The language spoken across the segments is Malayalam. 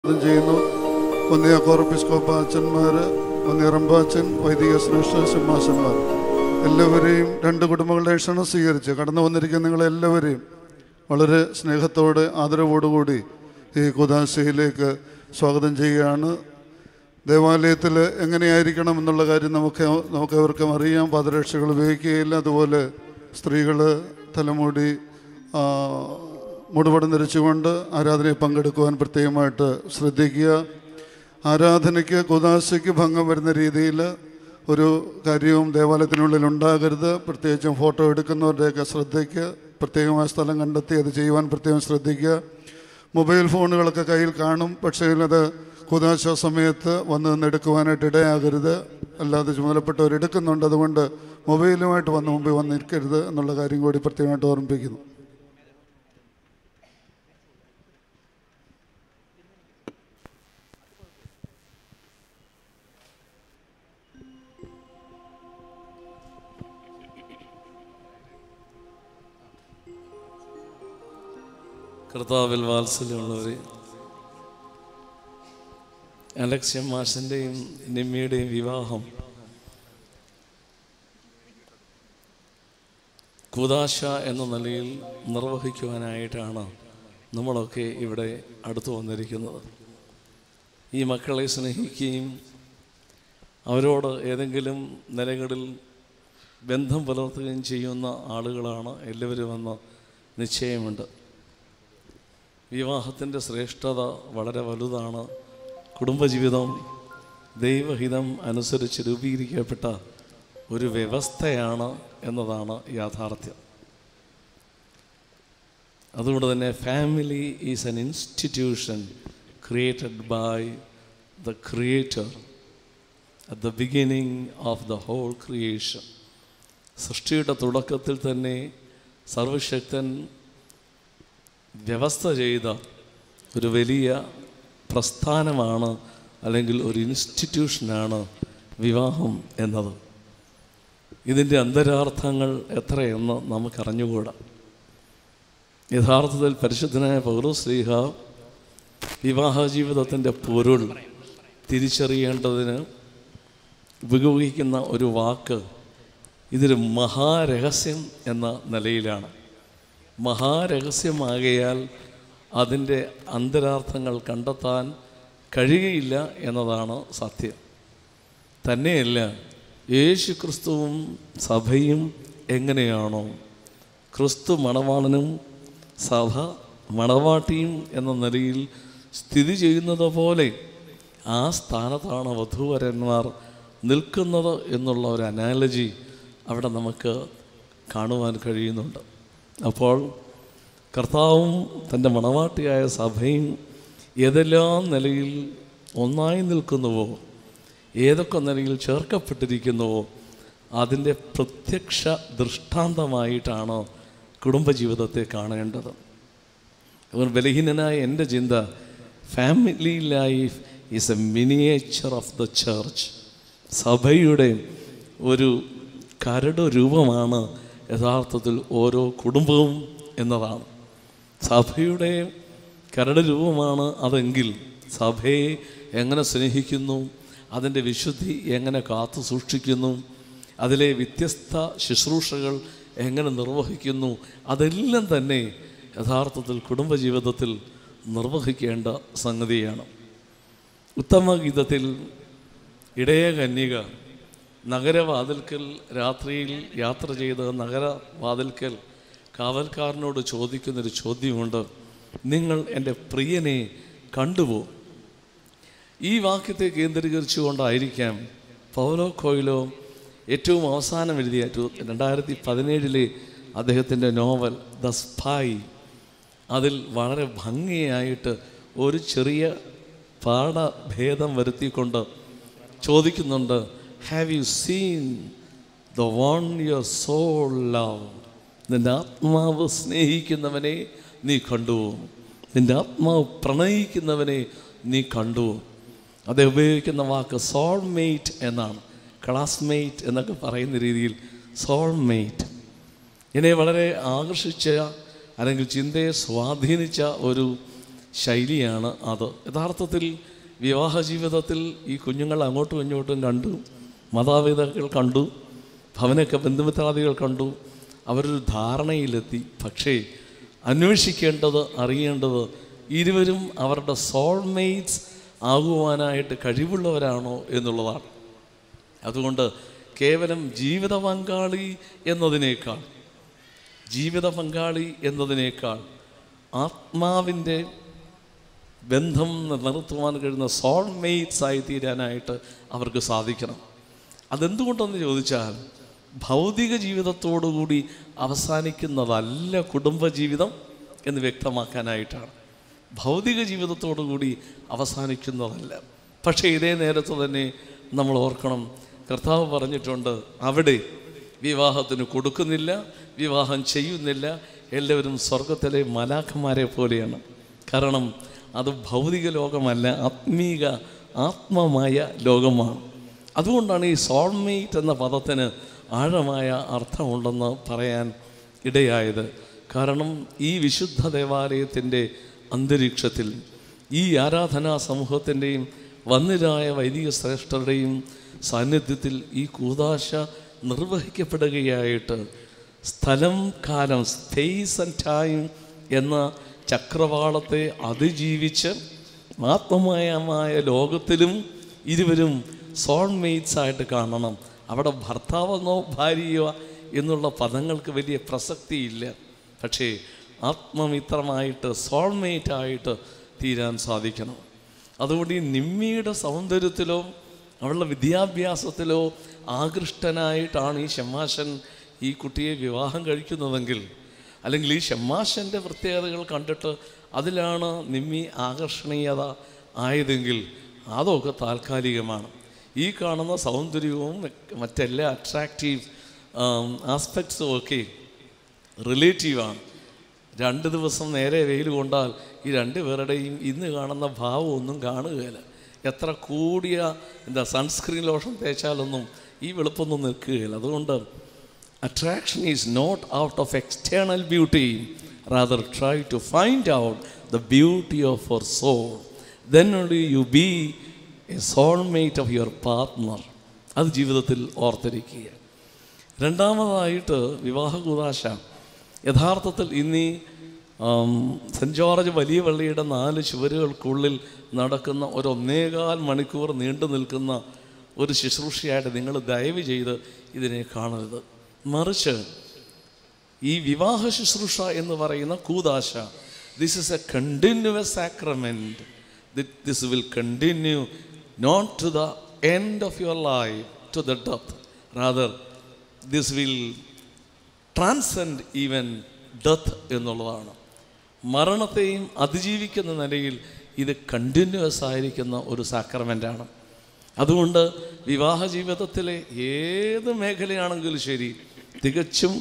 സ്വാഗതം ചെയ്യുന്നു ഒന്നിയ കോർപ്പിസ്കോപ്പ അച്ഛന്മാർ ഒന്നിയ റമ്പാച്ചൻ വൈദിക ശ്രേഷ്ഠ സിംഹാസന്മാർ എല്ലാവരെയും രണ്ട് കുടുംബങ്ങളുടെ ക്ഷണം സ്വീകരിച്ച് കടന്നു വന്നിരിക്കുന്ന നിങ്ങളെല്ലാവരെയും വളരെ സ്നേഹത്തോടെ ആദരവോടുകൂടി ഈ കുദാശയിലേക്ക് സ്വാഗതം ചെയ്യുകയാണ് ദേവാലയത്തിൽ എങ്ങനെയായിരിക്കണം എന്നുള്ള കാര്യം നമുക്ക് നമുക്ക് എവർക്കും അറിയാം പാദരക്ഷകൾ ഉപയോഗിക്കുകയില്ല അതുപോലെ സ്ത്രീകൾ തലമുടി ആ, മുടുപടം ധരിച്ചുകൊണ്ട് ആരാധനയിൽ പങ്കെടുക്കുവാൻ പ്രത്യേകമായിട്ട് ശ്രദ്ധിക്കുക ആരാധനയ്ക്ക് കുദാശയ്ക്ക് ഭംഗം വരുന്ന രീതിയിൽ ഒരു കാര്യവും ദേവാലയത്തിനുള്ളിൽ ഉണ്ടാകരുത് പ്രത്യേകിച്ചും ഫോട്ടോ എടുക്കുന്നവരുടെയൊക്കെ ശ്രദ്ധയ്ക്ക് പ്രത്യേകമായ സ്ഥലം കണ്ടെത്തി അത് ചെയ്യുവാൻ പ്രത്യേകം ശ്രദ്ധിക്കുക മൊബൈൽ ഫോണുകളൊക്കെ കയ്യിൽ കാണും പക്ഷേ അത് കുദാശ സമയത്ത് വന്ന് നിന്ന് എടുക്കുവാനായിട്ട് ഇടയാകരുത് അല്ലാതെ ചുമതലപ്പെട്ടവർ എടുക്കുന്നുണ്ട് അതുകൊണ്ട് മൊബൈലുമായിട്ട് വന്ന് മുമ്പിൽ വന്നിരിക്കരുത് എന്നുള്ള കാര്യം കൂടി പ്രത്യേകമായിട്ട് ഓർമ്മിപ്പിക്കുന്നു കർത്താവിൽ വാത്സല്യമുള്ളവരെ അലക്ഷ്യം മാഷിൻ്റെയും നിമ്മിയുടെയും വിവാഹം കുദാശ എന്ന നിലയിൽ നിർവഹിക്കുവാനായിട്ടാണ് നമ്മളൊക്കെ ഇവിടെ അടുത്തു വന്നിരിക്കുന്നത് ഈ മക്കളെ സ്നേഹിക്കുകയും അവരോട് ഏതെങ്കിലും നിലകളിൽ ബന്ധം പുലർത്തുകയും ചെയ്യുന്ന ആളുകളാണ് എല്ലാവരുമെന്ന് നിശ്ചയമുണ്ട് വിവാഹത്തിൻ്റെ ശ്രേഷ്ഠത വളരെ വലുതാണ് കുടുംബജീവിതം ദൈവഹിതം അനുസരിച്ച് രൂപീകരിക്കപ്പെട്ട ഒരു വ്യവസ്ഥയാണ് എന്നതാണ് യാഥാർത്ഥ്യം അതുകൊണ്ട് തന്നെ family is an institution created by the creator at the beginning of the whole creation സൃഷ്ടിയുടെ തുടക്കത്തിൽ തന്നെ സർവശക്തൻ വ്യവസ്ഥ ചെയ്ത ഒരു വലിയ പ്രസ്ഥാനമാണ് അല്ലെങ്കിൽ ഒരു ഇൻസ്റ്റിറ്റ്യൂഷനാണ് വിവാഹം എന്നത് ഇതിൻ്റെ അന്തരാർത്ഥങ്ങൾ എത്രയെന്ന് നമുക്കറിഞ്ഞുകൂടാ യഥാർത്ഥത്തിൽ പരിശുദ്ധനായ പൗലോസ്ലീഹ വിവാഹ ജീവിതത്തിൻ്റെ പൊരുൾ തിരിച്ചറിയേണ്ടതിന് ഉപയോഗിക്കുന്ന ഒരു വാക്ക് ഇതൊരു മഹാരഹസ്യം എന്ന നിലയിലാണ് മഹാരഹസ്യമാകയാൽ അതിൻ്റെ അന്തരാർത്ഥങ്ങൾ കണ്ടെത്താൻ കഴിയുകയില്ല എന്നതാണ് സത്യം തന്നെയല്ല യേശു ക്രിസ്തുവും സഭയും എങ്ങനെയാണോ ക്രിസ്തു മണവാളനും സഭ മണവാട്ടിയും എന്ന നിലയിൽ സ്ഥിതി ചെയ്യുന്നത് പോലെ ആ സ്ഥാനത്താണ് വധൂവരന്മാർ നിൽക്കുന്നത് എന്നുള്ള ഒരു അനാലജി അവിടെ നമുക്ക് കാണുവാൻ കഴിയുന്നുണ്ട് അപ്പോൾ കർത്താവും തൻ്റെ മണവാട്ടിയായ സഭയും ഏതെല്ലാം നിലയിൽ ഒന്നായി നിൽക്കുന്നുവോ ഏതൊക്കെ നിലയിൽ ചേർക്കപ്പെട്ടിരിക്കുന്നുവോ അതിൻ്റെ പ്രത്യക്ഷ ദൃഷ്ടാന്തമായിട്ടാണ് കുടുംബജീവിതത്തെ കാണേണ്ടത് ഒരു ബലഹീനനായ എൻ്റെ ചിന്ത family life is a miniature of the church സഭയുടെ ഒരു കരട് രൂപമാണ് യഥാർത്ഥത്തിൽ ഓരോ കുടുംബവും എന്നതാണ് സഭയുടെ കരട് രൂപമാണ് അതെങ്കിൽ സഭയെ എങ്ങനെ സ്നേഹിക്കുന്നു അതിൻ്റെ വിശുദ്ധി എങ്ങനെ കാത്തു സൂക്ഷിക്കുന്നു അതിലെ വ്യത്യസ്ത ശുശ്രൂഷകൾ എങ്ങനെ നിർവഹിക്കുന്നു അതെല്ലാം തന്നെ യഥാർത്ഥത്തിൽ കുടുംബജീവിതത്തിൽ നിർവഹിക്കേണ്ട സംഗതിയാണ് ഉത്തമഗീതത്തിൽ ഇടയ കന്യക നഗരവാതിൽക്കൽ രാത്രിയിൽ യാത്ര ചെയ്ത് നഗരവാതിൽക്കൽ കാവൽക്കാരനോട് ചോദിക്കുന്നൊരു ചോദ്യമുണ്ട് നിങ്ങൾ എൻ്റെ പ്രിയനെ കണ്ടുപോ ഈ വാക്യത്തെ കേന്ദ്രീകരിച്ചുകൊണ്ടായിരിക്കാം പൗലോ കോയിലോ ഏറ്റവും അവസാനം എഴുതിയ ടു- രണ്ടായിരത്തി പതിനേഴിലെ അദ്ദേഹത്തിൻ്റെ നോവൽ ദ സ്പൈ അതിൽ വളരെ ഭംഗിയായിട്ട് ഒരു ചെറിയ പാഠഭേദം വരുത്തിക്കൊണ്ട് ചോദിക്കുന്നുണ്ട് have you seen the one your soul love നിൻ്റെ ആത്മാവ് സ്നേഹിക്കുന്നവനെ നീ കണ്ടുവോ നിൻ്റെ ആത്മാവ് പ്രണയിക്കുന്നവനെ നീ കണ്ടുവോ അദ്ദേഹം ഉപയോഗിക്കുന്ന വാക്ക് സോൾമേറ്റ് എന്നാണ് ക്ലാസ്മേറ്റ് എന്നൊക്കെ പറയുന്ന രീതിയിൽ സോൾമേറ്റ് എന്നെ വളരെ ആകർഷിച്ച അല്ലെങ്കിൽ ചിന്തയെ സ്വാധീനിച്ച ഒരു ശൈലിയാണ് അത് യഥാർത്ഥത്തിൽ വിവാഹ ജീവിതത്തിൽ ഈ കുഞ്ഞുങ്ങൾ അങ്ങോട്ടും ഇങ്ങോട്ടും കണ്ടു മാതാപിതാക്കൾ കണ്ടു ഭവനൊക്കെ ബന്ധുമിത്രാദികൾ കണ്ടു അവരൊരു ധാരണയിലെത്തി പക്ഷേ അന്വേഷിക്കേണ്ടത് അറിയേണ്ടത് ഇരുവരും അവരുടെ സോൾമേറ്റ്സ് ആകുവാനായിട്ട് കഴിവുള്ളവരാണോ എന്നുള്ളതാണ് അതുകൊണ്ട് കേവലം ജീവിത പങ്കാളി എന്നതിനേക്കാൾ ജീവിത പങ്കാളി എന്നതിനേക്കാൾ ആത്മാവിൻ്റെ ബന്ധം നിർത്തുവാൻ കഴിയുന്ന സോൾമേറ്റ്സ് ആയി തീരാനായിട്ട് അവർക്ക് സാധിക്കണം അതെന്തുകൊണ്ടെന്ന് ചോദിച്ചാൽ ഭൗതിക ജീവിതത്തോടുകൂടി അവസാനിക്കുന്നതല്ല കുടുംബജീവിതം എന്ന് വ്യക്തമാക്കാനായിട്ടാണ് ഭൗതിക ജീവിതത്തോടുകൂടി അവസാനിക്കുന്നതല്ല പക്ഷേ ഇതേ നേരത്ത് തന്നെ നമ്മൾ ഓർക്കണം കർത്താവ് പറഞ്ഞിട്ടുണ്ട് അവിടെ വിവാഹത്തിന് കൊടുക്കുന്നില്ല വിവാഹം ചെയ്യുന്നില്ല എല്ലാവരും സ്വർഗത്തിലെ മലാഖന്മാരെ പോലെയാണ് കാരണം അത് ഭൗതിക ലോകമല്ല ആത്മീക ആത്മമായ ലോകമാണ് അതുകൊണ്ടാണ് ഈ സോൾമേറ്റ് എന്ന പദത്തിന് ആഴമായ അർത്ഥമുണ്ടെന്ന് പറയാൻ ഇടയായത് കാരണം ഈ വിശുദ്ധ ദേവാലയത്തിൻ്റെ അന്തരീക്ഷത്തിൽ ഈ ആരാധനാ സമൂഹത്തിൻ്റെയും വന്നിരായ വൈദിക ശ്രേഷ്ഠരുടെയും സാന്നിധ്യത്തിൽ ഈ കൂതാശ നിർവഹിക്കപ്പെടുകയായിട്ട് സ്ഥലം കാലം സ്പേസ് ആൻഡ് ടൈം എന്ന ചക്രവാളത്തെ അതിജീവിച്ച് ആത്മമയമായ ലോകത്തിലും ഇരുവരും സോൾമേറ്റ്സ് ആയിട്ട് കാണണം അവിടെ ഭർത്താവെന്നോ ഭാര്യയോ എന്നുള്ള പദങ്ങൾക്ക് വലിയ പ്രസക്തിയില്ല പക്ഷേ ആത്മമിത്രമായിട്ട് സോൾമേറ്റായിട്ട് തീരാൻ സാധിക്കണം അതുകൊണ്ട് ഈ നിമ്മിയുടെ സൗന്ദര്യത്തിലോ അവളുടെ വിദ്യാഭ്യാസത്തിലോ ആകൃഷ്ടനായിട്ടാണ് ഈ ഷമ്മാശൻ ഈ കുട്ടിയെ വിവാഹം കഴിക്കുന്നതെങ്കിൽ അല്ലെങ്കിൽ ഈ ഷമ്മാശൻ്റെ പ്രത്യേകതകൾ കണ്ടിട്ട് അതിലാണ് നിമ്മി ആകർഷണീയത ആയതെങ്കിൽ അതൊക്കെ താൽക്കാലികമാണ് ഈ കാണുന്ന സൗന്ദര്യവും മറ്റെല്ലാ അട്രാക്റ്റീവ് ആസ്പെക്ട്സും ഒക്കെ റിലേറ്റീവാണ് രണ്ട് ദിവസം നേരെ വെയിൽ കൊണ്ടാൽ ഈ രണ്ട് പേരുടെയും ഇന്ന് കാണുന്ന ഭാവം ഒന്നും കാണുകയില്ല എത്ര കൂടിയ എന്താ സൺസ്ക്രീൻ ലോഷൻ തേച്ചാലൊന്നും ഈ വെളുപ്പൊന്നും നിൽക്കുകയില്ല അതുകൊണ്ട് attraction is not out of external beauty rather try to find out the beauty of our soul then only you be a soulmate of your partner അത് ജീവിതത്തിൽ ഓർത്തിരിക്കുക രണ്ടാമതായിട്ട് വിവാഹ കുതാശ യഥാർത്ഥത്തിൽ ഇന്നീ സെൻറ്റ് ജോർജ് വലിയ പള്ളിയുടെ നാല് ചുവരുകൾക്കുള്ളിൽ നടക്കുന്ന ഒരു ഒന്നേകാൽ മണിക്കൂർ നീണ്ടു നിൽക്കുന്ന ഒരു ശുശ്രൂഷയായിട്ട് നിങ്ങൾ ദയവ് ചെയ്ത് ഇതിനെ കാണരുത് മറിച്ച് ഈ വിവാഹ ശുശ്രൂഷ എന്ന് പറയുന്ന കൂതാശ this is a continuous sacrament this will continue not to the end of your life to the death rather this will transcend even death എന്നുള്ളതാണ് മരണത്തെയും അതിജീവിക്കുന്ന നിലയിൽ ഇത് കണ്ടിന്യൂസ് ആയിരിക്കുന്ന ഒരു സാക്രമെൻ്റാണ് അതുകൊണ്ട് വിവാഹ ജീവിതത്തിലെ ഏത് മേഖലയാണെങ്കിലും ശരി തികച്ചും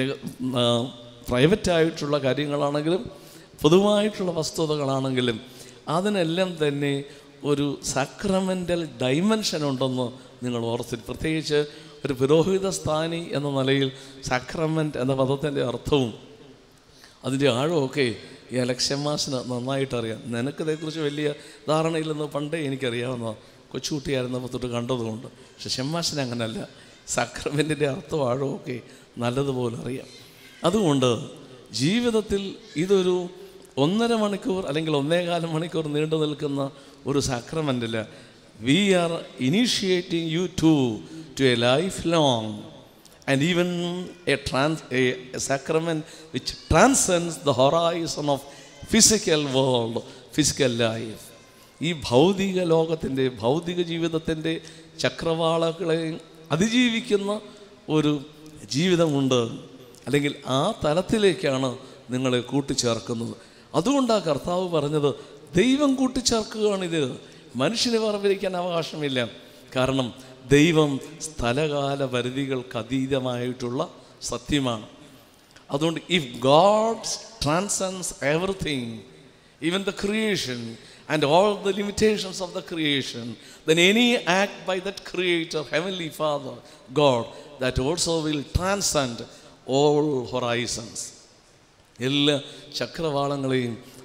പ്രൈവറ്റായിട്ടുള്ള കാര്യങ്ങളാണെങ്കിലും പൊതുവായിട്ടുള്ള വസ്തുതകളാണെങ്കിലും അതിനെല്ലാം തന്നെ ഒരു സാക്രമെൻ്റൽ ഡൈമെൻഷൻ ഉണ്ടെന്ന് നിങ്ങൾ ഓർത്തി പ്രത്യേകിച്ച് ഒരു പുരോഹിത സ്ഥാനി എന്ന നിലയിൽ സാക്രമെൻ്റ് എന്ന പദത്തിൻ്റെ അർത്ഥവും അതിൻ്റെ ആഴമൊക്കെ ഈ അലക്ഷൻ മാസിന് നന്നായിട്ടറിയാം നിനക്കിതേക്കുറിച്ച് വലിയ ധാരണയില്ലെന്ന് പണ്ടേ എനിക്കറിയാവുന്ന കൊച്ചുകുട്ടിയായിരുന്നപ്പോൾ തൊട്ട് കണ്ടതുകൊണ്ട് പക്ഷെ ഷെമ്മാശന് അങ്ങനല്ല സക്രമെൻറ്റിൻ്റെ അർത്ഥം ആഴമൊക്കെ നല്ലതുപോലെ അറിയാം അതുകൊണ്ട് ജീവിതത്തിൽ ഇതൊരു ഒന്നര മണിക്കൂർ അല്ലെങ്കിൽ ഒന്നേകാല മണിക്കൂർ നീണ്ടു നിൽക്കുന്ന ഒരു സാക്രമെൻറ്റിൽ we are initiating you to to a life long and even a, trans, a, a sacrament which transcends the horizon of physical world, physical life. ഈ ഭൗതിക ലോകത്തിൻ്റെ ഭൗതിക ജീവിതത്തിൻ്റെ ചക്രവാളങ്ങളെ അതിജീവിക്കുന്ന ഒരു ജീവിതമുണ്ട് അല്ലെങ്കിൽ ആ തലത്തിലേക്കാണ് നിങ്ങളെ കൂട്ടിച്ചേർക്കുന്നത് അതുകൊണ്ടാണ് കർത്താവ് പറഞ്ഞത് ദൈവം കൂട്ടിച്ചേർക്കുകയാണിത് മനുഷ്യന് വേർതിരിക്കാൻ അവകാശമില്ല കാരണം ദൈവം സ്ഥലകാല പരിധികൾക്ക് അതീതമായിട്ടുള്ള സത്യമാണ് അതുകൊണ്ട് if God's transcends everything even the creation and all the limitations of the creation then any act by that creator heavenly father God that also will transcend all horizons എല്ലാ ചക്രവാളങ്ങളെയും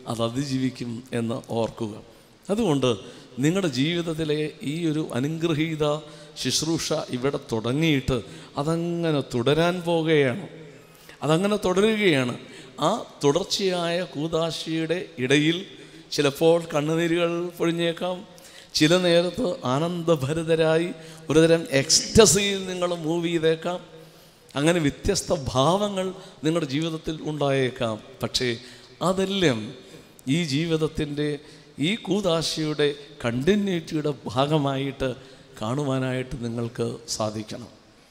അത് അതിജീവിക്കും എന്ന് ഓർക്കുക അതുകൊണ്ട് നിങ്ങളുടെ ജീവിതത്തിലെ ഈ ഒരു അനുഗ്രഹീത ശുശ്രൂഷ ഇവിടെ തുടങ്ങിയിട്ട് അതങ്ങനെ തുടരാൻ പോകുകയാണ് അതങ്ങനെ തുടരുകയാണ് ആ തുടർച്ചയായ കൂതാശിയുടെ ഇടയിൽ ചിലപ്പോൾ കണ്ണുനീരുകൾ പൊഴിഞ്ഞേക്കാം ചില നേരത്ത് ആനന്ദഭരിതരായി ഒരുതരം എക്സ്റ്റസിയിൽ നിങ്ങൾ മൂവ് ചെയ്തേക്കാം അങ്ങനെ വ്യത്യസ്ത ഭാവങ്ങൾ നിങ്ങളുടെ ജീവിതത്തിൽ ഉണ്ടായേക്കാം പക്ഷേ അതെല്ലാം ഈ ജീവിതത്തിൻ്റെ ഈ കൂതാശയുടെ കണ്ടിന്യൂറ്റിയുടെ ഭാഗമായിട്ട് കാണുവാനായിട്ട് നിങ്ങൾക്ക് സാധിക്കണം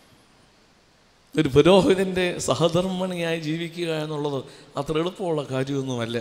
ഒരു പുരോഹിതൻ്റെ സഹധർമ്മിണിയായി ജീവിക്കുക എന്നുള്ളത് അത്ര എളുപ്പമുള്ള കാര്യമൊന്നുമല്ല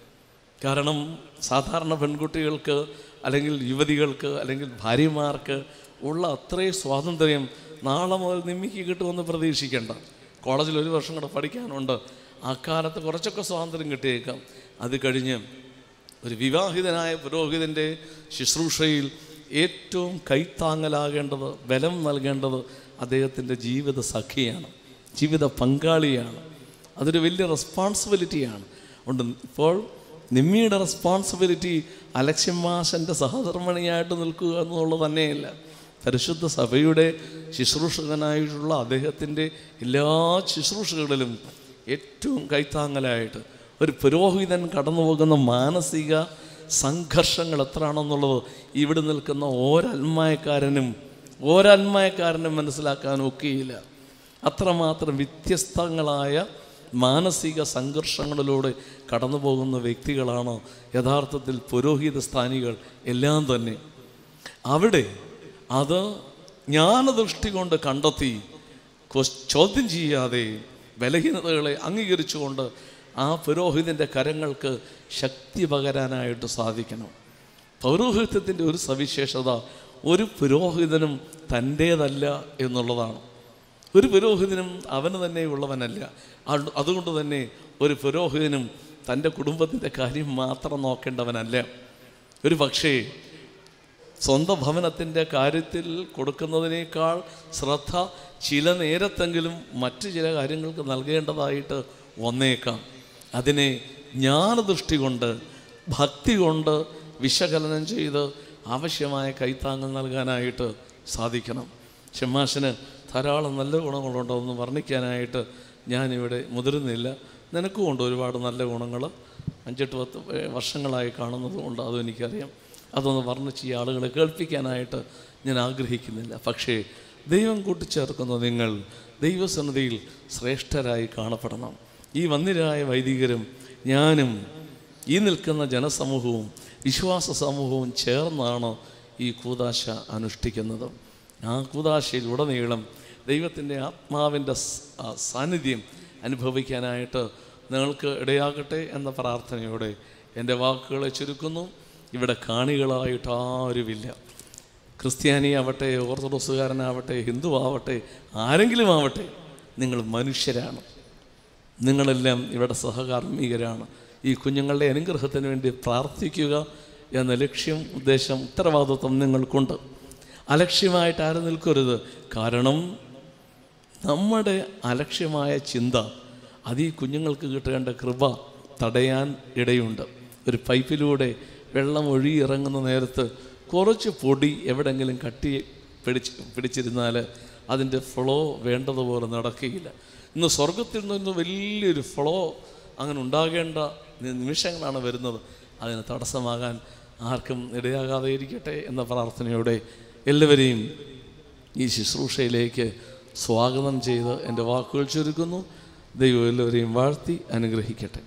കാരണം സാധാരണ പെൺകുട്ടികൾക്ക് അല്ലെങ്കിൽ യുവതികൾക്ക് അല്ലെങ്കിൽ ഭാര്യമാർക്ക് ഉള്ള അത്രയും സ്വാതന്ത്ര്യം നാളെ മുതൽ നിമ്മിക്ക് കിട്ടുമെന്ന് പ്രതീക്ഷിക്കേണ്ട കോളേജിൽ ഒരു വർഷം കൂടെ പഠിക്കാനുണ്ട് ആ കാലത്ത് കുറച്ചൊക്കെ സ്വാതന്ത്ര്യം കിട്ടിയേക്കാം അത് കഴിഞ്ഞ് ഒരു വിവാഹിതനായ പുരോഹിതൻ്റെ ശുശ്രൂഷയിൽ ഏറ്റവും കൈത്താങ്ങലാകേണ്ടത് ബലം നൽകേണ്ടത് അദ്ദേഹത്തിൻ്റെ ജീവിത സഖിയാണ് ജീവിത പങ്കാളിയാണ് അതൊരു വലിയ റെസ്പോൺസിബിലിറ്റിയാണ് ഉണ്ട് ഇപ്പോൾ നിമ്മിയുടെ റെസ്പോൺസിബിലിറ്റി അലക്ഷ്യമാശൻ്റെ സഹധർമ്മിണിയായിട്ട് നിൽക്കുക എന്നുള്ളത് തന്നെയല്ല പരിശുദ്ധ സഭയുടെ ശുശ്രൂഷകനായിട്ടുള്ള അദ്ദേഹത്തിൻ്റെ എല്ലാ ശുശ്രൂഷകളിലും ഏറ്റവും കൈത്താങ്ങലായിട്ട് ഒരു പുരോഹിതൻ കടന്നു പോകുന്ന മാനസിക സംഘർഷങ്ങൾ എത്രയാണെന്നുള്ളത് ഇവിടെ നിൽക്കുന്ന ഓരന്മായക്കാരനും ഓരന്മായക്കാരനും മനസ്സിലാക്കാൻ ഒക്കെയില്ല അത്രമാത്രം വ്യത്യസ്തങ്ങളായ മാനസിക സംഘർഷങ്ങളിലൂടെ കടന്നു പോകുന്ന വ്യക്തികളാണ് യഥാർത്ഥത്തിൽ പുരോഹിത സ്ഥാനികൾ എല്ലാം തന്നെ അവിടെ അത് ജ്ഞാനദൃഷ്ടി കൊണ്ട് കണ്ടെത്തി ക്വസ്- ചോദ്യം ചെയ്യാതെ ബലഹീനതകളെ അംഗീകരിച്ചുകൊണ്ട് ആ പുരോഹിതൻ്റെ കരങ്ങൾക്ക് ശക്തി പകരാനായിട്ട് സാധിക്കണം പൗരോഹിത്യത്തിൻ്റെ ഒരു സവിശേഷത ഒരു പുരോഹിതനും തൻ്റേതല്ല എന്നുള്ളതാണ് ഒരു പുരോഹിതനും അവന് തന്നെ ഉള്ളവനല്ല അത് അതുകൊണ്ട് തന്നെ ഒരു പുരോഹിതനും തൻ്റെ കുടുംബത്തിൻ്റെ കാര്യം മാത്രം നോക്കേണ്ടവനല്ല ഒരു പക്ഷേ സ്വന്തം ഭവനത്തിൻ്റെ കാര്യത്തിൽ കൊടുക്കുന്നതിനേക്കാൾ ശ്രദ്ധ ചില നേരത്തെങ്കിലും മറ്റു ചില കാര്യങ്ങൾക്ക് നൽകേണ്ടതായിട്ട് വന്നേക്കാം അതിനെ ജ്ഞാനദൃഷ്ടി കൊണ്ട് ഭക്തി കൊണ്ട് വിശകലനം ചെയ്ത് ആവശ്യമായ കൈത്താങ്ങൽ നൽകാനായിട്ട് സാധിക്കണം ഷെമാശന് ധാരാളം നല്ല ഗുണങ്ങളുണ്ടോയെന്ന് വർണ്ണിക്കാനായിട്ട് ഞാനിവിടെ മുതിരുന്നില്ല നിനക്കും ഉണ്ട് ഒരുപാട് നല്ല ഗുണങ്ങൾ അഞ്ചെട്ട് പത്ത് വർഷങ്ങളായി കാണുന്നത് കൊണ്ട് അതും എനിക്കറിയാം അതൊന്ന് വർണ്ണിച്ച് ഈ ആളുകളെ കേൾപ്പിക്കാനായിട്ട് ഞാൻ ആഗ്രഹിക്കുന്നില്ല പക്ഷേ ദൈവം കൂട്ടിച്ചേർക്കുന്ന നിങ്ങൾ ദൈവസന്നിധിയിൽ ശ്രേഷ്ഠരായി കാണപ്പെടണം ഈ വന്നിരായ വൈദികരും ഞാനും ഈ നിൽക്കുന്ന ജനസമൂഹവും വിശ്വാസ സമൂഹവും ചേർന്നാണ് ഈ കൂതാശ അനുഷ്ഠിക്കുന്നത് ആ കൂതാശയിൽ ഉടനീളം ദൈവത്തിൻ്റെ ആത്മാവിൻ്റെ സ്- ആ സാന്നിധ്യം അനുഭവിക്കാനായിട്ട് നിങ്ങൾക്ക് ഇടയാകട്ടെ എന്ന പ്രാർത്ഥനയോടെ എൻ്റെ വാക്കുകളെ ചുരുക്കുന്നു ഇവിടെ കാണികളായിട്ട് ആരുമില്ല ക്രിസ്ത്യാനിയാവട്ടെ ഓർത്തഡോക്സുകാരനാവട്ടെ ഹിന്ദു ആവട്ടെ ആരെങ്കിലും ആവട്ടെ നിങ്ങൾ മനുഷ്യരാണ് നിങ്ങളെല്ലാം ഇവിടെ സഹകാർമ്മികരാണ് ഈ കുഞ്ഞുങ്ങളുടെ അനുഗ്രഹത്തിന് വേണ്ടി പ്രാർത്ഥിക്കുക എന്ന ലക്ഷ്യം ഉദ്ദേശം ഉത്തരവാദിത്വം നിങ്ങൾക്കുണ്ട് അലക്ഷ്യമായിട്ട് ആരും നിൽക്കരുത് കാരണം നമ്മുടെ അലക്ഷ്യമായ ചിന്ത അത് ഈ കുഞ്ഞുങ്ങൾക്ക് കിട്ടേണ്ട കൃപ തടയാൻ ഇടയുണ്ട് ഒരു പൈപ്പിലൂടെ വെള്ളം ഒഴുകിയിറങ്ങുന്ന നേരത്ത് കുറച്ച് പൊടി എവിടെങ്കിലും കട്ടി പിടിച്ച് പിടിച്ചിരുന്നാൽ അതിൻ്റെ ഫ്ലോ വേണ്ടതുപോലെ നടക്കുകയില്ല ഇന്ന് സ്വർഗത്തിൽ നിന്ന് വലിയൊരു ഫ്ലോ അങ്ങനെ ഉണ്ടാകേണ്ട നി- നിമിഷങ്ങളാണ് വരുന്നത് അതിന് തടസ്സമാകാൻ ആർക്കും ഇടയാകാതെ ഇരിക്കട്ടെ എന്ന പ്രാർത്ഥനയോടെ എല്ലാവരെയും ഈ ശുശ്രൂഷയിലേക്ക് സ്വാഗതം ചെയ്ത് എൻ്റെ വാക്കുകൾ ചുരുക്കുന്നു ദൈവം എല്ലാവരെയും വാഴ്ത്തി അനുഗ്രഹിക്കട്ടെ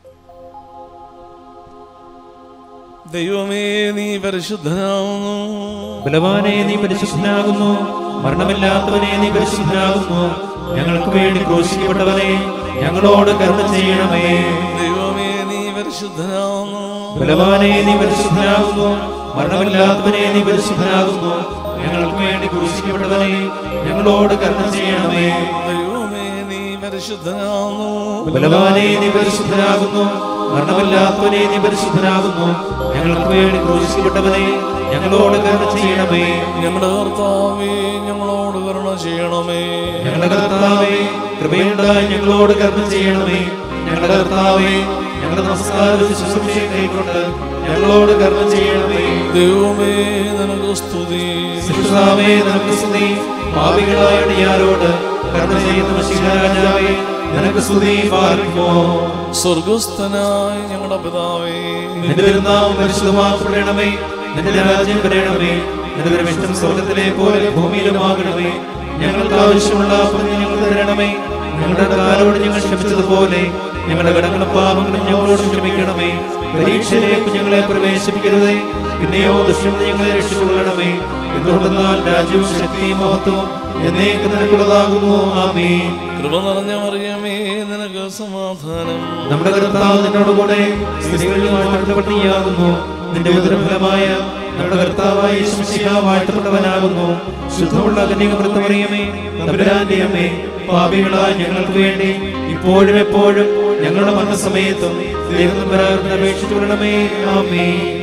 ദൈവമേ നീ പരിശുദ്ധനാവുന്നു ബലവാനെ നീ പരിശുദ്ധനാകുന്നു മരണമില്ലാത്തവനെ നീ പരിശുദ്ധനാകുന്നു ഞങ്ങൾക്ക് വേണ്ടി ക്രൂശിക്കപ്പെട്ടവനെ ഞങ്ങളോട് കരുണ ചെയ്യണമേ ദൈവമേ നീ പരിശുദ്ധനാവുന്നു ബലവാനെ നീ പരിശുദ്ധനാകുന്നു മരണമില്ലാത്തവനെ നീ പരിശുദ്ധനാകുന്നു ഞങ്ങൾക്ക് വേണ്ടി ക്രൂശിക്കപ്പെട്ടവനെ ഞങ്ങളോട് കരുണ ചെയ്യണമേ ദൈവമേ നീ പരിശുദ്ധനാവുന്നു ബലവാനെ നീ പരിശുദ്ധനാകുന്നു മരണമില്ലാത്തവനെ നീ പരിശുദ്ധനാകുന്നു ഞങ്ങൾക്ക് വേണ്ടി ക്രൂശിക്കപ്പെട്ടവനെ ഞങ്ങളോട് കരുണ ചെയ്യണമേ ഞങ്ങളുടെ കർത്താവേ ഞങ്ങളോട് കരുണ ചെയ്യണമേ ഞങ്ങളുടെ കർത്താവേ കൃപയുണ്ടായി ഞങ്ങളോട് കരുണ ചെയ്യണമേ ഞങ്ങളുടെ കർത്താവേ ഞങ്ങളുടെ നമസ്കാരവും ശുശ്രൂഷയും കൈക്കൊണ്ട് ഞങ്ങളോട് കർമ്മം ചെയ്യണമേ ദൈവമേ നിനക്ക് സ്തുതി ശിക്ഷാവേ നമുക്ക് സ്തുതി പാപികളായ അടിയാരോട് കർമ്മ ചെയ്യുന്ന മഷിഹാരാജാവേ നിനക്ക് സ്തുതി പാർക്കുമോ സ്വർഗസ്ഥനായ ഞങ്ങളുടെ പിതാവേ നിന്റെ പെരുന്നാമം പരിശുദ്ധമാക്കപ്പെടണമേ നിന്റെ രാജ്യം വരണമേ നിന്റെ തിരുവിഷ്ടം സ്വർഗത്തിലെ പോലെ ഭൂമിയിലുമാകണമേ ഞങ്ങൾക്ക് ആവശ്യമുള്ള അപ്പം ഞങ്ങൾ തരണമേ ഞങ്ങളുടെ കാരോട് ഞങ്ങൾ ക്ഷമിച്ചതുപോലെ ഞങ്ങളുടെ കടങ്ങളും പാപങ്ങളും ഞങ്ങളോട് ക്ഷമിക്കണമേ പരീക്ഷയിലേക്ക് ഞങ്ങളെ പ്രവേശിപ്പിക്കരുതേ പിന്നെയോ ദുഷ്ടം ഞങ്ങളെ രക്ഷിച്ചുകൊള്ളണമേ എന്തുകൊണ്ടെന്നാൽ രാജ്യവും ശക്തിയും മഹത്വവും എന്നേക്ക് നിനക്കുള്ളതാകുന്നു ആമീൻ കൃപ നിറഞ്ഞ മറിയമേ നിനക്ക് സമാധാനം നമ്മുടെ കർത്താവ് നിന്നോടുകൂടെ സ്ത്രീകളിൽ വാഴ്ത്തപ്പെട്ടവനാകുന്നു നിന്റെ ഉദരഫലമായ നമ്മുടെ കർത്താവായ ശംശിക വാഴ്ത്തപ്പെട്ടവനാകുന്നു ശുദ്ധമുള്ള കന്യകവൃത്ത പറയുമേ തമ്പുരാന്റെ അമ്മേ പാപികളായ ഞങ്ങൾക്ക് വേണ്ടി ഇപ്പോഴും എപ്പോഴും ഞങ്ങളുടെ മരണസമയത്തും ദൈവം അപേക്ഷിച്ചു വിടണമേ ആമേ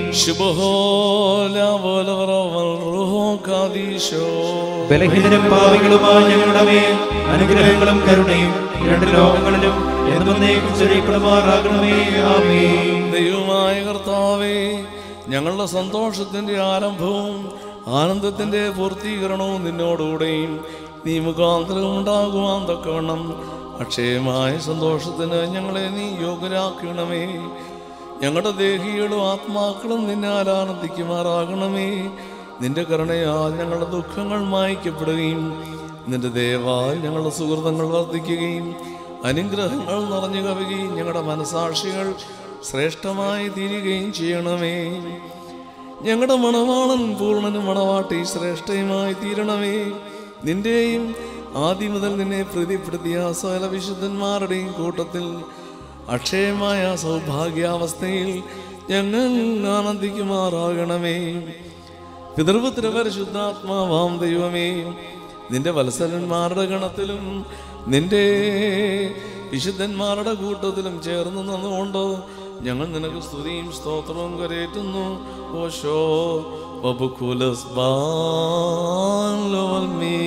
ശുഭഹോല പോലവറവൽ റൂഹോ കാദീശോ ബലഹീനരും പാപികളുമായ ഞങ്ങളുടെ മേൽ അനുഗ്രഹങ്ങളും കരുണയും രണ്ട് ലോകങ്ങളിലും എന്നേക്കും ചെറിയപ്പെടുമാറാകണമേ ആമേ ദൈവമായ കർത്താവേ ഞങ്ങളുടെ സന്തോഷത്തിൻ്റെ ആരംഭവും ആനന്ദത്തിൻ്റെ പൂർത്തീകരണവും നിന്നോടുകൂടെയും നീ മുഖാന്തരം ഉണ്ടാകുവാൻ തക്കവണ്ണം അക്ഷയമായ സന്തോഷത്തിന് ഞങ്ങളെ നീ യോഗ്യരാക്കണമേ ഞങ്ങളുടെ ദേഹികളും ആത്മാക്കളും നിന്നാൽ ആനന്ദിക്കുമാറാകണമേ നിന്റെ കരുണയാൽ ഞങ്ങളുടെ ദുഃഖങ്ങൾ മായ്ക്കപ്പെടുകയും നിന്റെ ദയവാൽ ഞങ്ങളുടെ സുഹൃതങ്ങൾ വർദ്ധിക്കുകയും അനുഗ്രഹങ്ങൾ നിറഞ്ഞു കവികയും ഞങ്ങളുടെ മനസാക്ഷികൾ ശ്രേഷ്ഠമായി തീരുകയും ചെയ്യണമേ ഞങ്ങളുടെ മണവാളൻ പൂർണ്ണനും മണവാട്ടി ശ്രേഷ്ഠയുമായി തീരണമേ നിന്റെയും ആദ്യം മുതൽ നിന്നെ പ്രീതിപ്പെടുത്തിയ സകല വിശുദ്ധന്മാരുടെയും കൂട്ടത്തിൽ അക്ഷയമായ സൗഭാഗ്യാവസ്ഥയിൽ ഞങ്ങൾ ആനന്ദിക്കുമാറാകണമേ പിതൃപുത്ര പരിശുദ്ധാത്മാവാം ദൈവമേ നിന്റെ വത്സരന്മാരുടെ ഗണത്തിലും നിന്റെ വിശുദ്ധന്മാരുടെ കൂട്ടത്തിലും ചേർന്ന് നിന്നുകൊണ്ട് ഞങ്ങൾ നിനക്ക് സ്തുതിയും സ്തോത്രവും കരയേറ്റുന്നു ഓശോ വബുക്കുലസ് ബാലോൽമീ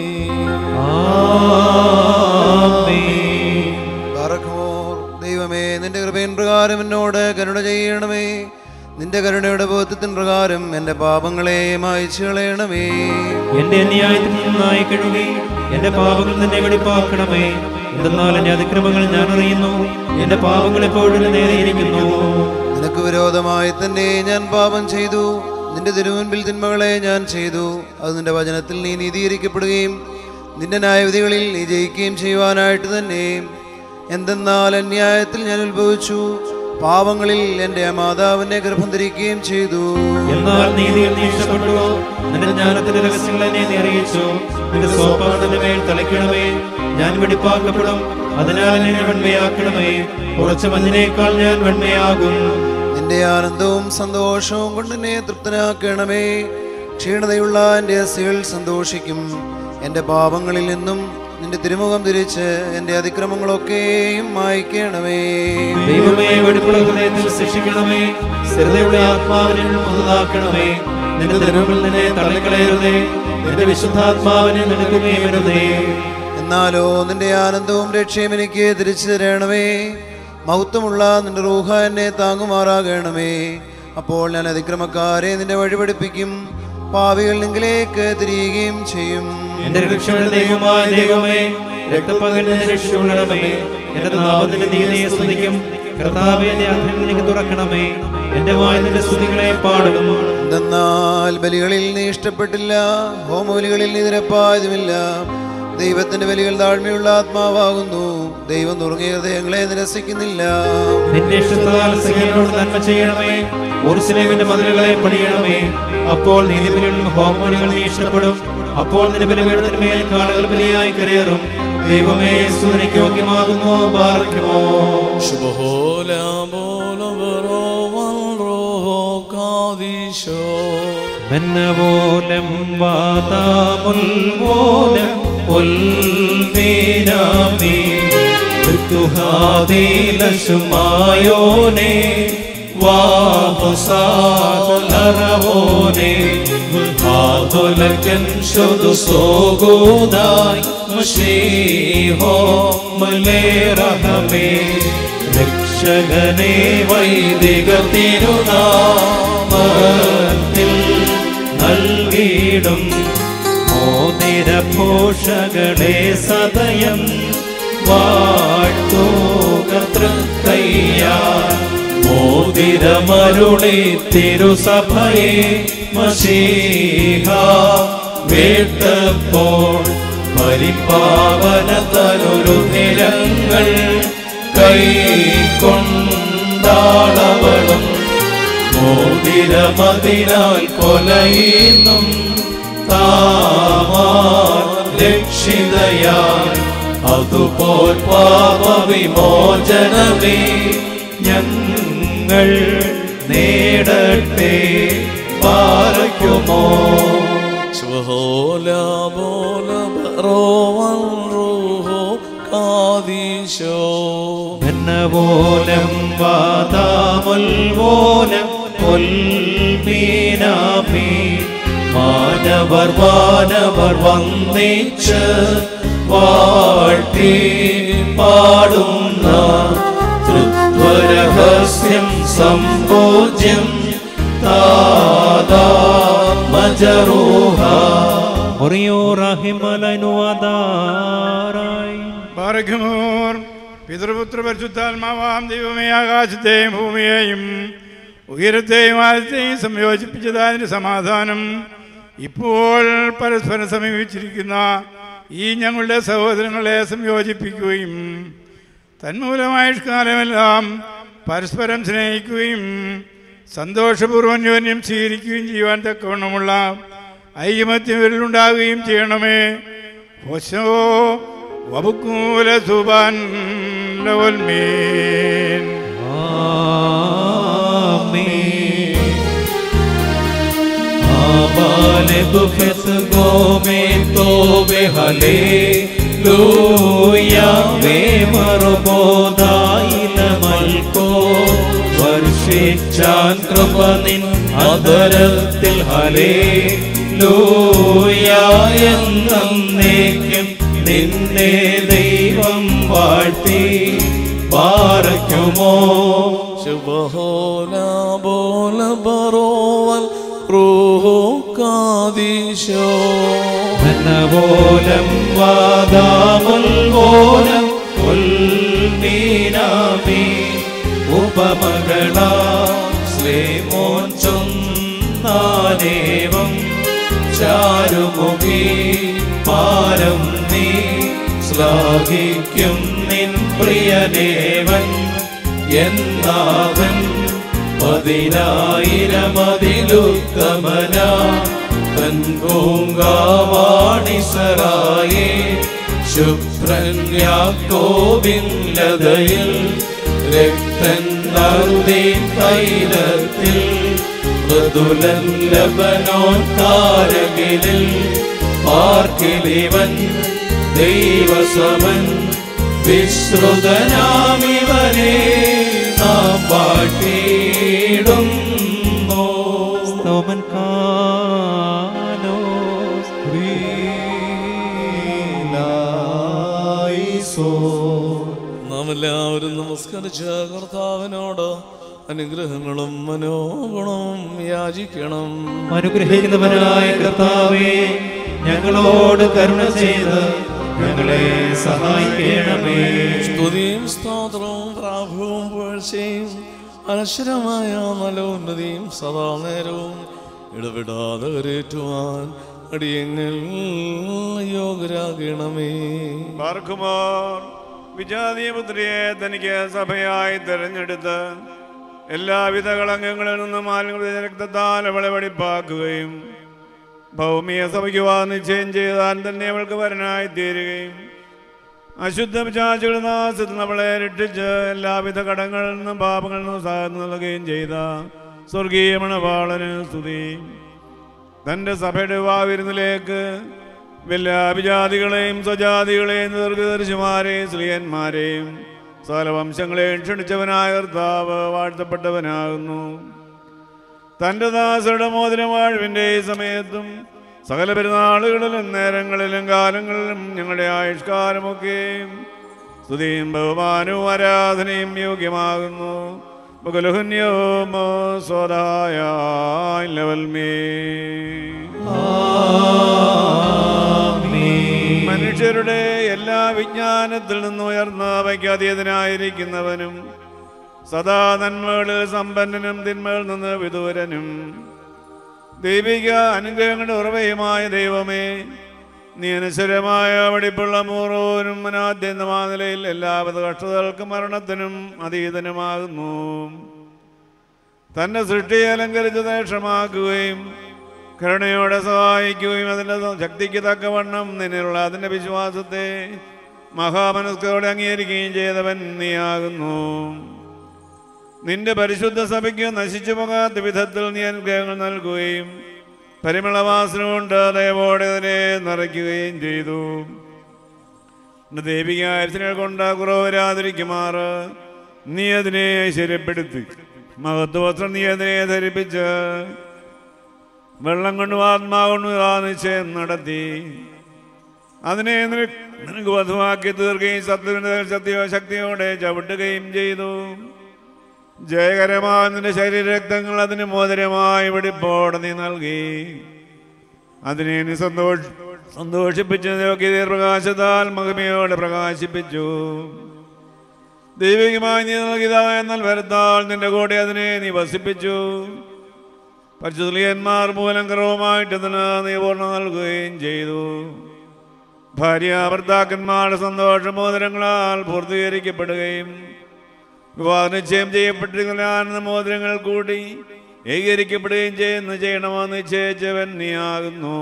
ആമേൻ ബാറഖ്മോർ ദൈവമേ നിന്റെ കൃപയിൻ പ്രകാരം എന്നോട് കരുണ ചെയ്യണമേ നിന്റെ കരുണയുടെ ബോധത്തിൻ പ്രകാരം എൻ്റെ പാപങ്ങളെ മായ്ച്ചു കളയണമേ എന്റെ അന്യായത്തിൽ നിന്നായി കഴുകി എന്റെ പാപങ്ങൾ നിന്നെ വെടിപ്പാക്കണമേ എന്തെന്നാൽ എന്റെ അതിക്രമങ്ങൾ ഞാൻ അറിയുന്നു എന്റെ പാപങ്ങൾ എപ്പോഴും നേരെയിരിക്കുന്നു നിനക്ക് വിരോധമായി തന്നെ ഞാൻ പാപം ചെയ്തു നിന്റെ തിരുമുൻപിൽ തിന്മകളെ ഞാൻ ചെയ്തു അത് നിന്റെ വചനത്തിൽ നീ നീതീകരിക്കപ്പെടുകയും നിന്റെ ന്യായവിധികളിൽ നീ ജയിക്കുകയും ചെയ്യുവാനായിട്ട് തന്നെ എന്തെന്നാൽ അന്യായത്തിൽ ഞാൻ ഉത്ഭവിച്ചു പാവങ്ങളിൽ എൻ്റെ മാതാവിനെ ഗർഭം ധരിക്കുകയും ചെയ്തു എന്നാൽ നീതിയിൽ നീ ഇഷ്ടപ്പെട്ടു നിന്റെ ജ്ഞാനത്തിന്റെ രഹസ്യങ്ങൾ എന്നെ നീ അറിയിച്ചു നിന്റെ സോപ്പാടിന്റെ മേൽ തളിക്കണമേ ഞാൻ വെടിപ്പാക്കപ്പെടും അതിനാൽ എന്നെ വെണ്മയാക്കണമേ കുറച്ച് മഞ്ഞിനേക്കാൾ ഞാൻ വെണ്മയാകും നിന്റെ ആനന്ദവും സന്തോഷവും കൊണ്ട് എന്നെ തൃപ്തനാക്കണമേ ക്ഷീണതയുള്ള എൻ്റെ അസ്ഥികൾ സന്തോഷിക്കും എൻ്റെ പാപങ്ങളിൽ നിന്നും നിന്റെ തിരുമുഖം തിരിച്ച് എൻ്റെ അതിക്രമങ്ങളൊക്കെയും മായ്ക്കണമേ ദൈവമേ വെടിപ്പുള്ള ഹൃദയത്തിൽ ശിക്ഷിക്കണമേ സ്ഥിരതയുള്ള ആത്മാവിനെ പുതുതാക്കണമേ നിന്റെ ധനവിൽ നിന്നെ തള്ളിക്കളയരുതേ നിന്റെ വിശുദ്ധാത്മാവിനെ നിനക്കുമേ വരുതേ എന്നാലോ നിന്റെ ആനന്ദവും രക്ഷയും എനിക്ക് തിരിച്ചു തരണമേ മഹത്വമുള്ള നിന്റെ റൂഹ എന്നെ താങ്ങുമാറാകണമേ അപ്പോൾ ഞാൻ അതിക്രമക്കാരെ നിന്റെ വഴി പഠിപ്പിക്കും പാവികൾ നിങ്കിലേക്ക് തിരിയുകയും ചെയ്യും എന്റെ രക്ഷയുടെ ദൈവമായ ദൈവമേ രക്തപ്പകലിനെ രക്ഷിച്ചുകൊള്ളണമേ എന്റെ നാമത്തിന്റെ നീതിയെ സ്തുതിക്കും കർത്താവേ എന്റെ അധരം എനിക്ക് തുറക്കണമേ എന്റെ വായ നിന്റെ സ്തുതികളെ പാടും എന്തെന്നാൽ ബലികളിൽ നീ ഇഷ്ടപ്പെട്ടില്ല ഹോമബലികളിൽ നീ നിരപ്പായതുമില്ല ദൈവത്തിന്റെ ബലികൾ താഴ്മയുള്ള ആത്മാവാകുന്നു ദൈവം നുറുങ്ങിയ ഹൃദയങ്ങളെ നിരസിക്കുന്നില്ല നിന്റെ ഇഷ്ടത്താൽ സഖ്യനോട് നന്മ ചെയ്യണമേ ഉറുസിലേവിന്റെ മതിലുകളെ പണിയണമേ അപ്പോൾ നീതിബലികളും ഹോമബലികൾ നീ ഇഷ്ടപ്പെടും അപ്പോൾ നിന്റെ ബലിപീഠത്തിന് മേൽ കാളുകൾ ബലിയായി കരയേറും ദൈവമേ സുനിക്ക് യോഗ്യമാകുമോ പാർക്കുമോ ശുഭഹോല പോലവറവൽ റൂഹോ കാദീശോ മെന്നപോലം വാതാമുൽമോലം ഉൽമീനാമി ഋതുഹാദീലശുമായോനെ വാഹസാലറവോനെ ആതുലക്കൻ ശുദു സോഗോദായി മഷീഹോ മലേറഹമേ രക്ഷ രക്ഷകനെ വൈദിക തിരുനാമത്തിൽ നൽകിയിടും മോതിര പോഷകളെ സദയം വാഴ്ത്തുക തൃക്കയ്യ മോതിരമരുളി തിരുസഭയെ മഷീഹ വേട്ടപ്പോൾ പരിപാവന തനൊരു നിരങ്ങൾ കൈക്കൊണ്ടാളവളും മോതിരമതിനാൽ കൊലയുന്നും താമാർ രക്ഷിതയായി അതുപോൽ പാപവിമോചനമേ ഞങ്ങൾ നേടട്ടെ പാറയ്ക്കുമോ شهولا بولا بروان روحو قاديشو എന്നപോലം വാതാമുൽപോലം പൊൽമീനാമി മാനവർ വാനവർ വന്നിച്ച് വാഴ്ത്തി പാടുന്ന തൃത്വരഹസ്യം സംഭോജ്യം താതാ മജറൂഹ ബാറഖമോർ പിതൃപുത്ര പരിശുദ്ധാത്മാവാം ദൈവമേ ആകാശത്തെയും ഭൂമിയെയും ഉയരത്തെയും ആഴത്തെയും സംയോജിപ്പിച്ചതിന് സമാധാനം ഇപ്പോൾ പരസ്പരം സമീപിച്ചിരിക്കുന്ന ഈ ഞങ്ങളുടെ സഹോദരങ്ങളെ സംയോജിപ്പിക്കുകയും തന്മൂലമായുഷ്കാലമെല്ലാം പരസ്പരം സ്നേഹിക്കുകയും സന്തോഷപൂർവ്വം അന്യോന്യം സ്വീകരിക്കുകയും ചെയ്യുവാൻ തക്കവണ്ണമുള്ള ഐകമത്യവരിലുണ്ടാകുകയും ചെയ്യണമേ ഹോശോ വബുക്കൂല സുബാൻ ലവൽമീൻ വർഷിച്ചാൻ കൃപ നിൻ അതരത്തിൽ ഹലേ ലൂയെന്നേക്കും നിന്നെ ദൈവം വാഴ്ത്തി പാറയ്ക്കുമോ شبهولا بولا بروان روحو قاديشو ഘനപോലം വാദാമുൽപോലം ഉൽമീനാമി ഉപമകളാ ശ്രീമോൻ ചൊന്നാനേവം ചാരുമുഖി പാരം നീ ശ്ലാഘിക്കും നിൻ പ്രിയദേവൻ എന്നാവൻ പതിനായിരമതിലുത്തമന തൻ പൂങ്കാവാണിസറായേ ശുഭ്രൻ യാക്കോബിൻ ലതയിൽ രക്തൻ നറുതി തൈലത്തിൽ മൃദുലൻ ലബനോൻ കാരകിലിൽ പാർക്കിലിവൻ ദൈവസമൻ വിശ്രുതനാമിവനെ നാം പാട്ടിയിടുന്നു സ്തോമൻ കാനോസ് നാം എല്ലാവരും നമസ്കരിച്ച കർത്താവിനോട് അനുഗ്രഹങ്ങളും മനോഗുണവും യാചിക്കണം അനുഗ്രഹിക്കുന്നവനായ കർത്താവേ ഞങ്ങളോട് കരുണ ചെയ്ത് ഞങ്ങളെ സഹായിക്കണമേ സ്തുതിയും സ്തോത്രവും പ്രാഭവും പുകഴ്ചയും അനശ്വരമായ നല്ല ഉന്നതിയും സദാ നേരവും ഇടപെടാതെ കരേറ്റുവാൻ അടിയങ്ങൾ യോഗ്യരാകണമേ പാർക്കുമാർ വിജാതീയ പുത്രിയെ തനിക്ക് സഭയായി തെരഞ്ഞെടുത്ത് എല്ലാവിധ കളങ്കങ്ങളിൽ നിന്നും മാലിന്യ രക്തത്താൽ അവളെ വെടിപ്പാക്കുകയും ഭൗമിക സഭയ്ക്ക് വാ നിശ്ചയം ചെയ്താൽ തന്നെ അവൾക്ക് വരനായി തീരുകയും അശുദ്ധ പിശാചുകളുടെ നാശത്തിൽ നമ്മളെ രക്ഷിച്ച് എല്ലാവിധ കടങ്ങളിൽ നിന്നും പാപങ്ങളിൽ നിന്നും സാധനം നൽകുകയും ചെയ്ത സ്വർഗീയ മണവാളന് സ്തുതി തൻ്റെ സഭയുടെ വാവിരുന്നിലേക്ക് വല്ല അഭിജാതികളെയും സ്വജാതികളെയും ദീർഘദർശിമാരെയും സ്ത്രീയന്മാരെയും സകല വംശങ്ങളെയും ക്ഷണിച്ചവനായ കർത്താവ് വാഴ്ത്തപ്പെട്ടവനാകുന്നു തൻ്റെ ദാസരുടെ മോതിരം വാഴ്വിൻ്റെ ഈ സമയത്തും സകല പെരുന്നാളുകളിലും നേരങ്ങളിലും കാലങ്ങളിലും ഞങ്ങളുടെ ആയുഷ്കാലമൊക്കെയും സ്തുതിയും ബഹുമാനവും ആരാധനയും യോഗ്യമാകുന്നു ബഹുലഹുന്യോമോ സ്വതായ ലവൽമേ മനുഷ്യരുടെ എല്ലാ വിജ്ഞാനത്തിൽ നിന്നും ഉയർന്ന വൈകാതീയതനായിരിക്കുന്നവനും സദാ നന്മകളിൽ സമ്പന്നനും തിന്മകളിൽ നിന്ന് വിദൂരനും ദൈവിക അനുഗ്രഹങ്ങളുടെ ഉറവയുമായ ദൈവമേ നീ അനശ്വരമായ വടിപ്പുള്ള മൂറോനും അനാദ്യന്തമായ നിലയിൽ എല്ലാവിധ കഷ്ടതകൾക്കും മരണത്തിനും അതീതനുമാകുന്നു തന്റെ സൃഷ്ടിയെ അലങ്കരിച്ച് ദേഷമാക്കുകയും കരുണയോടെ സഹായിക്കുകയും അതിൻ്റെ ശക്തിക്ക് തക്കവണ്ണം നിന്നിലുള്ള അതിൻ്റെ വിശ്വാസത്തെ മഹാമനസ്കരോടെ അംഗീകരിക്കുകയും ചെയ്തവൻ നീയാകുന്നു നിന്റെ പരിശുദ്ധ സഭയ്ക്ക് നശിച്ചു പോകാത്ത വിധത്തിൽ നീ അനുഗ്രഹങ്ങൾ നൽകുകയും പരിമളവാസന കൊണ്ട് ദയവോടെ അതിനെ നിറയ്ക്കുകയും ചെയ്തു നിന്റെ ദൈവിക ആയത്തിനെ കൊണ്ട് കുറവ് വരാതിരിക്കുമാറ് നീ അതിനെ ഐശ്വര്യപ്പെടുത്തി മഹത്വവസ്ത്രം നീ അതിനെ ധരിപ്പിച്ച് വെള്ളം കൊണ്ടും ആത്മാകൊണ്ടും ആ നിശ്ചയം നടത്തി അതിനെ നിനക്ക് നിനക്ക് വധുവാക്കി തീർക്കുകയും സത്യത്തിന്റെ സത്യ ശക്തിയോടെ ചവിട്ടുകയും ചെയ്തു ജയകരമായ നിന്റെ ശരീരരക്തങ്ങൾ അതിന് മോദരമായി വെടിപ്പോടെ നീ നൽകി അതിനെ നീ സന്തോഷ സന്തോഷിപ്പിച്ച് യോഗ്യതീർ പ്രകാശത്താൽ മഹിമയോടെ പ്രകാശിപ്പിച്ചു ദൈവികമായി നീ നൽകിയതായ എന്നാൽ വരുത്താൽ നിന്റെ കൂടെ അതിനെ നീ വസിപ്പിച്ചു പരിശുദ്ധലിയന്മാർ മൂലം കുറവുമായിട്ട് അതിന് നീ പൂർണ്ണ നൽകുകയും ചെയ്തു ഭാര്യ ഭർത്താക്കന്മാരുടെ സന്തോഷ മോദരങ്ങളാൽ പൂർത്തീകരിക്കപ്പെടുകയും വിവാഹ നിശ്ചയം ചെയ്യപ്പെട്ടിരിക്കുന്ന ആനന്ദ മോദരങ്ങൾ കൂടി ഏകീകരിക്കപ്പെടുകയും ചെയ്യുന്നു ചെയ്യണമെന്ന് നിശ്ചയിച്ചവൻ നീയാകുന്നു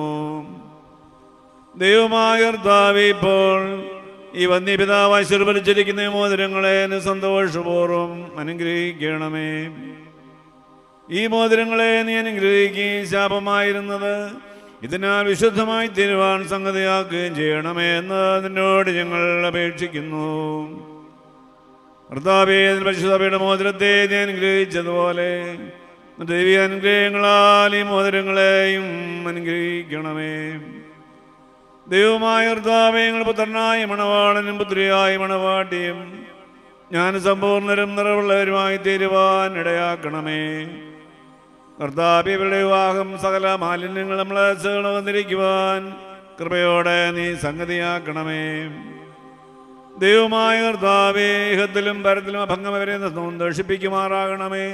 ദൈവമായ കർത്താവേ ഇപ്പോൾ ഈ വന്യപിതാവ് ആശീർവദിച്ചിരിക്കുന്ന ഈ മോതിരങ്ങളെ നീ സന്തോഷപൂർവ്വം അനുഗ്രഹിക്കണമേ ഈ മോതിരങ്ങളെ നീ അനുഗ്രഹിക്കുകയും ശാപമായിരുന്നത് ഇതിനാൽ വിശുദ്ധമായി തീരുവാൻ സംഗതിയാക്കുകയും ചെയ്യണമേ എന്ന് നിന്നോട് ഞങ്ങൾ അപേക്ഷിക്കുന്നു കർത്താവേ പരിശുദ്ധയുടെ മോതിരത്തെ നീ അനുഗ്രഹിച്ചതുപോലെ ദൈവിക അനുഗ്രഹങ്ങളാൽ ഈ മോതിരങ്ങളെയും അനുഗ്രഹിക്കണമേ ദൈവമായ കർത്താവേ ഞങ്ങൾ പുത്രനായ മണവാളനും പുത്രിയായ മണവാട്ടിയും ഞാൻ സമ്പൂർണ്ണരും നിറവുള്ളവരുമായി തീരുവാൻ ഇടയാക്കണമേ കർത്താവ് ഇവരുടെ വിവാഹം സകല മാലിന്യങ്ങൾ നമ്മളെ വന്നിരിക്കുവാൻ കൃപയോടെ നീ സംഗതിയാക്കണമേ ദൈവമായ കർത്താവേ ഇഹത്തിലും പരത്തിലും അഭംഗം അവരെ സന്തോഷിപ്പിക്കുമാറാകണമേ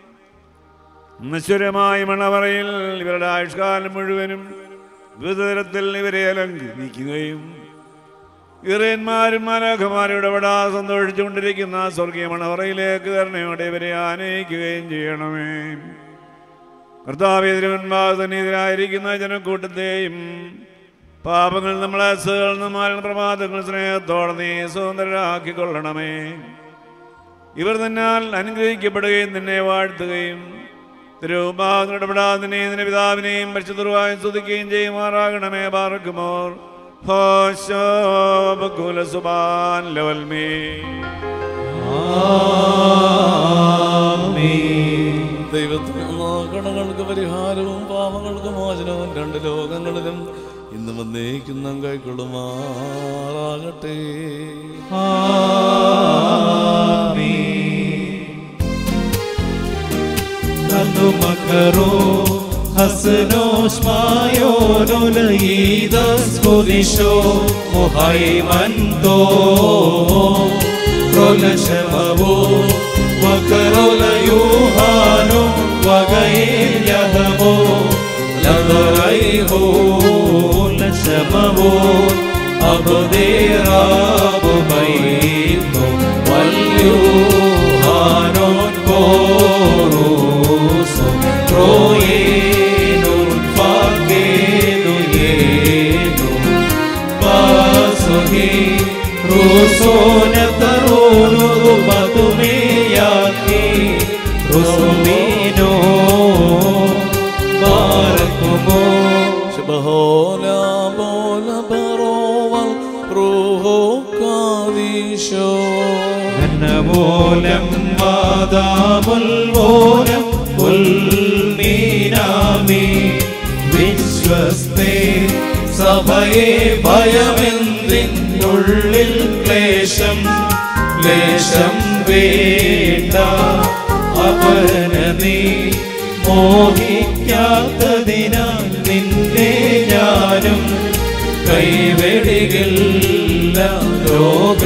നശ്വരമായ മണവറയിൽ ഇവരുടെ ആയുഷ്കാലം മുഴുവനും വിവിധ തരത്തിൽ ഇവരെ അലങ്കരിക്കുകയും ഇറയന്മാരും മാലാഖമാരുടെ വിടാ സന്തോഷിച്ചുകൊണ്ടിരിക്കുന്ന സ്വർഗീയ മണവറയിലേക്ക് കരുണയോടെ ഇവരെ ആനയിക്കുകയും ചെയ്യണമേ കർത്താവേതിരുവൻപാകത്തിനെതിരായിരിക്കുന്ന ജനക്കൂട്ടത്തെയും പാപങ്ങൾ നമ്മളെ അസുഖങ്ങൾ പ്രമാദങ്ങൾ സ്നേഹത്തോടെ നീ സ്വതന്ത്രരാക്കിക്കൊള്ളണമേ ഇവർ നിന്നാൽ അനുഗ്രഹിക്കപ്പെടുകയും നിന്നെ വാഴ്ത്തുകയും തിരുവുമ്പാങ്ങളുടെ നിന്നെ നിന്റെ പിതാവിനെയും പരിശുദ്ധരുവായി സ്തുതിക്കുകയും ചെയ്യുമാറാകണമേ പാർക്കുമോർ സുബാൻ ലവൽമേ ദൈവത്തിന് കടങ്ങൾക്ക് പരിഹാരവും പാപങ്ങൾക്ക് മോചനവും രണ്ട് ലോകങ്ങളിലും ഇന്ന് വന്നേക്കുന്ന കൈക്കൊള്ളുമാറാകട്ടെ מקרו הסנוש מאיונו לאידס קודישו מוחי מנטו כל שמבו וקרו ליוחנו וגאיל יהמו לדרייהו לשמבו עבדי רב ביתו וליוחנון קורוסו troyenun fakenu yenu pasohi rusone tarunu rupatumiyaki rusumino barakumo ശുഭഹോല പോല ബറോവൽ റൂഹോ കാദീശോ മൂലം വാദാമുൽമൂലം ഉൽമീനാമി വിശ്വസ്തേ സഭയെ ഭയമെന്തിൻ ഉള്ളിൽ ക്ലേശം ക്ലേശം വേണ്ട അപരന നീ മോഹിക്കാത്തതിനാൽ നിന്നെ ഞാനും കൈവെടികില്ല ലോക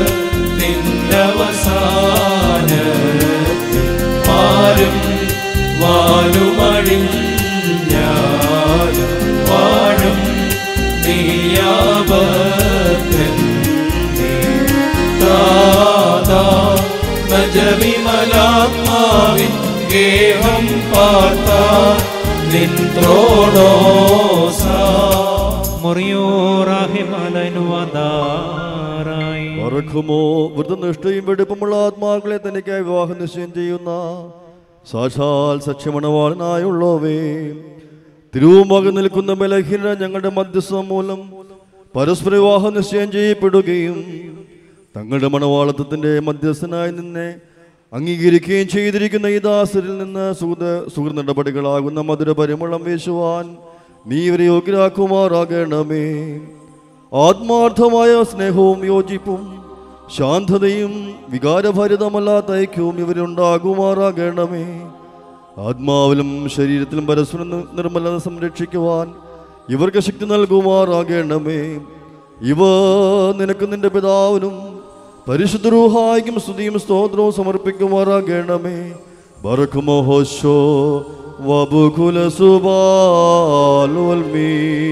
നിന്നവസാന ആരും വാലുമടിഞ്ഞാലും വാഴും നീയാപത്തൻ ദാദാ നജവിമലാത്മാവിൻ ഗേഹം പാർത്ത നിന്ത്രോണോസാ മുറിയോറാഹിമലനുവതാറായി മറക്കുമോ വൃദ്ധനിഷ്ഠയും വെടുപ്പമുള്ള ആത്മാക്കളെ തനിക്കായി വിവാഹം നിശ്ചയം ചെയ്യുന്ന സാക്ഷാൽ സഖ്യമണവാളനായുള്ളവേ തിരുവുമക നിൽക്കുന്ന ബലഹീന ഞങ്ങളുടെ മധ്യസ്ഥം മൂലം പരസ്പര വിവാഹം നിശ്ചയം ചെയ്യപ്പെടുകയും തങ്ങളുടെ മണവാളത്വത്തിന്റെ മധ്യസ്ഥനായി നിന്നെ അംഗീകരിക്കുകയും ചെയ്തിരിക്കുന്ന ഈ ദാസരിൽ നിന്ന് സുഹൃത സുഹൃത്ത് നടപടികളാകുന്ന മധുര പരിമളം വീശുവാൻ നീ ഇവരെ യോഗ്യരാക്കുമാറാകണമേ ആത്മാർത്ഥമായ സ്നേഹവും യോജിപ്പും ശാന്തതയും വികാരഭരിതമല്ലാത്ത ഐക്യവും ഇവരുണ്ടാകുമാറാകണമേ ആത്മാവിലും ശരീരത്തിലും പരസ്പരം നി- നിർമ്മലത സംരക്ഷിക്കുവാൻ ഇവർക്ക് ശക്തി നൽകുമാറാകണമേ ഇവ നിനക്ക് നിന്റെ പിതാവിനും പരിശുദ്ധ റൂഹായിക്കും സ്തുതിയും സ്തോത്രവും സമർപ്പിക്കുമാറാകണമേ ബറക്കുമോ ഹോശോ വബുകുല സുബാലുൽമീ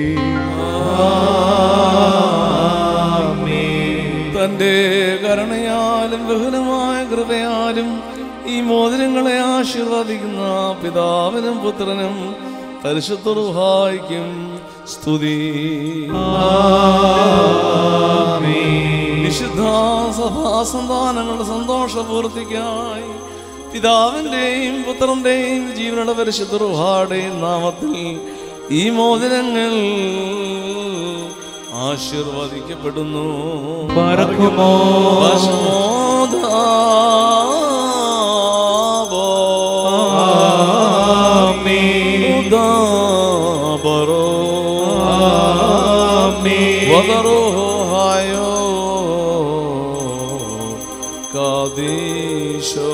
തൻ്റെ കരുണയാലും ബഹുലമായ കൃപയാലും ഈ മോതിരങ്ങളെ ആശീർവദിക്കുന്ന പിതാവിനും പുത്രനും പരിശുദ്ധ റുഹായിക്കും സ്തുതി വിശുദ്ധ സഭാസന്താനങ്ങളുടെ സന്തോഷപൂർത്തിക്കായി പിതാവിൻ്റെയും പുത്രൻ്റെയും ജീവനുള്ള പരിശുദ്ധ റുഹായുടെയും നാമത്തിൽ ഈ മോതിരങ്ങൾ ആശീർവദിക്കപ്പെടുന്നു പറക്കുമോ ഭസ്മോദാബോ. ഉദാബറോ. വദറോഹായോ കാദീശോ.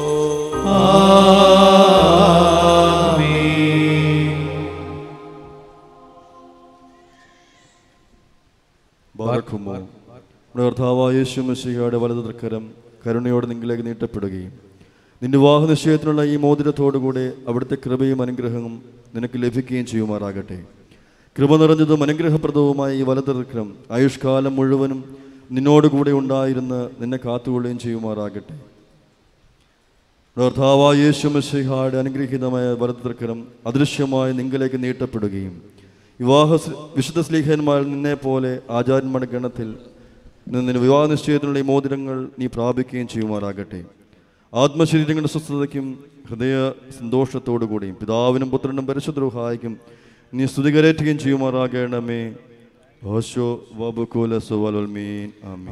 ബാറക്കുമോ നമ്മുടെ കർത്താവായ യേശു മിശിഹയുടെ വലതു തൃക്കരം കരുണയോടെ നിങ്ങളിലേക്ക് നീട്ടപ്പെടുകയും നിന്റെ വിവാഹ നിശ്ചയത്തിനുള്ള ഈ മോതിരത്തോടുകൂടെ അവിടുത്തെ കൃപയും അനുഗ്രഹവും നിനക്ക് ലഭിക്കുകയും ചെയ്യുമാറാകട്ടെ കൃപ നിറഞ്ഞതും അനുഗ്രഹപ്രദവുമായ ഈ വലതു തൃക്കരം ആയുഷ്കാലം മുഴുവനും നിന്നോടുകൂടെ ഉണ്ടായിരുന്ന് നിന്നെ കാത്തുകൊള്ളുകയും ചെയ്യുമാറാകട്ടെ കർത്താവായ യേശു മിശിഹായുടെ അനുഗ്രഹീതമായ വലതുതൃക്കരം അദൃശ്യമായി നിങ്ങളിലേക്ക് നീട്ടപ്പെടുകയും വിവാഹ സ്- വിശുദ്ധ സ്ലീഹന്മാർ നിന്നെ പോലെ ആചാര്യന്മാരുടെ ഗണത്തിൽ നിന്ന് വിവാഹ നിശ്ചയത്തിനുള്ള ഈ മോതിരങ്ങൾ നീ പ്രാപിക്കുകയും ചെയ്യുമാറാകട്ടെ ആത്മശരീരങ്ങളുടെ സ്വസ്ഥതയ്ക്കും ഹൃദയ സന്തോഷത്തോടുകൂടിയും പിതാവിനും പുത്രനും പരിശുദ്ധ നീ സ്തുതികരേറ്റുകയും ചെയ്യുമാറാകണമേ ഓശോ വബുക്കുല സുവലുൽമീൻ ആമീൻ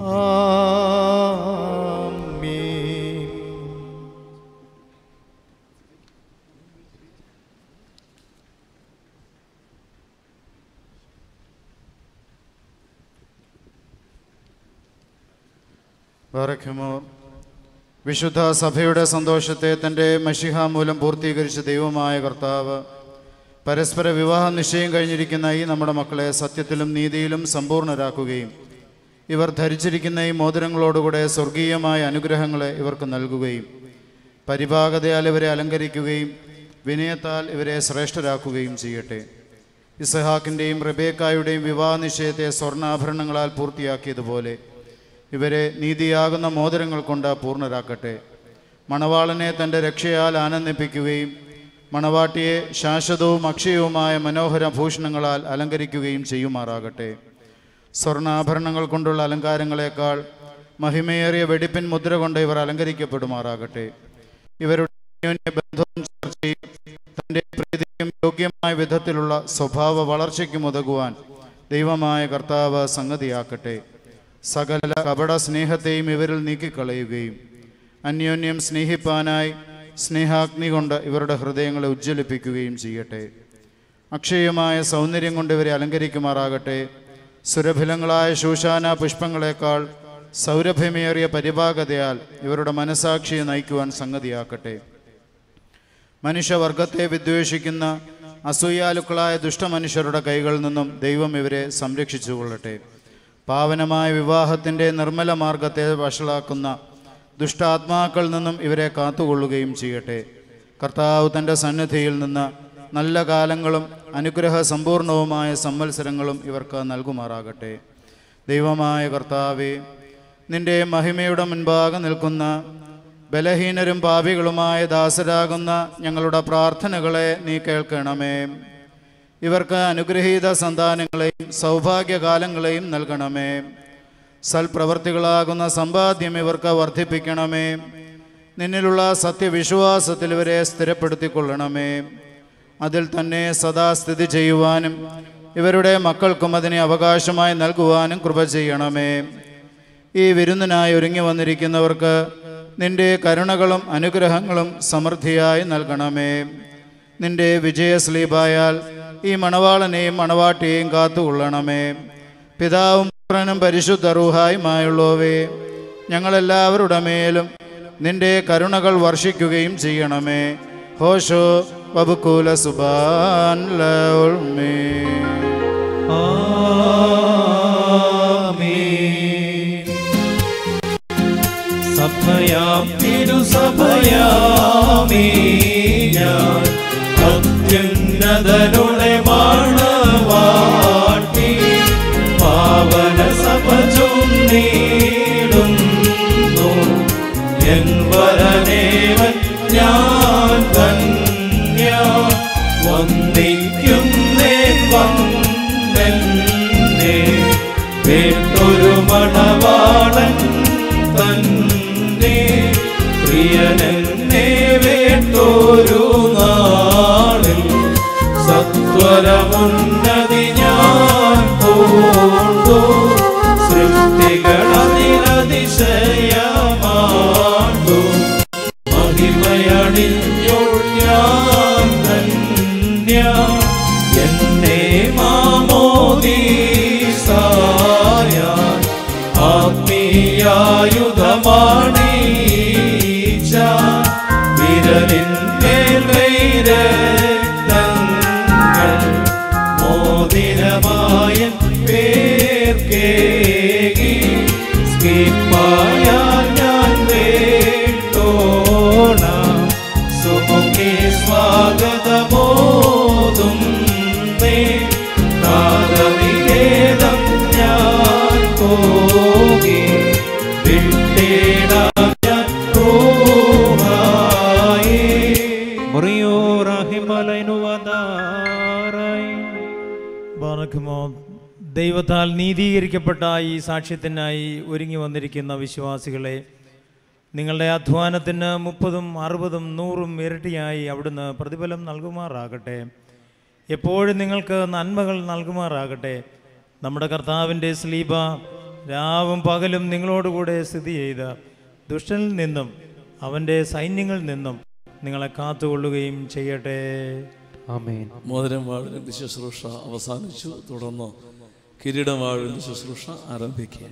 ബാറഖ്യമോർ വിശുദ്ധ സഭയുടെ സന്തോഷത്തെ തൻ്റെ മഷിഹ മൂലം പൂർത്തീകരിച്ച ദൈവമായ കർത്താവ് പരസ്പര വിവാഹ നിശ്ചയം കഴിഞ്ഞിരിക്കുന്ന ഈ നമ്മുടെ മക്കളെ സത്യത്തിലും നീതിയിലും സമ്പൂർണ്ണരാക്കുകയും ഇവർ ധരിച്ചിരിക്കുന്ന ഈ മോതിരങ്ങളോടുകൂടെ സ്വർഗീയമായ അനുഗ്രഹങ്ങളെ ഇവർക്ക് നൽകുകയും പരിഭാഗതയാൽ ഇവരെ അലങ്കരിക്കുകയും വിനയത്താൽ ഇവരെ ശ്രേഷ്ഠരാക്കുകയും ചെയ്യട്ടെ ഇസഹാക്കിൻ്റെയും റബേക്കായുടെയും വിവാഹ നിശ്ചയത്തെ സ്വർണ്ണാഭരണങ്ങളാൽ പൂർത്തിയാക്കിയതുപോലെ ഇവരെ നീതിയാകുന്ന മോതിരങ്ങൾ കൊണ്ട് പൂർണ്ണരാക്കട്ടെ മണവാളനെ തൻ്റെ രക്ഷയാൽ ആനന്ദിപ്പിക്കുകയും മണവാട്ടിയെ ശാശ്വതവും അക്ഷയവുമായ മനോഹര ഭൂഷണങ്ങളാൽ അലങ്കരിക്കുകയും ചെയ്യുമാറാകട്ടെ സ്വർണ്ണാഭരണങ്ങൾ കൊണ്ടുള്ള അലങ്കാരങ്ങളെക്കാൾ മഹിമയേറിയ വെടിപ്പിൻ മുദ്ര കൊണ്ട് ഇവർ അലങ്കരിക്കപ്പെടുമാറാകട്ടെ ഇവരുടെ അന്യോന്യ ബന്ധവും ചർച്ചയും തൻ്റെ പ്രീതിയും യോഗ്യമായ വിധത്തിലുള്ള സ്വഭാവ വളർച്ചയ്ക്കും ഉതകുവാൻ ദൈവമായ കർത്താവ് സംഗതിയാക്കട്ടെ സകല കപട സ്നേഹത്തെയും ഇവരിൽ നീക്കിക്കളയുകയും അന്യോന്യം സ്നേഹിപ്പാനായി സ്നേഹാഗ്നി കൊണ്ട് ഇവരുടെ ഹൃദയങ്ങളെ ഉജ്ജ്വലിപ്പിക്കുകയും ചെയ്യട്ടെ അക്ഷയമായ സൗന്ദര്യം കൊണ്ട് ഇവരെ അലങ്കരിക്കുമാറാകട്ടെ സുരഭിലങ്ങളായ ശൂശാന പുഷ്പങ്ങളെക്കാൾ സൗരഭ്യമേറിയ പരിഭാഗതയാൽ ഇവരുടെ മനസാക്ഷിയെ നയിക്കുവാൻ സംഗതിയാക്കട്ടെ മനുഷ്യവർഗത്തെ വിദ്വേഷിക്കുന്ന അസൂയാലുക്കളായ ദുഷ്ടമനുഷ്യരുടെ കൈകളിൽ നിന്നും ദൈവം ഇവരെ സംരക്ഷിച്ചുകൊള്ളട്ടെ പാവനമായ വിവാഹത്തിൻ്റെ നിർമ്മല മാർഗത്തെ വഷളാക്കുന്ന ദുഷ്ടാത്മാക്കളിൽ നിന്നും ഇവരെ കാത്തുകൊള്ളുകയും ചെയ്യട്ടെ കർത്താവ് തൻ്റെ സന്നിധിയിൽ നിന്ന് നല്ല കാലങ്ങളും അനുഗ്രഹ സമ്പൂർണവുമായ സംവത്സരങ്ങളും ഇവർക്ക് നൽകുമാറാകട്ടെ ദൈവമായ കർത്താവെ നിന്റെ മഹിമയുടെ മുൻപാകെ നിൽക്കുന്ന ബലഹീനരും പാപികളുമായ ദാസരാകുന്ന ഞങ്ങളുടെ പ്രാർത്ഥനകളെ നീ കേൾക്കണമേ ഇവർക്ക് അനുഗ്രഹീത സന്താനങ്ങളെയും സൗഭാഗ്യകാലങ്ങളെയും നൽകണമേ സൽപ്രവർത്തികളാകുന്ന സമ്പാദ്യം ഇവർക്ക് വർദ്ധിപ്പിക്കണമേ നിന്നിലുള്ള സത്യവിശ്വാസത്തിൽ ഇവരെ സ്ഥിരപ്പെടുത്തിക്കൊള്ളണമേ അതിൽ തന്നെ സദാ സ്ഥിതി ചെയ്യുവാനും ഇവരുടെ മക്കൾക്കും അതിനെ അവകാശമായി നൽകുവാനും കൃപ ചെയ്യണമേ ഈ വിരുന്നിനായി ഒരുങ്ങി വന്നിരിക്കുന്നവർക്ക് നിന്റെ കരുണകളും അനുഗ്രഹങ്ങളും സമൃദ്ധിയായി നൽകണമേ നിന്റെ വിജയസ്ലീപായാൽ ഈ മണവാളനെയും മണവാട്ടിയെയും കാത്തുകൊള്ളണമേ പിതാവും പുത്രനും പരിശുദ്ധ റൂഹായുമായുള്ളവേ ഞങ്ങളെല്ലാവരുടെ മേലും നിന്റെ കരുണകൾ വർഷിക്കുകയും ചെയ്യണമേ ഹോഷോ വബുക്കൂല സുബാൻ ലൗൽമേ സഭയാം തിരുസഭയാമീ ഞാൻ അത്യുന്നതനുടെ മാണവാട്ടി പാവന സഭ ചൊന്നീടുന്നു എൻ വരനേവൻ ഞാൻ ധന്യ വന്ദിക്കുന്നേ വന്നെന്നെ കേട്ടൊരു മണവാളൻ തന്നെ പ്രിയനെന്നെ വേട്ടൊരു നാളിൽ സത്വരമുന്നതി ഞാൻ പൂണ്ടു സൃഷ്ടികളതിലതിശയമാണ്ടു മഹിമയണിഞ്ഞോൾ ഞാൻ ധന്യ എന്നെ മാമോദീസായ ആത്മീയായുധമാണീച്ച വിരലിന്മേൽ വൈരക്തങ്ങൾ മോതിരമായ പേർക്കേകി സ്കീപ്പായാൽ ഞാൻ വേട്ടോണ സുമുഖി സ്വാഗതമോതും നേ നാഗവിവേദം ഞാൻ പോകി വിട്ടേടാം ഞാൻ റൂഹായേ. മുറിയോ റഹിമലൈനുവദാറായി. ബാറക്കുമോ ദൈവത്താൽ നീതീകരിക്കപ്പെട്ട ഈ സാക്ഷ്യത്തിനായി ഒരുങ്ങി വന്നിരിക്കുന്ന വിശ്വാസികളെ നിങ്ങളുടെ അധ്വാനത്തിന് മുപ്പതും അറുപതും നൂറും ഇരട്ടിയായി അവിടുന്ന് പ്രതിഫലം നൽകുമാറാകട്ടെ എപ്പോഴും നിങ്ങൾക്ക് നന്മകൾ നൽകുമാറാകട്ടെ നമ്മുടെ കർത്താവിൻ്റെ സ്ലീബ രാവും പകലും നിങ്ങളോടുകൂടെ സ്ഥിതി ചെയ്ത് ദുഷ്ടനിൽ നിന്നും അവൻ്റെ സൈന്യങ്ങളിൽ നിന്നും നിങ്ങളെ കാത്തുകൊള്ളുകയും ചെയ്യട്ടെ ആമേൻ മോതിരം വാഴുന്ന ശുശ്രൂഷ അവസാനിച്ചു തുടർന്ന് കിരീടം വാഴുന്ന ശുശ്രൂഷ ആരംഭിക്കുക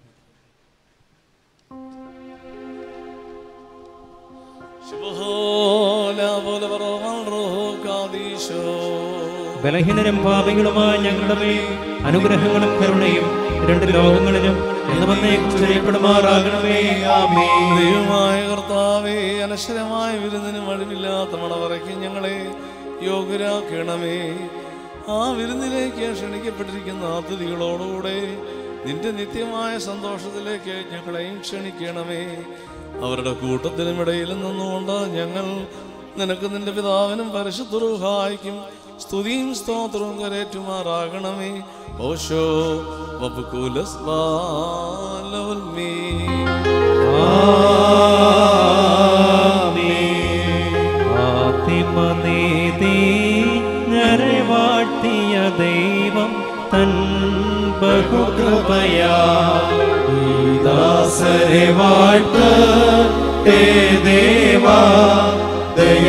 ബലഹീനരും പാപികളുമായ ഞങ്ങളുടെ മേൽ അനുഗ്രഹങ്ങളും കരുണയും രണ്ട് ലോകങ്ങളിലും എന്നവന്നേക്കും ചെയ്യപ്പെടുമാറാകണമേ ആമേൻ ദൈവമായ കർത്താവേ അനശ്വരമായ വിരുന്നിന് മഴവില്ലാത്ത മണവറയ്ക്ക് ഞങ്ങളെ യോഗ്യരാക്കണമേ ആ വിരുന്നിലേക്ക് ക്ഷണിക്കപ്പെട്ടിരിക്കുന്ന അതിഥികളോടുകൂടെ നിന്റെ നിത്യമായ സന്തോഷത്തിലേക്ക് ഞങ്ങളെയും ക്ഷണിക്കണമേ അവരുടെ കൂട്ടത്തിനും ഇടയിലും നിന്നുകൊണ്ട് ഞങ്ങൾ നിനക്ക് നിന്റെ പിതാവിനും പരിശുദ്ധ സ്തുതിയും സ്തോത്രവും കരേറ്റുമാറാകണമേ ഓശോ വബുക്കുലസ് ബാലവൽമീ ആത്തിമനീതി വാഴ്ത്തിയ ദൈവം തൻ ബഹുകൃപയാ ഈ ദാസരെ വാഴ്ത്തേ ദേവാ ദയ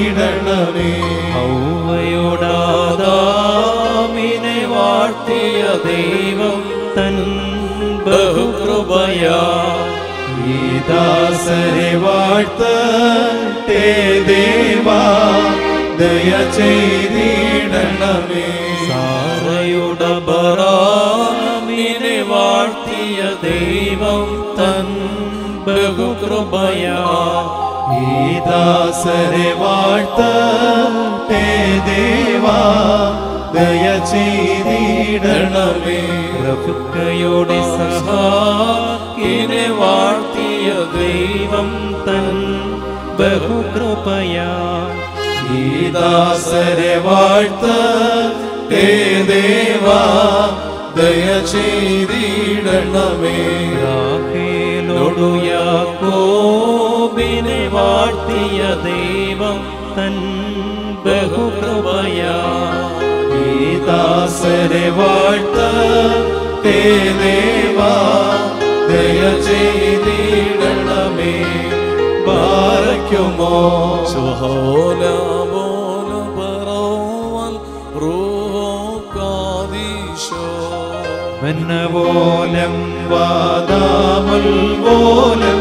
ചെയ്തിടണമേ ഔവയോടാദാമിനെ വാഴ്ത്തിയ ദൈവം തൻ ബഹുകൃപയാ ഈ ദാസരെ വാഴ്ത്തേ ദേവാ ദയ ചെയ്തിടണമേ സാറയുടെ ബറാമിനെ വാഴ്ത്തിയ ദൈവം തൻ ബഹുകൃപയാ ഈ ദാസരെ വാഴ്ത്തേ ദേവാ ദയ ചെയ്തിടണമേ പ്രഭുക്കയുടെ സഹായിനെ വാഴ്ത്തിയ ദൈവം തൻ ബഹുകൃപയാ ഈ ദാസരെ വാഴ്ത്തേ ദേവാ ദയ ചെയ്തിടണമേ രാഖേലോടു യാക്കോബിനെ വാഴ്ത്തിയ ദൈവം തൻ ബഹുകൃപയാ ഈ ദാസരെ വാഴ്ത്തേ ദേവാ ദയ ചെയ്തിടണമേ ബാരയ്ക്കുമോ സുഹോല ബോല ബറോവൽ റൂഹോ കാദീശോ വന്നപോലം വാദാമുൽ പോലം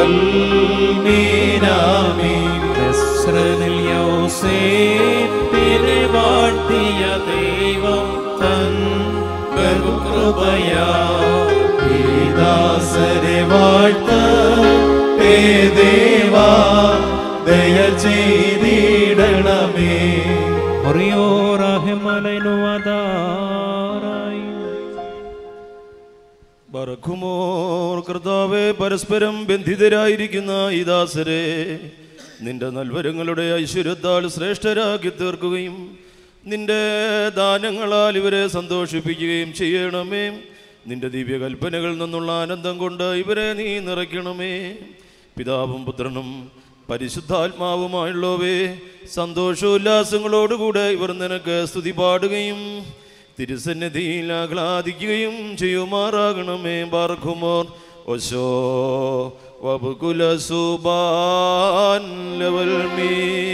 കൊൽമീനാമി നസ്രനിൽ യോസേപ്പിനെ വാഴ്ത്തിയ ദൈവം തൻ ബഹുകൃപയാ ഈ ദാസരെ വാഴ്ത്തേ ദേവാ ദയ ചെയ്തിടണമേ ഒറിയോറാഹിമലനുവതാറായി ബറക്കുമോർ കർത്താവെ പരസ്പരം ബന്ധിതരായിരിക്കുന്ന ഈ ദാസരെ നിന്റെ നൽവരങ്ങളുടെ ഐശ്വര്യത്താൽ ശ്രേഷ്ഠരാക്കി തീർക്കുകയും നിന്റെ ദാനങ്ങളാൽ ഇവരെ സന്തോഷിപ്പിക്കുകയും ചെയ്യണമേ നിന്റെ ദിവ്യകൽപ്പനകളിൽ നിന്നുള്ള ആനന്ദം കൊണ്ട് ഇവരെ നീ നിറയ്ക്കണമേ പിതാവും പുത്രനും പരിശുദ്ധാത്മാവുമായുള്ളവേ സന്തോഷോല്ലാസങ്ങളോടുകൂടെ ഇവർ നിനക്ക് സ്തുതി പാടുകയും തിരുസന്നിധിയിൽ ആഹ്ലാദിക്കുകയും ചെയ്യുമാറാകണമേ ബാർഖുമോർ ഒശോ വബുകുല സുബാൻ ലവൽ മീ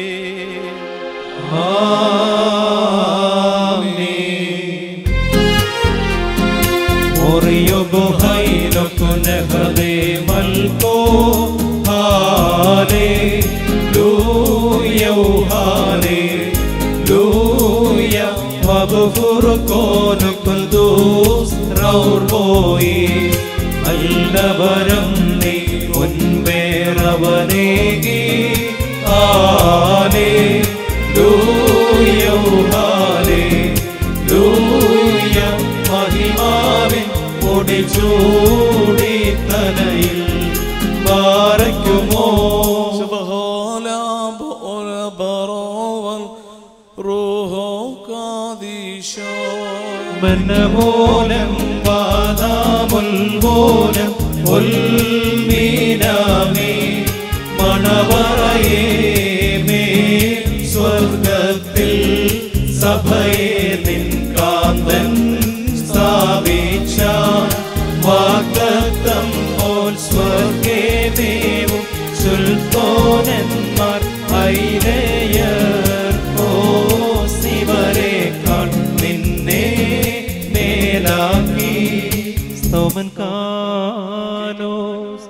Oriogo kunehade malko hale luya hale luya wabfur kon kundus raur boy allavaram ni unberavane hale luya hale luya മഹിമാവിൻ പൊടിച്ചൂടി തലയിൽ പാറയ്ക്കുമോ സുബഹോല ബോല ബറോവൽ റൂഹോ കാദീശോ മനമോലം വാദാമുൽ പോലം ഉൽമീനാമേ മണവറയേ മേ സ്വർഗത്തിൽ സഭയെ നിൻ കാന്തൻ സ്ഥാപിച്ച വാഗ്ദത്തം പോൽ സ്വർഗേ ദേവും സുൽത്തോനന്മാർ ഐരയർ ഓസിവരേക്കാൾ നിന്നെ മേലാക്കി സ്തോമൻ കാനോസ്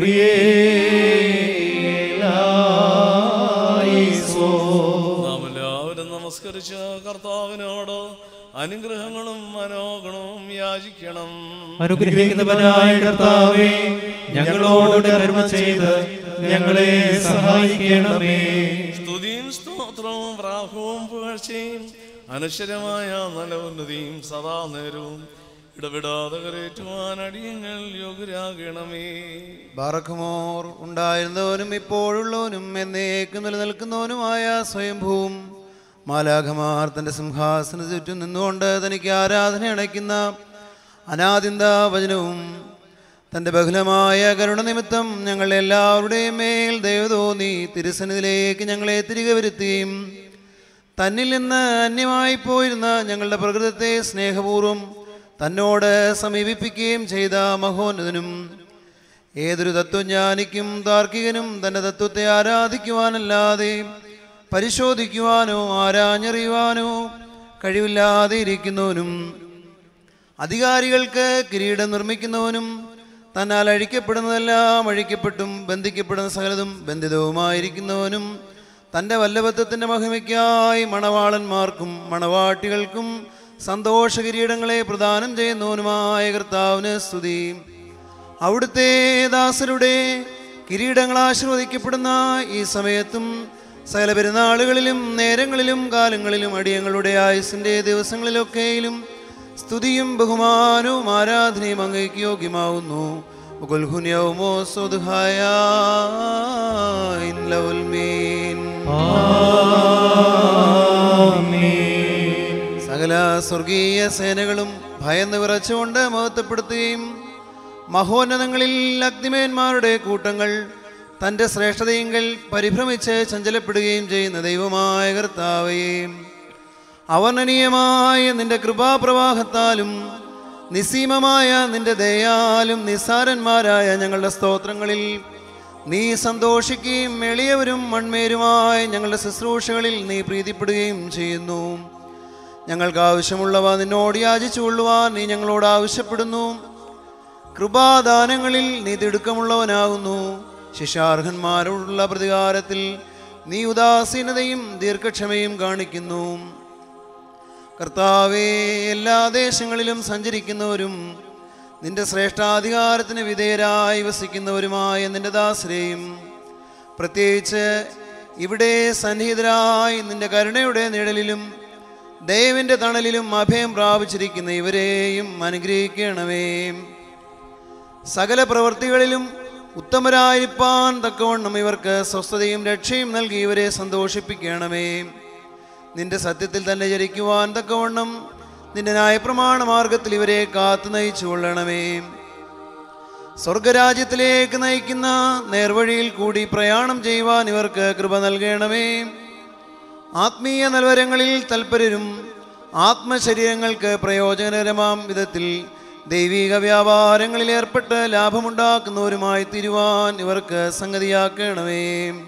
കുറിയേലായിസോ നാം എല്ലാവരും നമസ്കരിച്ച് കർത്താവിനോട് അനുഗ്രഹങ്ങളും മനോഗണവും യാചിക്കണം അനുഗ്രഹിക്കുന്നവനായ കർത്താവേ ഞങ്ങളോട് കർമ്മ ചെയ്ത് ഞങ്ങളെ സഹായിക്കണമേ സ്തുതിയും സ്തോത്രവും പ്രാഹവും പുകഴ്ചയും അനശ്വരമായ നല്ല ഉന്നതിയും സദാ നേരവും ഇടപെടാതെ കരേറ്റുവാൻ അടിയങ്ങൾ യോഗ്യരാകണമേ ബാറഖമോർ ഉണ്ടായിരുന്നവനും ഇപ്പോഴുള്ളവനും എന്നേക്കും നിലനിൽക്കുന്നവനുമായ സ്വയംഭൂവും മാലാഖമാർ തൻ്റെ സിംഹാസന ചുറ്റും നിന്നുകൊണ്ട് തനിക്ക് ആരാധന അണയ്ക്കുന്ന അനാദിന്ത വചനവും തൻ്റെ ബഹുലമായ കരുണ നിമിത്തം ഞങ്ങൾ എല്ലാവരുടെയും മേൽ ദൈവ തോന്നി തിരുസന്നിധിയിലേക്ക് ഞങ്ങളെ തിരികെ വരുത്തുകയും തന്നിൽ നിന്ന് അന്യമായി പോയിരുന്ന ഞങ്ങളുടെ പ്രകൃതത്തെ സ്നേഹപൂർവ്വം തന്നോട് സമീപിപ്പിക്കുകയും ചെയ്ത മഹോന്നതനും ഏതൊരു തത്വജ്ഞാനിക്കും താർക്കികനും തൻ്റെ തത്വത്തെ ആരാധിക്കുവാനല്ലാതെ പരിശോധിക്കുവാനോ ആരാഞ്ഞറിയുവാനോ കഴിവില്ലാതെ ഇരിക്കുന്നവനും അധികാരികൾക്ക് കിരീടം നിർമ്മിക്കുന്നവനും തന്നാൽ അഴിക്കപ്പെടുന്നതെല്ലാം അഴിക്കപ്പെട്ടും ബന്ധിക്കപ്പെടുന്ന സകലതും ബന്ധിതവുമായിരിക്കുന്നവനും തൻ്റെ വല്ലഭത്വത്തിൻ്റെ മഹിമയ്ക്കായി മണവാളന്മാർക്കും മണവാട്ടികൾക്കും സന്തോഷ കിരീടങ്ങളെ പ്രദാനം ചെയ്യുന്നവനുമായ കർത്താവിന് സ്തുതി അവിടുത്തെ ദാസരുടെ കിരീടങ്ങൾ ആശീർവദിക്കപ്പെടുന്ന ഈ സമയത്തും സകല പെരുന്നാളുകളിലും നേരങ്ങളിലും കാലങ്ങളിലും അടിയങ്ങളുടെ ആയുസിൻ്റെ ദിവസങ്ങളിലൊക്കെയിലും സ്തുതിയും ബഹുമാനവും ആരാധനയും അങ്ങേക്ക് യോഗ്യമാവുന്നു ഉഗുൽഹുന്യവുമോ സ്വതുഹായ സകല സ്വർഗീയ സേനകളും ഭയന്ന് വിറച്ചുകൊണ്ട് മഹത്വപ്പെടുത്തുകയും മഹോന്നതങ്ങളിൽ അഗ്നിമേന്മാരുടെ കൂട്ടങ്ങൾ തൻ്റെ ശ്രേഷ്ഠതയെങ്കിൽ പരിഭ്രമിച്ച് ചഞ്ചലപ്പെടുകയും ചെയ്യുന്ന ദൈവമായ കർത്താവയും അവർണനീയമായ നിന്റെ കൃപാപ്രവാഹത്താലും നിസ്സീമമായ നിന്റെ ദയാലും നിസ്സാരന്മാരായ ഞങ്ങളുടെ സ്തോത്രങ്ങളിൽ നീ സന്തോഷിക്കുകയും എളിയവരും മൺമേരുമായ ഞങ്ങളുടെ ശുശ്രൂഷകളിൽ നീ പ്രീതിപ്പെടുകയും ചെയ്യുന്നു ഞങ്ങൾക്ക് ആവശ്യമുള്ളവ നിന്നോട് യാചിച്ചുകൊള്ളുവാൻ നീ ഞങ്ങളോട് ആവശ്യപ്പെടുന്നു കൃപാദാനങ്ങളിൽ നീ തിടുക്കമുള്ളവനാകുന്നു ശിശാർഹന്മാരോടുള്ള പ്രതികാരത്തിൽ നീ ഉദാസീനതയും ദീർഘക്ഷമയും കാണിക്കുന്നു കർത്താവേ എല്ലാ ദേശങ്ങളിലും സഞ്ചരിക്കുന്നവരും നിന്റെ ശ്രേഷ്ഠാധികാരത്തിന് വിധേയരായി വസിക്കുന്നവരുമായ നിന്റെ ദാസരെയും പ്രത്യേകിച്ച് ഇവിടെ സന്നിഹിതരായി നിന്റെ കരുണയുടെ നിഴലിലും ദൈവന്റെ തണലിലും അഭയം പ്രാപിച്ചിരിക്കുന്ന ഇവരെയും അനുഗ്രഹിക്കണമേ സകല പ്രവൃത്തികളിലും ഉത്തമരായിരിക്കാൻ തക്കവണ്ണം ഇവർക്ക് സ്വസ്ഥതയും രക്ഷയും നൽകി ഇവരെ സന്തോഷിപ്പിക്കണമേ നിന്റെ സത്യത്തിൽ തന്നെ ജരിക്കുവാൻ തക്കവണ്ണം നിന്റെ ന്യായപ്രമാണ മാർഗത്തിൽ ഇവരെ കാത്തു നയിച്ചു കൊള്ളണമേ സ്വർഗരാജ്യത്തിലേക്ക് നയിക്കുന്ന നേർവഴിയിൽ കൂടി പ്രയാണം ചെയ്യുവാൻ ഇവർക്ക് കൃപ നൽകണമേ ആത്മീയ നൽവരങ്ങളിൽ തൽപരരും ആത്മശരീരങ്ങൾക്ക് പ്രയോജനകരമാം വിധത്തിൽ ദൈവിക വ്യാപാരങ്ങളിൽ ഏർപ്പെട്ട് ലാഭമുണ്ടാക്കുന്നവരുമായി തിരുവാൻ ഇവർക്ക് സംഗതിയാക്കണമേ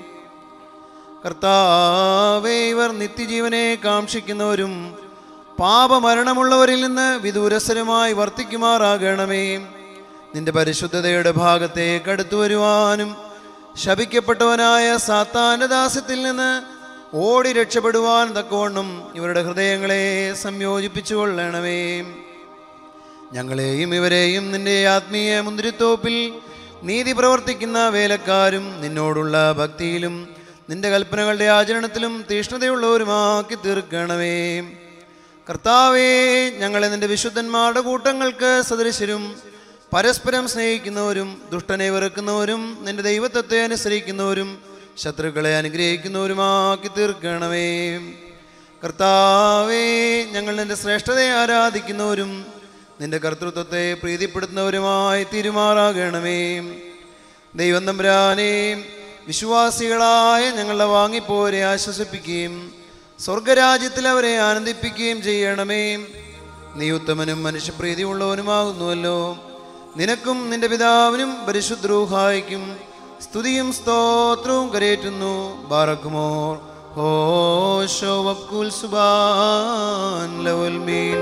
കർത്താവേ ഇവർ നിത്യജീവനെ കാക്ഷിക്കുന്നവരും പാപമരണമുള്ളവരിൽ നിന്ന് വിദൂരസ്ഥരുമായി വർത്തിക്കുമാറാകണമേ നിന്റെ പരിശുദ്ധതയുടെ ഭാഗത്തേക്ക് അടുത്തു വരുവാനും ശപിക്കപ്പെട്ടവനായ സാത്താന്റെ ദാസ്യത്തിൽ നിന്ന് ഓടി രക്ഷപ്പെടുവാൻ തക്കവണ്ണം ഇവരുടെ ഹൃദയങ്ങളെ സംയോജിപ്പിച്ചു കൊള്ളണമേ ഞങ്ങളെയും ഇവരെയും നിന്റെ ആത്മീയ മുന്തിരിത്തോപ്പിൽ നീതി പ്രവർത്തിക്കുന്ന വേലക്കാരും നിന്നോടുള്ള ഭക്തിയിലും നിന്റെ കൽപ്പനകളുടെ ആചരണത്തിലും തീഷ്ണതയുള്ളവരുമാക്കി തീർക്കണമേ കർത്താവേ ഞങ്ങളെ നിന്റെ വിശുദ്ധന്മാരുടെ കൂട്ടങ്ങൾക്ക് സദൃശരും പരസ്പരം സ്നേഹിക്കുന്നവരും ദുഷ്ടനെ വെറുക്കുന്നവരും നിന്റെ ദൈവത്വത്തെ അനുസരിക്കുന്നവരും ശത്രുക്കളെ അനുഗ്രഹിക്കുന്നവരുമാക്കി തീർക്കണമേ കർത്താവേ ഞങ്ങൾ നിന്റെ ശ്രേഷ്ഠതയെ ആരാധിക്കുന്നവരും നിന്റെ കർത്തൃത്വത്തെ പ്രീതിപ്പെടുത്തുന്നവരുമായി തീരുമാറാകണമേ ദൈവം തമ്പുരാനെ വിശ്വാസികളായ ഞങ്ങളുടെ വാങ്ങിപ്പോരെ ആശ്വസിപ്പിക്കുകയും സ്വർഗരാജ്യത്തിൽ അവരെ ആനന്ദിപ്പിക്കുകയും ചെയ്യണമേ നീ ഉത്തമനും മനുഷ്യപ്രീതിയുള്ളവനുമാകുന്നുവല്ലോ നിനക്കും നിന്റെ പിതാവിനും പരിശുദ്രൂഹായിക്കും സ്തുതിയും സ്തോത്രവും കരയേറ്റുന്നു ബാറക്കുമോർ ഹോശോ വക്കുൽ സുബാൻ ലവൽ മീൻ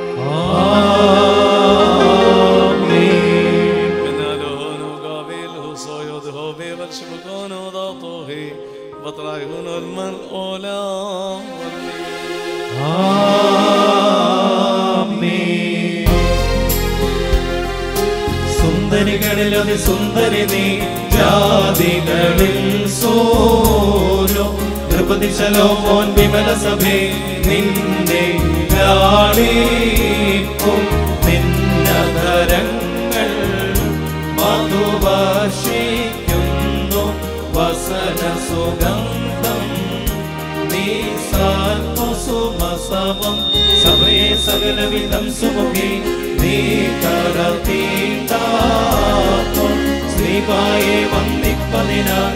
Benalono Gavel Husoyo de Hove Valshmukono da Tohe Batrayun Ulman Olam സുന്ദരികളിൽ അതി സുന്ദരി നീ ജാതികളിൽ സോരോ നൃപതി ശലോമോൻ വിമല സഭേ നിന്നെ ലാളിക്കും നിന്നതരങ്ങൾ മധുവർഷിക്കുന്നു വസന സുഗന്ധം നീ സാത്മസുമസമം സഭയെ സകലവിധം സുമുഖി നീ കരതീണ്ടാക്കും ശ്രീപായെ വന്ദിപ്പതിനാൽ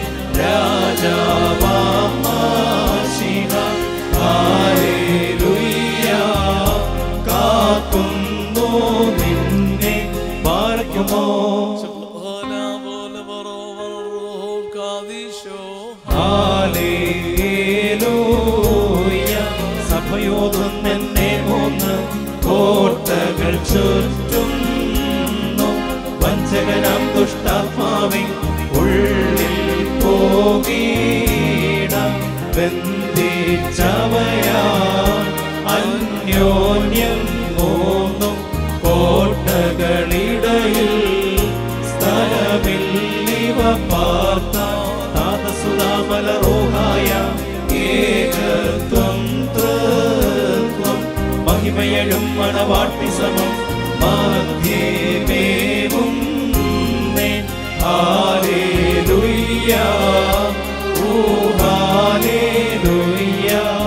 രാജാവാശിഹ ഹാലേലുയ്യ കാക്കുന്നു നിന്നെ പാർക്കുമോ Ola Bola Baro Baro Kadisho ഹാലേലൂയ സഭയോടും എന്നെ ഒന്ന് കോട്ടകൾ ചുറ്റും മഹിമയഴും മണവാട്ടി സമം മാധ്യമേവും ഹാലേലുയ്യ ഓ ഹാലേലുയ്യ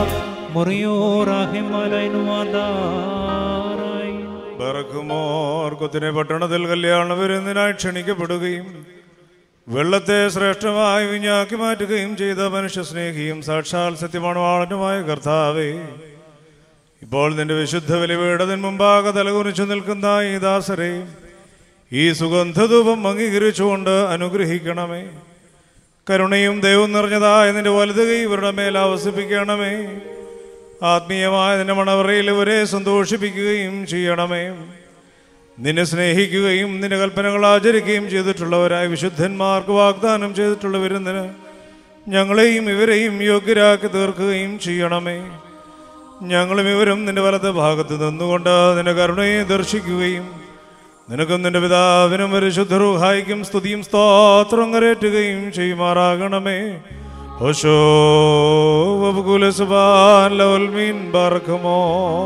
മുറിയോറാഹിമലൈനുവാദാറായി ബറക്കുമോർ കൊത്തിനെ പട്ടണത്തിൽ കല്യാണ വിരുന്നിനായി ക്ഷണിക്കപ്പെടുകയും വെള്ളത്തെ ശ്രേഷ്ഠമായി വിഞ്ഞാക്കി മാറ്റുകയും ചെയ്ത മനുഷ്യ സ്നേഹിയും സാക്ഷാൽ സത്യമാണവാളനുമായ കർത്താവേ ഇപ്പോൾ നിന്റെ വിശുദ്ധ ബലിപീഠത്തിന് മുമ്പാകെ തലകുനിച്ചു നിൽക്കുന്ന ഈ ദാസരെ ഈ സുഗന്ധധൂപം അംഗീകരിച്ചുകൊണ്ട് അനുഗ്രഹിക്കണമേ കരുണയും ദൈവം നിറഞ്ഞതായ നിന്റെ വലുത് കൈ ഇവരുടെ മേൽ ആവസിപ്പിക്കണമേ ആത്മീയമായ നിന്റെ മണവറയിൽ ഇവരെ സന്തോഷിപ്പിക്കുകയും ചെയ്യണമേ നിന്നെ സ്നേഹിക്കുകയും നിന്റെ കൽപ്പനകൾ ആചരിക്കുകയും ചെയ്തിട്ടുള്ളവരായ വിശുദ്ധന്മാർക്ക് വാഗ്ദാനം ചെയ്തിട്ടുള്ള വിരുന്നിന് ഞങ്ങളെയും ഇവരെയും യോഗ്യരാക്കി തീർക്കുകയും ചെയ്യണമേ ഞങ്ങളും ഇവരും നിന്റെ വലത്തെ ഭാഗത്ത് നിന്നുകൊണ്ട് നിന്റെ കരുണയെ ദർശിക്കുകയും നിനക്കും നിന്റെ പിതാവിനും പരിശുദ്ധറുഹായിക്കും സ്തുതിയും സ്തോത്രം കരേറ്റുകയും ചെയ്യുമാറാകണമേ ഹോശോ വബുകുലസുബാൻ ലവൽമീൻ ബാർക്കുമോ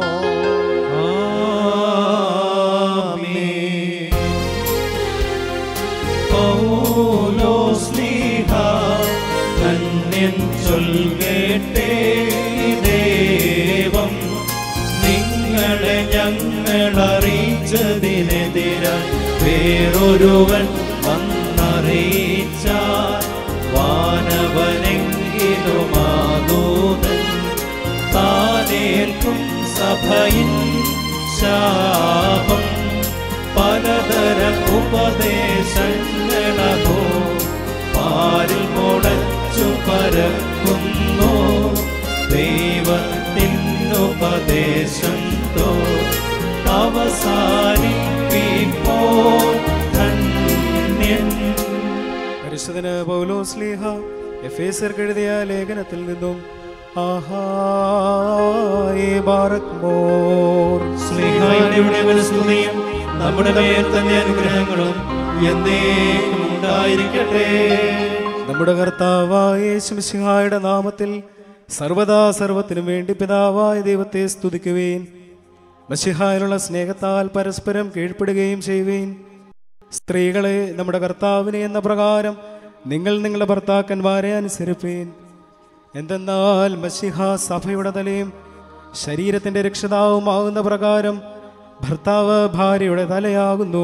പൗലോസ്ലീഹ ധന്യൻ ചൊൽകേട്ടേ ദേവം നിങ്ങളെ ഞങ്ങൾ അറിയിച്ചതിനെതിരായി വേറൊരുവൻ വന്നറിയിച്ചാൽ വാനവനെങ്കിലുമാതൂതൻ താനേൽക്കും സഭയിൻ ശാപം പലതരം ഉപദേശങ്ങളോ പാരിൽ മുടച്ചു പരക്കുന്നു ദൈവത്തിനുപദേശം തോ അവസാനിപ്പിപ്പോ ധന്യൻ പരിശുദ്ധന് പൗലോസ്ലീഹ എഫേസർക്ക് എഴുതിയ ലേഖനത്തിൽ നിന്നും ആഹായേ ബാറക്മോർ സ്നേഹായുടെ സ്തുതിയും നമ്മുടെ മേൽ തന്നെ അനുഗ്രഹങ്ങളും എന്നേക്കും ഉണ്ടായിരിക്കട്ടെ നമ്മുടെ കർത്താവായ യേശുമിശിഹായുടെ നാമത്തിൽ സർവദാ സർവത്തിനും വേണ്ടി പിതാവായ ദൈവത്തെ സ്തുതിക്കുവേൻ മഷിഹായിലുള്ള സ്നേഹത്താൽ പരസ്പരം കീഴ്പ്പെടുകയും ചെയ്യുവേൻ സ്ത്രീകളെ നമ്മുടെ കർത്താവിനെ എന്ന പ്രകാരം നിങ്ങൾ നിങ്ങളുടെ ഭർത്താക്കന്മാരെ അനുസരിപ്പീൻ എന്തെന്നാൽ മഷിഹ സഭയുടെ തലയും ശരീരത്തിൻ്റെ രക്ഷിതാവുമാകുന്ന പ്രകാരം ഭർത്താവ് ഭാര്യയുടെ തലയാകുന്നു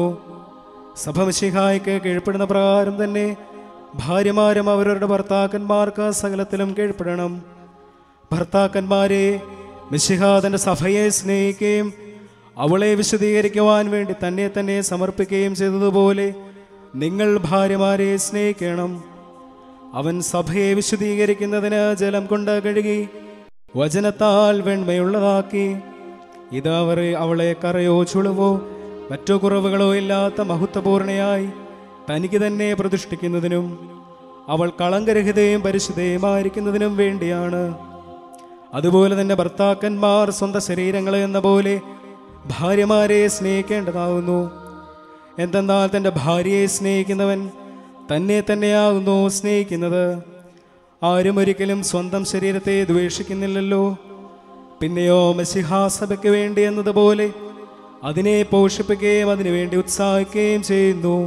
സഭ മഷിഹായ്ക്ക് കീഴ്പ്പെടുന്ന പ്രകാരം തന്നെ ഭാര്യമാരും അവരവരുടെ ഭർത്താക്കന്മാർക്ക് സകലത്തിലും കീഴ്പ്പെടണം ഭർത്താക്കന്മാരെ മിശിഹ തൻ്റെ സഭയെ സ്നേഹിക്കുകയും അവളെ വിശദീകരിക്കുവാൻ വേണ്ടി തന്നെ തന്നെ സമർപ്പിക്കുകയും ചെയ്തതുപോലെ നിങ്ങൾ ഭാര്യമാരെ സ്നേഹിക്കണം അവൻ സഭയെ വിശദീകരിക്കുന്നതിന് ജലം കൊണ്ട് കഴുകി വചനത്താൽ വെണ്മയുള്ളതാക്കി ഇത് അവർ അവളെ കറയോ ചുളിവോ മറ്റു കുറവുകളോ ഇല്ലാത്ത മഹത്വപൂർണയായി തനിക്ക് തന്നെ പ്രതിഷ്ഠിക്കുന്നതിനും അവൾ കളങ്കരഹിതയും പരിശുദ്ധയുമായിരിക്കുന്നതിനും വേണ്ടിയാണ് അതുപോലെ തന്നെ ഭർത്താക്കന്മാർ സ്വന്തം ശരീരങ്ങളെ എന്ന പോലെ ഭാര്യമാരെ സ്നേഹിക്കേണ്ടതാകുന്നു എന്തെന്നാൽ തൻ്റെ ഭാര്യയെ സ്നേഹിക്കുന്നവൻ തന്നെ തന്നെയാകുന്നു സ്നേഹിക്കുന്നത് ആരും ഒരിക്കലും സ്വന്തം ശരീരത്തെ ദ്വേഷിക്കുന്നില്ലല്ലോ പിന്നെയോ മസിഹാസഭയ്ക്ക് വേണ്ടി എന്നതുപോലെ അതിനെ പോഷിപ്പിക്കുകയും അതിനുവേണ്ടി ഉത്സാഹിക്കുകയും ചെയ്യുന്നു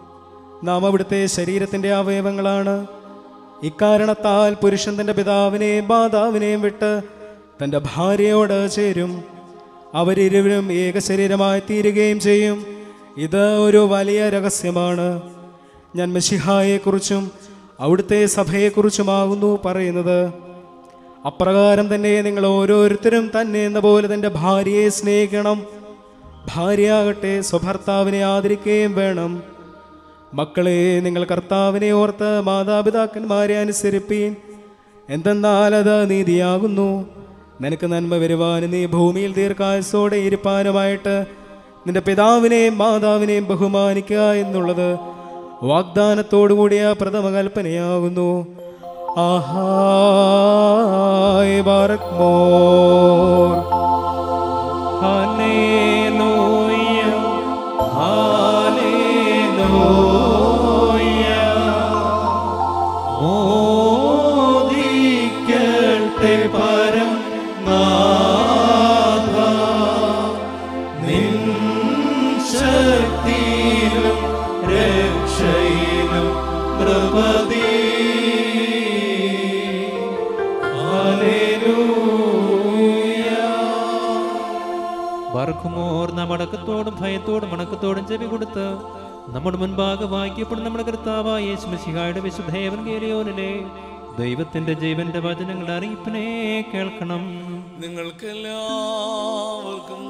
നാം അവിടുത്തെ ശരീരത്തിൻ്റെ അവയവങ്ങളാണ് ഇക്കാരണത്താൽ പുരുഷൻ തൻ്റെ പിതാവിനെയും മാതാവിനെയും വിട്ട് തൻ്റെ ഭാര്യയോട് ചേരും അവരിരുവരും ഏക ശരീരമായി തീരുകയും ചെയ്യും ഇത് ഒരു വലിയ രഹസ്യമാണ് ഞാൻ മെഷിഹായെക്കുറിച്ചും അവിടുത്തെ സഭയെക്കുറിച്ചുമാകുന്നു പറയുന്നത് അപ്രകാരം തന്നെ നിങ്ങൾ ഓരോരുത്തരും തന്നെ എന്ന പോലെ തൻ്റെ ഭാര്യയെ സ്നേഹിക്കണം ഭാര്യയാകട്ടെ സ്വഭർത്താവിനെ ആദരിക്കുകയും വേണം മക്കളെ നിങ്ങൾ കർത്താവിനെ ഓർത്ത് മാതാപിതാക്കന്മാരെ അനുസരിപ്പീൻ എന്തെന്നാൽ അത് നീതിയാകുന്നു നിനക്ക് നന്മ വരുവാനും നീ ഭൂമിയിൽ ദീർഘായുസോടെ ഇരിപ്പാനുമായിട്ട് നിന്റെ പിതാവിനെയും മാതാവിനെയും ബഹുമാനിക്കുക എന്നുള്ളത് വാഗ്ദാനത്തോടുകൂടിയ പ്രഥമ കൽപ്പനയാകുന്നു ആഹായ് ബാറക്മോർ ഹല്ലേലൂയ ഹല്ലേലൂയ മോദിക്കട്ടെ പരം നാഥ വർക്കുമോർ നാം അടക്കത്തോടും ഭയത്തോടും വണക്കത്തോടും ചെവി കൊടുത്ത് നമ്മുടെ മുൻപാകെ വായിക്കപ്പെടും നമ്മുടെ കർത്താവായ യേശുമിശിഹായുടെ വിശുദ്ധേവൻ കേലിയോനിലെ ദൈവത്തിന്റെ ജീവന്റെ വചനങ്ങളുടെ അറിയിപ്പിനെ കേൾക്കണം നിങ്ങൾക്കെല്ലാവർക്കും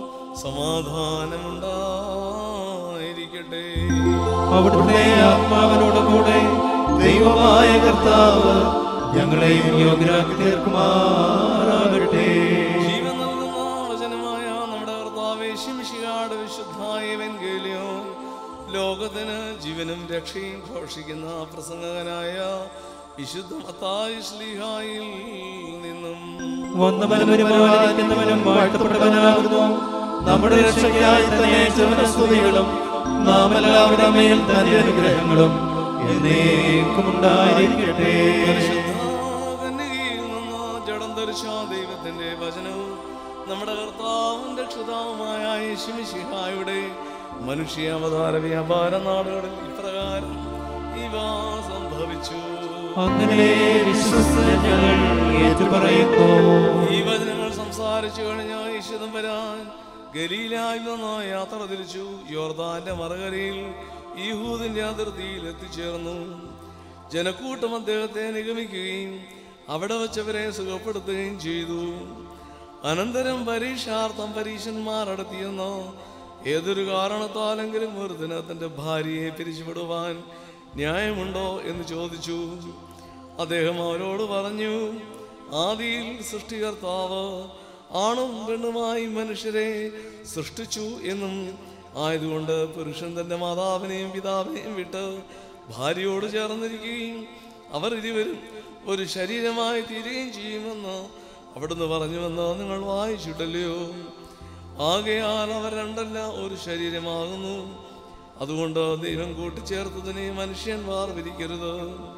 സമാധാനമുണ്ടായിരിക്കട്ടെ അവിടുത്തെ ആത്മാവിനോട് കൂടെ ദൈവമായ കർത്താവ് ഞങ്ങളെയും യോഗ്യരാക്കി തീർക്കുമാറാകട്ടെ ജീവൻ നൽകുന്ന വചനമായ നമ്മുടെ കർത്താവേ ശിംഷികാട് വിശുദ്ധായ വെങ്കേലിയോ ലോകത്തിന് ജീവനും രക്ഷയും ഘോഷിക്കുന്ന പ്രസംഗകനായ വിശുദ്ധ മത്തായി ശ്ലീഹായിൽ നിന്നും വന്നവനും വരുമാനിക്കുന്നവനും വാഴ്ത്തപ്പെട്ടവനാകുന്നു നമ്മുടെ രക്ഷയ്ക്കായി തന്നെ സ്തുതികളും നാം എല്ലാവരുടെ മേൽ തന്നെ അനുഗ്രഹങ്ങളും എന്നേക്കും ഉണ്ടായിരിക്കട്ടെ കന്യകയിൽ നിന്ന് ജഡം ധരിച്ച ദൈവത്തിന്റെ വചനവും നമ്മുടെ കർത്താവും രക്ഷിതാവുമായ യേശുമിശിഹായുടെ മനുഷ്യാവതാര വ്യാപാര നാടുകളിൽ ഇപ്രകാരം ഇവ സംഭവിച്ചു അങ്ങനെ വിശ്വസിച്ച് ഞങ്ങൾ ഏറ്റുപറയുന്നു ഈ വചനങ്ങൾ സംസാരിച്ചു കഴിഞ്ഞ യേശുദം വരാൻ ഗലീലായിൽ നിന്ന് യാത്ര തിരിച്ചു യോർദാന്റെ മറുകരയിൽ യഹൂദിന്റെ അതിർത്തിയിൽ എത്തിച്ചേർന്നു ജനക്കൂട്ടം അദ്ദേഹത്തെ നിഗമിക്കുകയും അവിടെ വച്ചവരെ സുഖപ്പെടുത്തുകയും ചെയ്തു അനന്തരം പരീക്ഷാർത്ഥം പരീക്ഷന്മാരടത്തിയെന്നോ ഏതൊരു കാരണത്താലെങ്കിലും ഒരുത്തിന് തന്റെ ഭാര്യയെ പിരിച്ചുവിടുവാൻ ന്യായമുണ്ടോ എന്ന് ചോദിച്ചു അദ്ദേഹം അവരോട് പറഞ്ഞു ആദിയിൽ സൃഷ്ടികർത്താവ് ആണും പെണ്ണുമായി മനുഷ്യരെ സൃഷ്ടിച്ചു എന്നും ആയതുകൊണ്ട് പുരുഷൻ തന്റെ മാതാവിനെയും പിതാവിനെയും വിട്ട് ഭാര്യയോട് ചേർന്നിരിക്കുകയും അവർ ഇരുവരും ഒരു ശരീരമായി തീരുകയും ചെയ്യുമെന്ന് അവിടുന്ന് പറഞ്ഞുവെന്ന് നിങ്ങൾ വായിച്ചിട്ടല്ലയോ ആകയാൽ അവർ രണ്ടല്ല ഒരു ശരീരമാകുന്നു അതുകൊണ്ട് ദൈവം കൂട്ടിച്ചേർത്തതിനെ മനുഷ്യൻ വാർവിരിക്കരുത്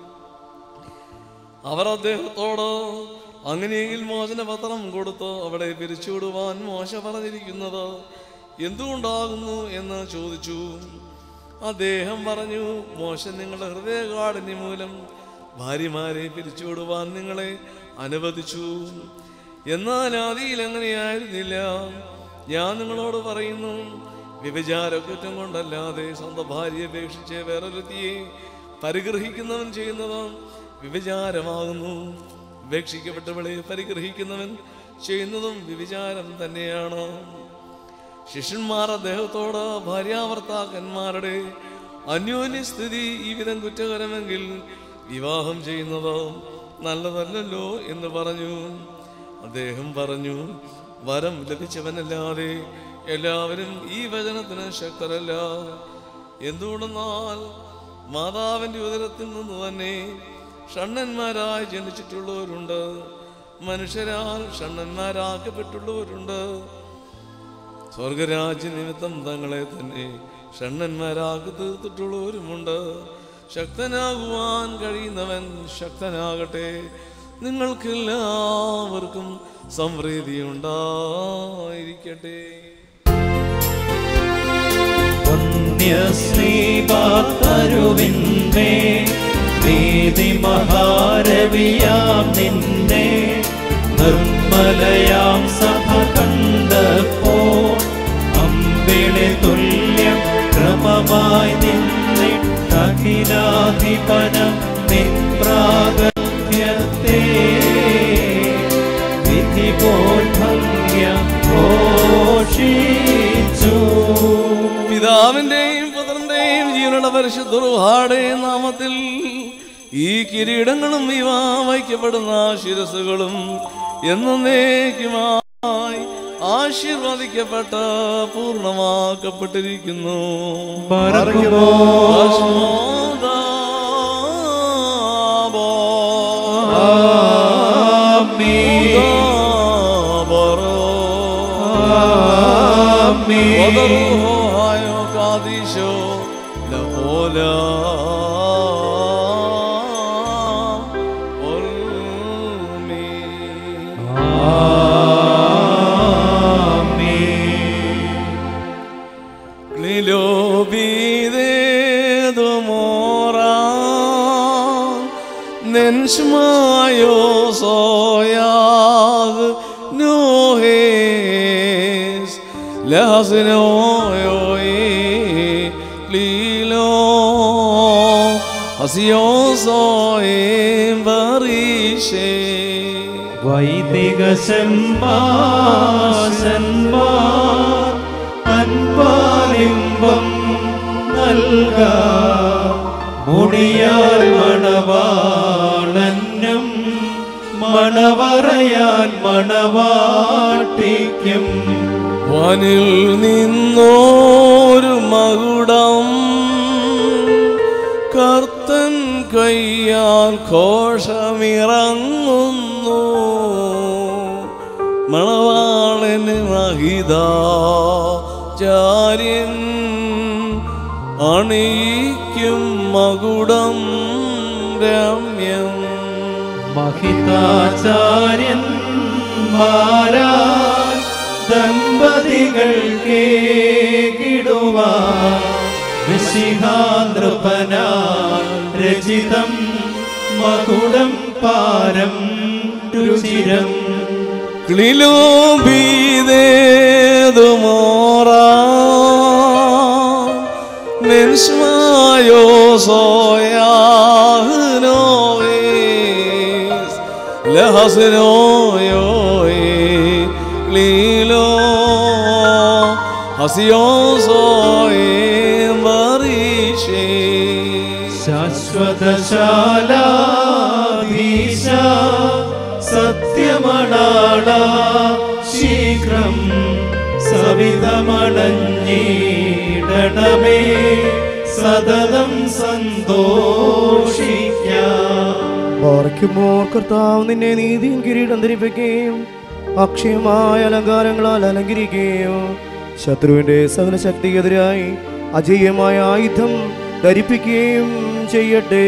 അവർ അദ്ദേഹത്തോട് അങ്ങനെയെങ്കിൽ മോചനപത്രം കൊടുത്ത് അവിടെ പിരിച്ചുവിടുവാൻ മോശ പറഞ്ഞിരിക്കുന്നത് എന്തുകൊണ്ടാകുന്നു എന്ന് ചോദിച്ചു അദ്ദേഹം പറഞ്ഞു മോശ നിങ്ങളുടെ ഹൃദയകാഠിന്യം മൂലം ഭാര്യമാരെ പിരിച്ചുവിടുവാൻ നിങ്ങളെ അനുവദിച്ചു എന്നാൽ ആദിയിൽ അങ്ങനെയായിരുന്നില്ല ഞാൻ നിങ്ങളോട് പറയുന്നു വ്യഭിചാരക്കുറ്റം കൊണ്ടല്ലാതെ സ്വന്തം ഭാര്യയെ അപേക്ഷിച്ച് വേറൊരുത്തിയെ പരിഗ്രഹിക്കുന്നവൻ ചെയ്യുന്നത് വ്യഭിചാരമാകുന്നു ഉപേക്ഷിക്കപ്പെട്ടവളെ പരിഗ്രഹിക്കുന്നവൻ ചെയ്യുന്നതും വ്യഭിചാരം തന്നെയാണ് ശിഷ്യന്മാർ അദ്ദേഹത്തോട് ഭാര്യാഭർത്താക്കന്മാരുടെ അന്യോന്യസ്ഥിതി ഈ വിധം കുറ്റകരമെങ്കിൽ വിവാഹം ചെയ്യുന്നത് നല്ലതല്ലല്ലോ എന്ന് പറഞ്ഞു അദ്ദേഹം പറഞ്ഞു വരം ലഭിച്ചവനല്ലാതെ എല്ലാവരും ഈ വചനത്തിന് ശക്തരല്ല എന്തുകൊണ്ടെന്നാൽ മാതാവിൻ്റെ ഉദരത്തിൽ നിന്ന് തന്നെ ഷണ്ണന്മാരായി ജനിച്ചിട്ടുള്ളവരുണ്ട് മനുഷ്യരാൽ ഷണ്ണന്മാരാക്കപ്പെട്ടുള്ളവരുണ്ട് സ്വർഗരാജ്യ നിമിത്തം തങ്ങളെ തന്നെ ഷണ്ണന്മാരാക്കി തീർത്തിട്ടുള്ളവരുമുണ്ട് ശക്തനാകുവാൻ കഴിയുന്നവൻ ശക്തനാകട്ടെ നിങ്ങൾക്കെല്ലാവർക്കും സംപ്രീതി ഉണ്ടായിരിക്കട്ടെ പുണ്യശ്രീപാത്തരുവിന്മേ നീതി മഹാരവിയാം നിന്നെ നിർമ്മലയാം സഭ കണ്ടപ്പോ അമ്പിളി തുല്യം ക്രമമായി നിന്നിട്ടഖിലാധിപനം നിൻ പ്രാഗത്യത്തെ വിധി പോൽ ഭംഗ്യം ഘോഷിച്ചു പിതാവിന്റെയും പുത്രന്റെയും ജീവനുള്ള പരിശുദ്ധരുടെ നാമത്തിൽ ഈ കിരീടങ്ങളും ഇവ വയ്ക്കപ്പെടുന്ന ശിരസുകളും എന്നേക്കുമായി ആശീർവദിക്കപ്പെട്ട പൂർണ്ണമാക്കപ്പെട്ടിരിക്കുന്നു ബാരക്കുമോ. ആശ്മോദാബോ. ആമീൻ. ഉദാബറോ. ആമീൻ. വദറുഹായോ കാദിശോ ലഹോല Nenshmayo soyag nohes ലഹസിനോയോയി ലീലോ ഹസിയോസോയേം ബറീഷേ വൈദിക ശമ്പാശന്മാർ അൻപാലിംബം നൽക മുടിയാൽ മണവാളനും മണവറയാൽ മണവാട്ടിക്കും വനിൽ നിന്നോരു മകുടം കർത്തൻ കയ്യാൽ ഘോഷമിറങ്ങുന്നു മണവാളന് മഹിതാചാര്യൻ അണിയിക്കും മകുടം രമ്യം മഹിതാചാര്യൻ മാരാൻ ദമ്പതികൾക്ക് കിടുവാൻ ഋഷിഹാന്ദ്രപനാൽ രചിതം മകുടം പാരം രുചിരം ക്ലിലോബീദേതുമോറാ മെൻസ്മായോ സോയാഹ്നോയേസ് ലഹസ്നോയോയേ ക്ലീലോ ഹസിയോസോയേ മറീഷേ ശാശ്വതശാലാധീശ സത്യമണാള ശീഘ്രം സവിതമണഞ്ഞിടണമേ സതതം സന്തോഷിക്കാം പാർക്കുമ്പോൾ കർത്താവ് നിന്നെ നീതിയും കിരീടം ധരിപ്പിക്കുകയും അക്ഷയമായ അലങ്കാരങ്ങളാൽ അലങ്കരിക്കുകയും ശത്രുവിന്റെ സകല ശക്തിക്കെതിരായി അജയ്യമായ ആയുധം ധരിപ്പിക്കുകയും ചെയ്യട്ടെ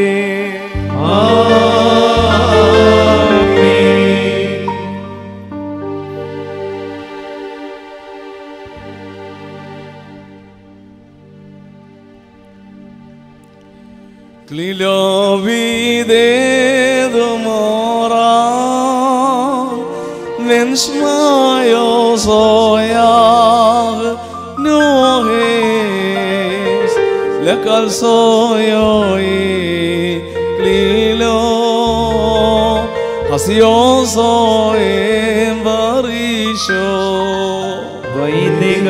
Clilovidedumora Mensmayo soyag nohes Lekal soyoy Clilo Hasio soy barisho വൈദിക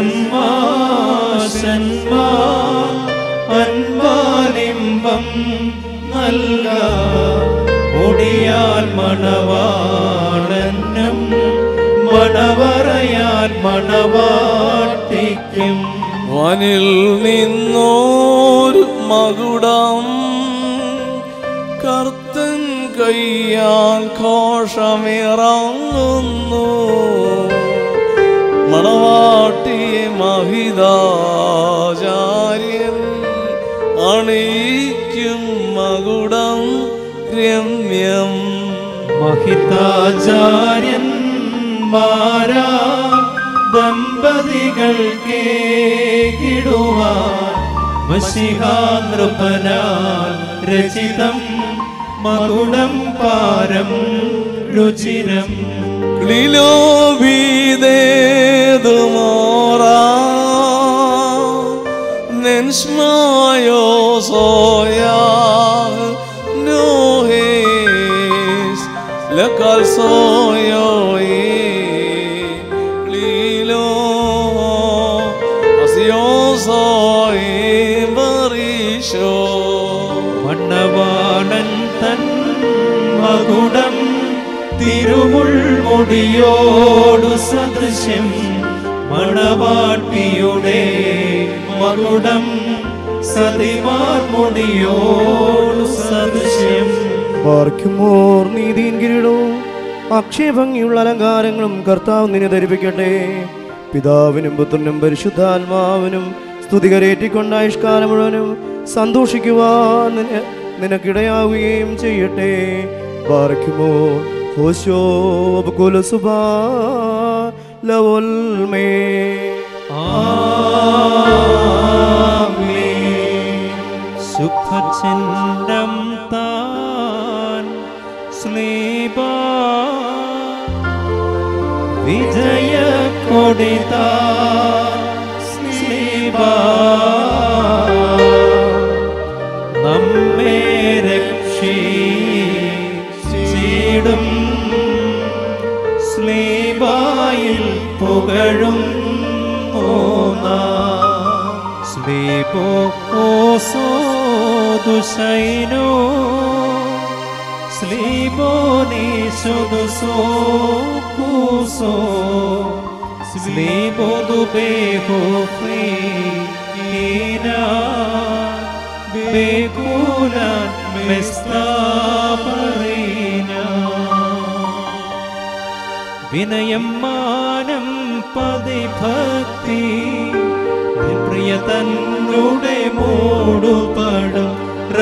സന്മാശന്മാർ അൻപാലിംബം നൽക മുടിയാൽ മണവാളനും മണവറയാൽ മണവാട്ടിക്കും വനിൽ നിന്നോരു മകുടം കർത്തൻ കയ്യാൽ ഘോഷമിറങ്ങുന്നു മണവാട്ടിയെ മഹിതാചാര്യൻ അണിയിക്കും മകുടം രമ്യം മഹിതാചാര്യൻ മാരാ ദമ്പതികൾക്ക് കിടുവാൻ മഷിഹാനൃപനാൽ രചിതം മകുടം പാരം രുചിരം Clilovidedumora Nensmayo soya nohes Lekal soyo Clilo Asio soy barisho മണ്ണവാണൻ തൻ മകുടം തിരുമുൾമുടിയോടു സദൃശ്യം മണവാട്ടിയുടെ മകുടം സതിമാർമുടിയോടു സദൃശ്യം പാർക്കുമോർ നീതിയും കിരീടവും അക്ഷയഭംഗിയുള്ള അലങ്കാരങ്ങളും കർത്താവ് നിന്നെ ധരിപ്പിക്കട്ടെ പിതാവിനും പുത്രനും പരിശുദ്ധാത്മാവിനും സ്തുതികരേറ്റിക്കൊണ്ട് ആയുഷ്കാലം മുഴുവനും സന്തോഷിക്കുവാൻ നിന- നിനക്കിടയാവുകയും ചെയ്യട്ടെ പാർക്കുമോ ഹോശോ കുലസുബാ ലവൽമേ സുഖചിന്തം താൻ സ്ലീബ വിജയ കൊടി സ്ലീബാ നമ്മെ രക്ഷിച്ചിടും സ്ലീബായിൽ പുകഴും സ്ലീപോ ഓസോ ദുശൈനോ Slibonisodso kuso Slibodubeho frina Bekulan mestaparina വിനയം മാനം പതിഭക്തി പ്രിയ തന്നുടെ മൂടുപടം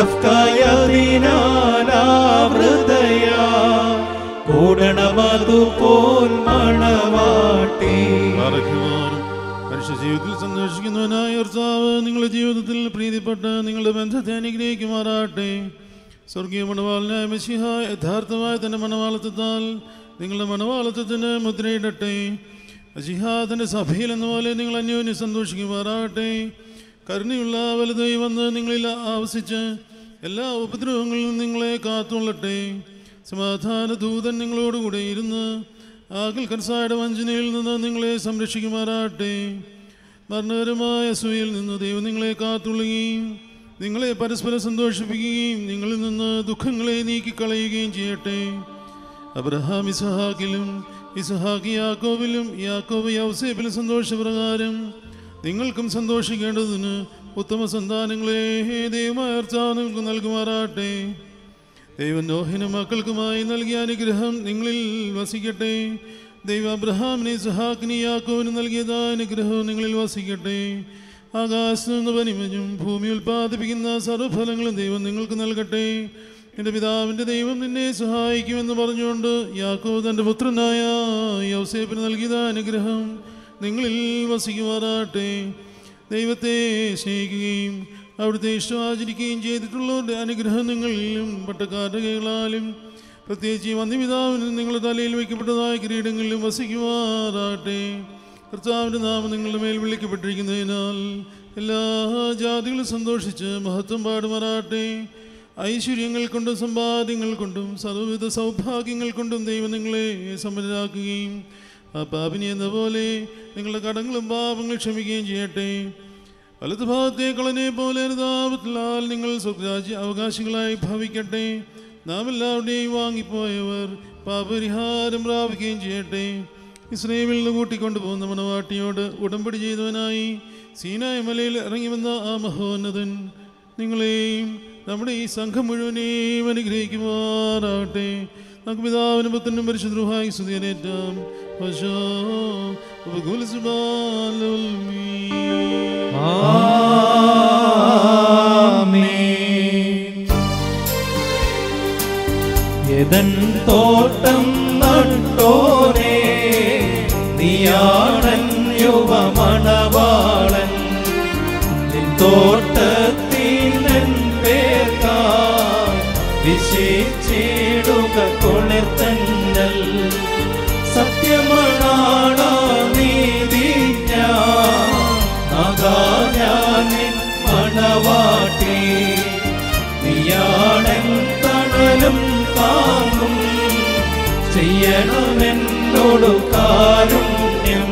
റഫ്കായതിനാലാവൃതയ കൂടണമതുപോൽ മണവാട്ടി മനുഷ്യ ജീവിതത്തിൽ സന്തോഷിക്കുന്നവനായ കർത്താവ് നിങ്ങളുടെ ജീവിതത്തിൽ പ്രീതിപ്പെട്ട നിങ്ങളുടെ ബന്ധത്തെ അനുഗ്രഹിക്കുമാറാട്ടെ സ്വർഗീയ മണവാളനായ മെസ്സിഹ യഥാർത്ഥമായ തന്റെ മണവാളത്വത്താൽ നിങ്ങളുടെ മണവാളത്വത്തിന് മുദ്രയിടട്ടെ മസിഹ തന്റെ സഭയിൽ എന്ന പോലെ നിങ്ങൾ അന്യോന്യം സന്തോഷിക്കുമാറാട്ടെ കരുണയുള്ള വലുതായി വന്ന് നിങ്ങളിൽ ആവസിച്ച് എല്ലാ ഉപദ്രവങ്ങളിലും നിങ്ങളെ കാത്തുകൊള്ളട്ടെ സമാധാന ദൂതൻ നിങ്ങളോടുകൂടെ ഇരുന്ന് ആകൽ കർസായുടെ വഞ്ചനയിൽ നിന്ന് നിങ്ങളെ സംരക്ഷിക്കുമാറാട്ടെ മരണകരമായ സൂയിൽ നിന്ന് ദൈവം നിങ്ങളെ കാത്തുള്ളുകയും നിങ്ങളെ പരസ്പരം സന്തോഷിപ്പിക്കുകയും നിങ്ങളിൽ നിന്ന് ദുഃഖങ്ങളെ നീക്കിക്കളയുകയും ചെയ്യട്ടെ അബ്രഹാം ഇസഹാക്കിലും ഇസഹാക്ക് യാക്കോബിലും യാക്കോബ് യൗസേബിലും സന്തോഷപ്രകാരം നിങ്ങൾക്കും സന്തോഷിക്കേണ്ടതിന് ഉത്തമ സന്താനങ്ങളെ ദൈവമായ കർത്താവ് നിങ്ങൾക്ക് നൽകുമാറാട്ടെ ദൈവം നോഹിനും മക്കൾക്കുമായി നൽകിയ അനുഗ്രഹം നിങ്ങളിൽ വസിക്കട്ടെ ദൈവം അബ്രഹാമിനെ സഹാക്കിനി യാക്കോവിന് നൽകിയതായ അനുഗ്രഹം നിങ്ങളിൽ വസിക്കട്ടെ ആകാശത്ത് നിന്ന് പനിമഞ്ഞും ഭൂമി ഉൽപ്പാദിപ്പിക്കുന്ന സർവ്വഫലങ്ങളും ദൈവം നിങ്ങൾക്ക് നൽകട്ടെ എൻ്റെ പിതാവിൻ്റെ ദൈവം നിന്നെ സഹായിക്കുമെന്ന് പറഞ്ഞുകൊണ്ട് യാക്കോവ് തൻ്റെ പുത്രനായ യൗസേപ്പിന് നൽകിയതായ അനുഗ്രഹം നിങ്ങളിൽ വസിക്കുമാറാട്ടെ ദൈവത്തെ സ്നേഹിക്കുകയും അവിടുത്തെ ഇഷ്ടം ആചരിക്കുകയും ചെയ്തിട്ടുള്ളവരുടെ അനുഗ്രഹം നിങ്ങളിലും പട്ടക്കാരുടെ കൈകളാലും പ്രത്യേകിച്ച് ഈ വന്യപിതാവിന് നിങ്ങളുടെ തലയിൽ വയ്ക്കപ്പെട്ടതായ കിരീടങ്ങളിലും വസിക്കുമാറാട്ടെ കർത്താവിൻ്റെ നാമം നിങ്ങളുടെ മേൽ വിളിക്കപ്പെട്ടിരിക്കുന്നതിനാൽ എല്ലാ ജാതികളും സന്തോഷിച്ച് മഹത്വം പാടുമാറാട്ടെ ഐശ്വര്യങ്ങൾ കൊണ്ടും സമ്പാദ്യങ്ങൾ കൊണ്ടും സർവ്വവിധ സൗഭാഗ്യങ്ങൾ കൊണ്ടും ദൈവം നിങ്ങളെ സമ്പന്നരാക്കുകയും ആ പാപിനി എന്ന പോലെ നിങ്ങളുടെ കടങ്ങളും പാപങ്ങളും ക്ഷമിക്കുകയും ചെയ്യട്ടെ വലതു ഭാഗത്തെ കളനെ പോലെ അനുതാപത്തിലാൽ നിങ്ങൾ സ്വരാജ്യ അവകാശികളായി ഭവിക്കട്ടെ നാം എല്ലാവരുടെയും വാങ്ങിപ്പോയവർ പാപരിഹാരം പ്രാപിക്കുകയും ചെയ്യട്ടെ ഇസ്രയേലിൽ നിന്ന് കൂട്ടിക്കൊണ്ടു പോകുന്ന മണവാട്ടിയോട് ഉടമ്പടി ചെയ്തവനായി സീനായ മലയിൽ ഇറങ്ങി വന്ന ആ മഹോന്നതൻ നിങ്ങളെയും നമ്മുടെ ഈ സംഘം മുഴുവനെയും അനുഗ്രഹിക്കുമാറാകട്ടെ നമുക്ക് പിതാവിനും പുത്രനും പരിശുദ്രഹായി സ്തുതിയനേറ്റാം വശോ യതൻ തോട്ടം നട്ടോനേ നീയാണൻ യുവമണവാളൻ നിൻ തോട്ടത്തിൽ നിൻ പേർക്കാ വിശേഷിച്ചിടുക കൊളിർത്തന്നൽ സത്യമണാണ നീതിജ്ഞ ഞാൻ നിൻ മണവാട്ടി നീയാണൻ തണലും താങ്ങും ചെയ്യണമെന്നോടു കാരുണ്യം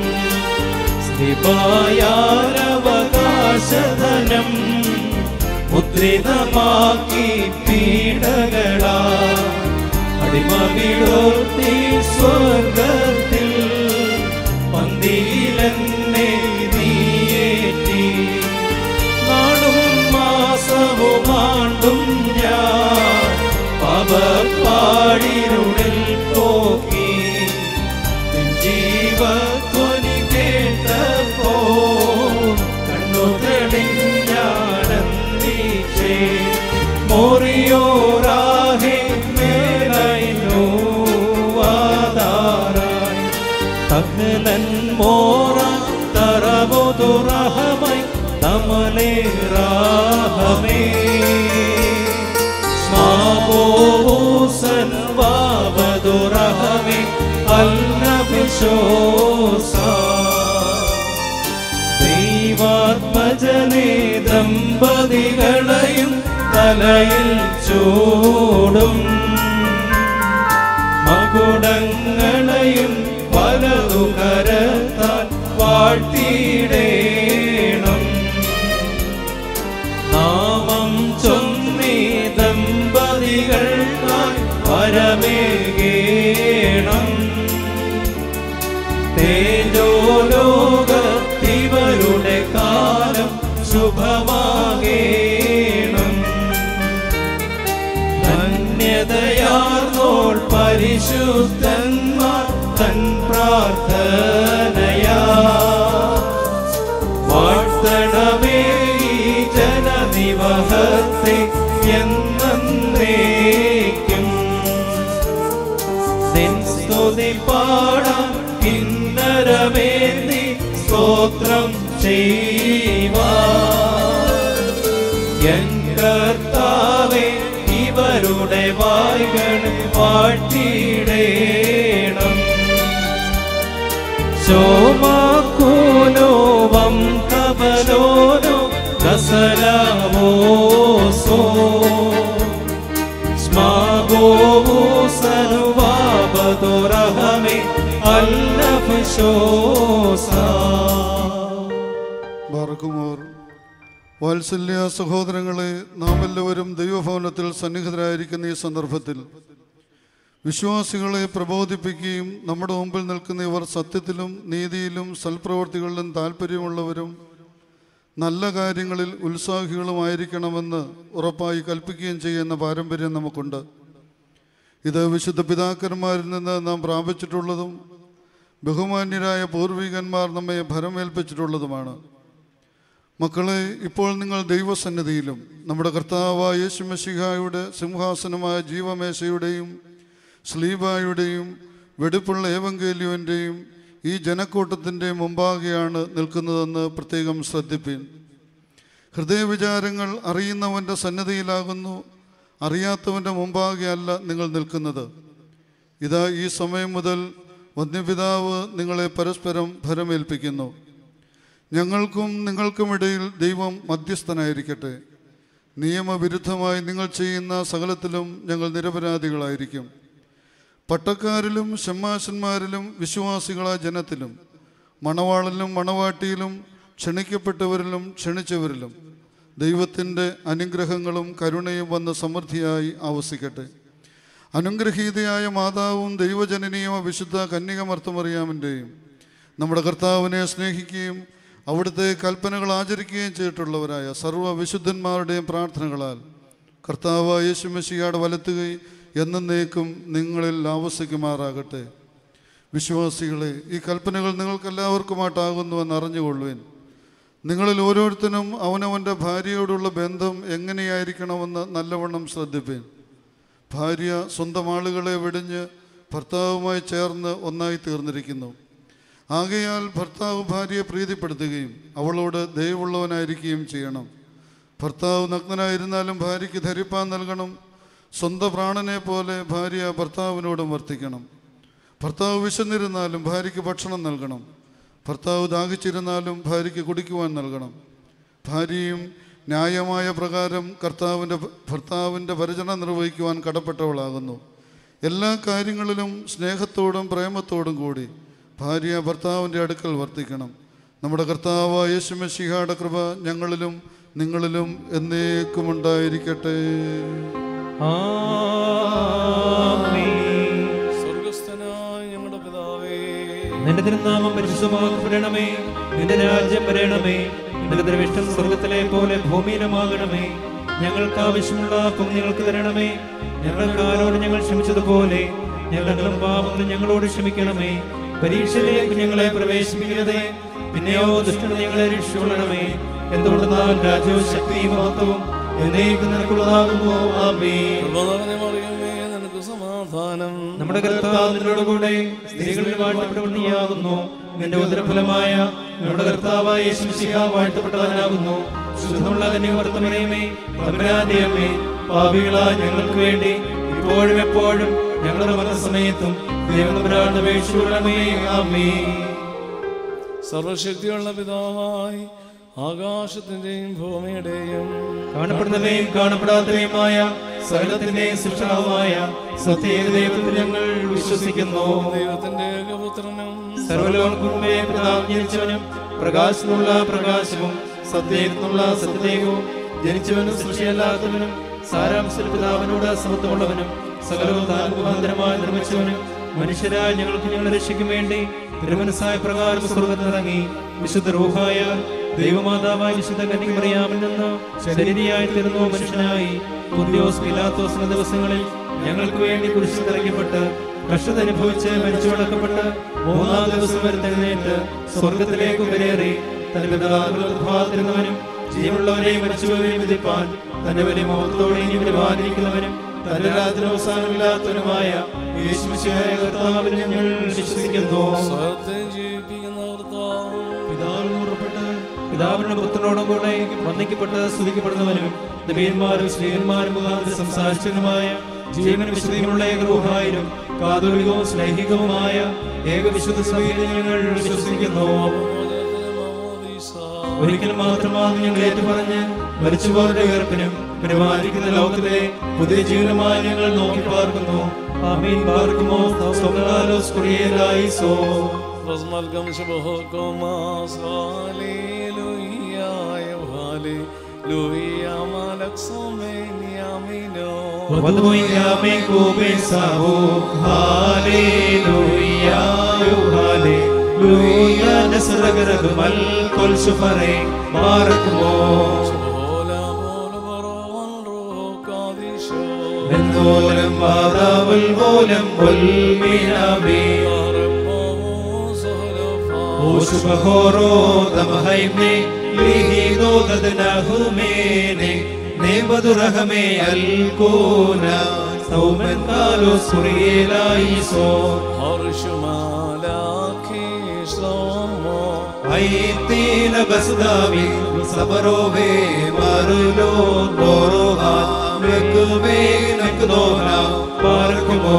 സ്ഥിപായാരവകാശധനം മുദ്രിതമാക്കി പീഡകളാ അടിമവിടോർത്തി സ്വർഗത്തിൽ പന്തിയിലെന്നെ നീയേറ്റി നാടും മാസവുമാണ്ടും ഞാൻ പാപപ്പാടിരുളിൽ പോക്കി നിൻ ജീവധ്വനി കേട്ടപ്പോ കണ്ണു തെളിഞ്ഞാനന്ദിച്ചേ മോറിയോറാഹെ മേലൈനോ ആധാരായി തകലൻ മോറ തറബുദുറഹമൈ തമലേ രാഹമേ സ്മാബോസൻ വാബദുറഹമേ അൽനബിശോസാ രാജനെ ദമ്പതികളെയും തലയിൽ ചൂടും മകുടങ്ങളെയും വലതു കരത്താൽ വാഴ്ത്തിയിടേണം നാമം ചൊന്നീ ദമ്പതികൾക്കായി വരമേകേണം തേജോലോകത്തിവരുടെ കാലം ശുഭമാകേണം ധന്യതയാർന്നോൾ പരിശുദ്ധന്മാർ തൻ പ്രാർത്ഥനയാ വാഴ്ത്തണമേ ഈ ജനനിവഹത്തെ എന്നേക്കും നിൻ സ്തുതി പാടാം കിന്നരമേന്തി സ്തോത്രം ചെയ്യുവാ എൻ കർത്താവേ ഇവരുടെ വായ്കൾ വാഴ്ത്തിയിടേണം ശോമാക്കൂനോ വം കബലോനോ കസലാവോസോ സ്മാഗോവോ സർവാപതുരഹമേ അല്ലഫശോസാ ബാർക്കുമോർ വാത്സല്യ സഹോദരങ്ങളെ നാം എല്ലാവരും ദൈവഭവനത്തിൽ സന്നിഹിതരായിരിക്കുന്ന ഈ സന്ദർഭത്തിൽ വിശ്വാസികളെ പ്രബോധിപ്പിക്കുകയും നമ്മുടെ മുമ്പിൽ നിൽക്കുന്ന ഇവർ സത്യത്തിലും നീതിയിലും സൽപ്രവർത്തികളിലും താല്പര്യമുള്ളവരും നല്ല കാര്യങ്ങളിൽ ഉത്സാഹികളുമായിരിക്കണമെന്ന് ഉറപ്പായി കൽപ്പിക്കുകയും ചെയ്യുന്ന പാരമ്പര്യം നമുക്കുണ്ട് ഇത് വിശുദ്ധ പിതാക്കന്മാരിൽ നിന്ന് നാം പ്രാപിച്ചിട്ടുള്ളതും ബഹുമാന്യരായ പൂർവികന്മാർ നമ്മെ ഭരമേൽപ്പിച്ചിട്ടുള്ളതുമാണ് മക്കളെ ഇപ്പോൾ നിങ്ങൾ ദൈവസന്നിധിയിലും നമ്മുടെ കർത്താവായ യേശുമശിഹായുടെ സിംഹാസനമായ ജീവമേശയുടെയും സ്ലീബായുടെയും വെടിപ്പുള്ള ഏവങ്കേലിയുവിൻ്റെയും ഈ ജനക്കൂട്ടത്തിൻ്റെ മുമ്പാകെയാണ് നിൽക്കുന്നതെന്ന് പ്രത്യേകം ശ്രദ്ധിപ്പീൻ ഹൃദയവിചാരങ്ങൾ അറിയുന്നവൻ്റെ സന്നദ്ധിയിലാകുന്നു അറിയാത്തവൻ്റെ മുമ്പാകെയല്ല നിങ്ങൾ നിൽക്കുന്നത് ഇതാ ഈ സമയം മുതൽ വന്യപിതാവ് നിങ്ങളെ പരസ്പരം ഭരമേൽപ്പിക്കുന്നു ഞങ്ങൾക്കും നിങ്ങൾക്കുമിടയിൽ ദൈവം മധ്യസ്ഥനായിരിക്കട്ടെ നിയമവിരുദ്ധമായി നിങ്ങൾ ചെയ്യുന്ന സകലത്തിലും ഞങ്ങൾ നിരപരാധികളായിരിക്കും പട്ടക്കാരിലും ഷമ്മാശന്മാരിലും വിശ്വാസികളായ ജനത്തിലും മണവാളിലും മണവാട്ടിയിലും ക്ഷണിക്കപ്പെട്ടവരിലും ക്ഷണിച്ചവരിലും ദൈവത്തിൻ്റെ അനുഗ്രഹങ്ങളും കരുണയും വന്ന് സമൃദ്ധിയായി ആവസിക്കട്ടെ അനുഗ്രഹീതയായ മാതാവും ദൈവജനനിയും വിശുദ്ധ കന്യകമർത്തമറിയാമിൻ്റെയും നമ്മുടെ കർത്താവിനെ സ്നേഹിക്കുകയും അവിടുത്തെ കൽപ്പനകൾ ആചരിക്കുകയും ചെയ്തിട്ടുള്ളവരായ സർവ്വ വിശുദ്ധന്മാരുടെയും പ്രാർത്ഥനകളാൽ കർത്താവ് യേശുമശിയുടെ വലത്തുകൈ എന്നേക്കും നിങ്ങളിൽ ആവസിക്കുമാറാകട്ടെ വിശ്വാസികളെ ഈ കൽപ്പനകൾ നിങ്ങൾക്കെല്ലാവർക്കുമായിട്ടാകുന്നുവെന്ന് അറിഞ്ഞുകൊള്ളുവിൻ നിങ്ങളിൽ ഓരോരുത്തരും അവനവൻ്റെ ഭാര്യയോടുള്ള ബന്ധം എങ്ങനെയായിരിക്കണമെന്ന് നല്ലവണ്ണം ശ്രദ്ധിപ്പീൻ ഭാര്യ സ്വന്തം ആളുകളെ വെടിഞ്ഞ് ഭർത്താവുമായി ചേർന്ന് ഒന്നായി തീർന്നിരിക്കുന്നു ആകയാൽ ഭർത്താവ് ഭാര്യയെ പ്രീതിപ്പെടുത്തുകയും അവളോട് ദയവുള്ളവനായിരിക്കുകയും ചെയ്യണം ഭർത്താവ് നഗ്നനായിരുന്നാലും ഭാര്യയ്ക്ക് ധരിപ്പാൻ നൽകണം സ്വന്തം പ്രാണനെ പോലെ ഭാര്യ ഭർത്താവിനോടും വർത്തിക്കണം ഭർത്താവ് വിശന്നിരുന്നാലും ഭാര്യയ്ക്ക് ഭക്ഷണം നൽകണം ഭർത്താവ് ദാഹിച്ചിരുന്നാലും ഭാര്യയ്ക്ക് കുടിക്കുവാൻ നൽകണം ഭാര്യയും ന്യായമായ പ്രകാരം കർത്താവിൻ്റെ ഭർത്താവിൻ്റെ പരിചരണം നിർവഹിക്കുവാൻ കടപ്പെട്ടവളാകുന്നു എല്ലാ കാര്യങ്ങളിലും സ്നേഹത്തോടും പ്രേമത്തോടും കൂടി ഭാര്യ ഭർത്താവിൻ്റെ അടുക്കൽ വർത്തിക്കണം നമ്മുടെ കർത്താവ് യേശുമശിഹായുടെ കൃപ ഞങ്ങളിലും നിങ്ങളിലും എന്നേക്കും ഉണ്ടായിരിക്കട്ടെ സ്വർഗസ്ഥനായ ഞങ്ങളുടെ പിതാവേ നിന്റെ തിരുനാമം പരിശുദ്ധമാക്കപ്പെടണമേ നിന്റെ രാജ്യം വരണമേ നിന്റെ തിരുവിഷ്ടം സ്വർഗത്തിലെ പോലെ ഭൂമിയിലുമാകണമേ ഞങ്ങൾക്ക് ആവശ്യമുള്ള അപ്പം ഞങ്ങൾക്ക് തരണമേ ഞങ്ങൾക്ക് ആരോട് ഞങ്ങൾ ക്ഷമിച്ചതുപോലെ ഞങ്ങളുടെ പാപങ്ങൾ ഞങ്ങളോട് ക്ഷമിക്കണമേ പരീക്ഷയിലേക്ക് ഞങ്ങളെ പ്രവേശിപ്പിക്കരുതേ പിന്നെയോ ദുഷ്ടത ഞങ്ങളെ രക്ഷിക്കൊള്ളണമേ എന്തുകൊണ്ടെന്നാൽ രാജ്യവും ശക്തിയും മഹത്വവും എന്നേക്കും നിനക്കുള്ളതാകുന്നു ആമേൻ കൃപ നിറഞ്ഞ മറിയമേ നിനക്ക് സമാധാനം നമ്മുടെ കർത്താവ് നിന്നോട് കൂടെ സ്ത്രീകളിൽ വാഴ്ത്തപ്പെട്ടവനാകുന്നു നിന്റെ ഉദരഫലമായ നമ്മുടെ കർത്താവായ യേശുമിശിഹ വാഴ്ത്തപ്പെട്ടവനാകുന്നു ശുദ്ധമുള്ള കന്യവർത്തമനയമേ തമ്പുരാന്റെ അമ്മേ പാപികളായ ഞങ്ങൾക്ക് വേണ്ടി ഇപ്പോഴും എപ്പോഴും ഞങ്ങളുടെ മരണസമയത്തും ദൈവനപരാണ്ട് അപേക്ഷിച്ചുകൊള്ളണമേ ആമേ സർവശക്തിയുള്ള പിതാവായി ആകാശത്തിന്റെയും ഭൂമിയുടെയും കാണപ്പെടുന്നവയും കാണപ്പെടാത്തവയുമായ സകലത്തിന്റെയും സൃഷ്ടാവുമായ സത്യേക ദൈവത്തിൽ ഞങ്ങൾ വിശ്വസിക്കുന്നു ദൈവത്തിന്റെ ഏകപുത്രനും സർവലോകമുമ്പേ പിതാവ് ജനിച്ചവനും പ്രകാശത്തിനുള്ള പ്രകാശവും സത്യത്തിനുള്ള സത്യദൈവവും ജനിച്ചവനും സൃഷ്ടിയല്ലാത്തവനും സാരാംശത്തിൽ പിതാവിനോട് സമത്വമുള്ളവനും സകലവും താൻ മുഖാന്തരമായി നിർമ്മിച്ചവനും മനുഷ്യരായ ഞങ്ങൾക്ക് ഞങ്ങളുടെ രക്ഷയ്ക്കും വേണ്ടി തിരുമനസായ പ്രകാരം സ്വർഗത്തിലിറങ്ങി വിശുദ്ധ റൂഹായ ദൈവമാതാവായ വിശുദ്ധ കന്യകമറിയാമിൽ നിന്ന് ശരീരിയായി തീർന്നു മനുഷ്യനായി കുന്തിയോസ് പിലാത്തോസിന്റെ ദിവസങ്ങളിൽ ഞങ്ങൾക്ക് വേണ്ടി കുരിശിൽ തിറക്കപ്പെട്ട് കഷ്ടത അനുഭവിച്ച് മരിച്ചു അടക്കപ്പെട്ട് മൂന്നാം ദിവസം വരുത്തെഴുന്നേറ്റ് സ്വർഗത്തിലേക്ക് കരേറി തന്റെ പിതാവിനുള്ളവനും ജീവനുള്ളവരെയും മരിച്ചുപോയെയും വിധിപ്പാൻ തന്റെ വലിയ മുഖത്തോടെ ഇനി പരിപാലിക്കുന്നവനും തന്റെ രാത്രി അവസാനമില്ലാത്തവനുമായ യേശുമിശിഹായ കർത്താവിനെ ഞങ്ങൾ വിശ്വസിക്കുന്നു സ്വത്തെ ജീവിപ്പിക്കുന്ന കർത്താവ് പിതാവിന് പുറപ്പെട്ട് പിതാവിന്റെ പുത്രനോടും കൂടെ വന്ദിക്കപ്പെട്ട് സ്തുതിക്കപ്പെടുന്നവനും നബീന്മാരും ശ്രീയന്മാരും മുഖാന്തരം സംസാരിച്ചതുമായ ജീവന വിശുദ്ധിയുമുള്ള ഏകരൂഹായിരും കാതോലികവും സ്നേഹികവുമായ ഏകവിശുദ്ധ സഭയിൽ ഞങ്ങൾ വിശ്വസിക്കുന്നു ഒരിക്കലും മാത്രമാണ് ഞങ്ങൾ ഏറ്റുപറഞ്ഞ് മരിച്ചുപോരുടെ ഉയർപ്പിനും പരിപാലിക്കുന്ന ലോകത്തിലെ പുതിയ ജീവനമായി ഞങ്ങൾ നോക്കി പാർക്കുന്നു ആമീൻ പാർക്കുമോ സ്വകാലോസ് കുറിയേലായിസോ Rozmalgam Shabahokomas Hallelujah Hallelujah Malak Somen Yamino വധുയാമേ കൂബേസാവോ ഹാലേലൂയ ഹാലേലൂയ നസ്രഗരഗുമൽ കൊൽ സുഫറേ ബാറക്കുമോ എന്നോലം വാദാവൽ മൂലം ഉൽമിനാമേ ഓശുബഹോറോ ദമഹൈമേ ലിഹിദോ ദദനഹുമേനെ നേമതുറഹമേ അൽകൂന സൗമൻ കാലോ സുറിയേലായിസോ Harshumalaki Shlomo ഐത്തീന ബസ്ദാവി സബരോവേ മറുലോ ബോറോഹാ നക്കുവേ നക്കുദോന പാർക്കുമോ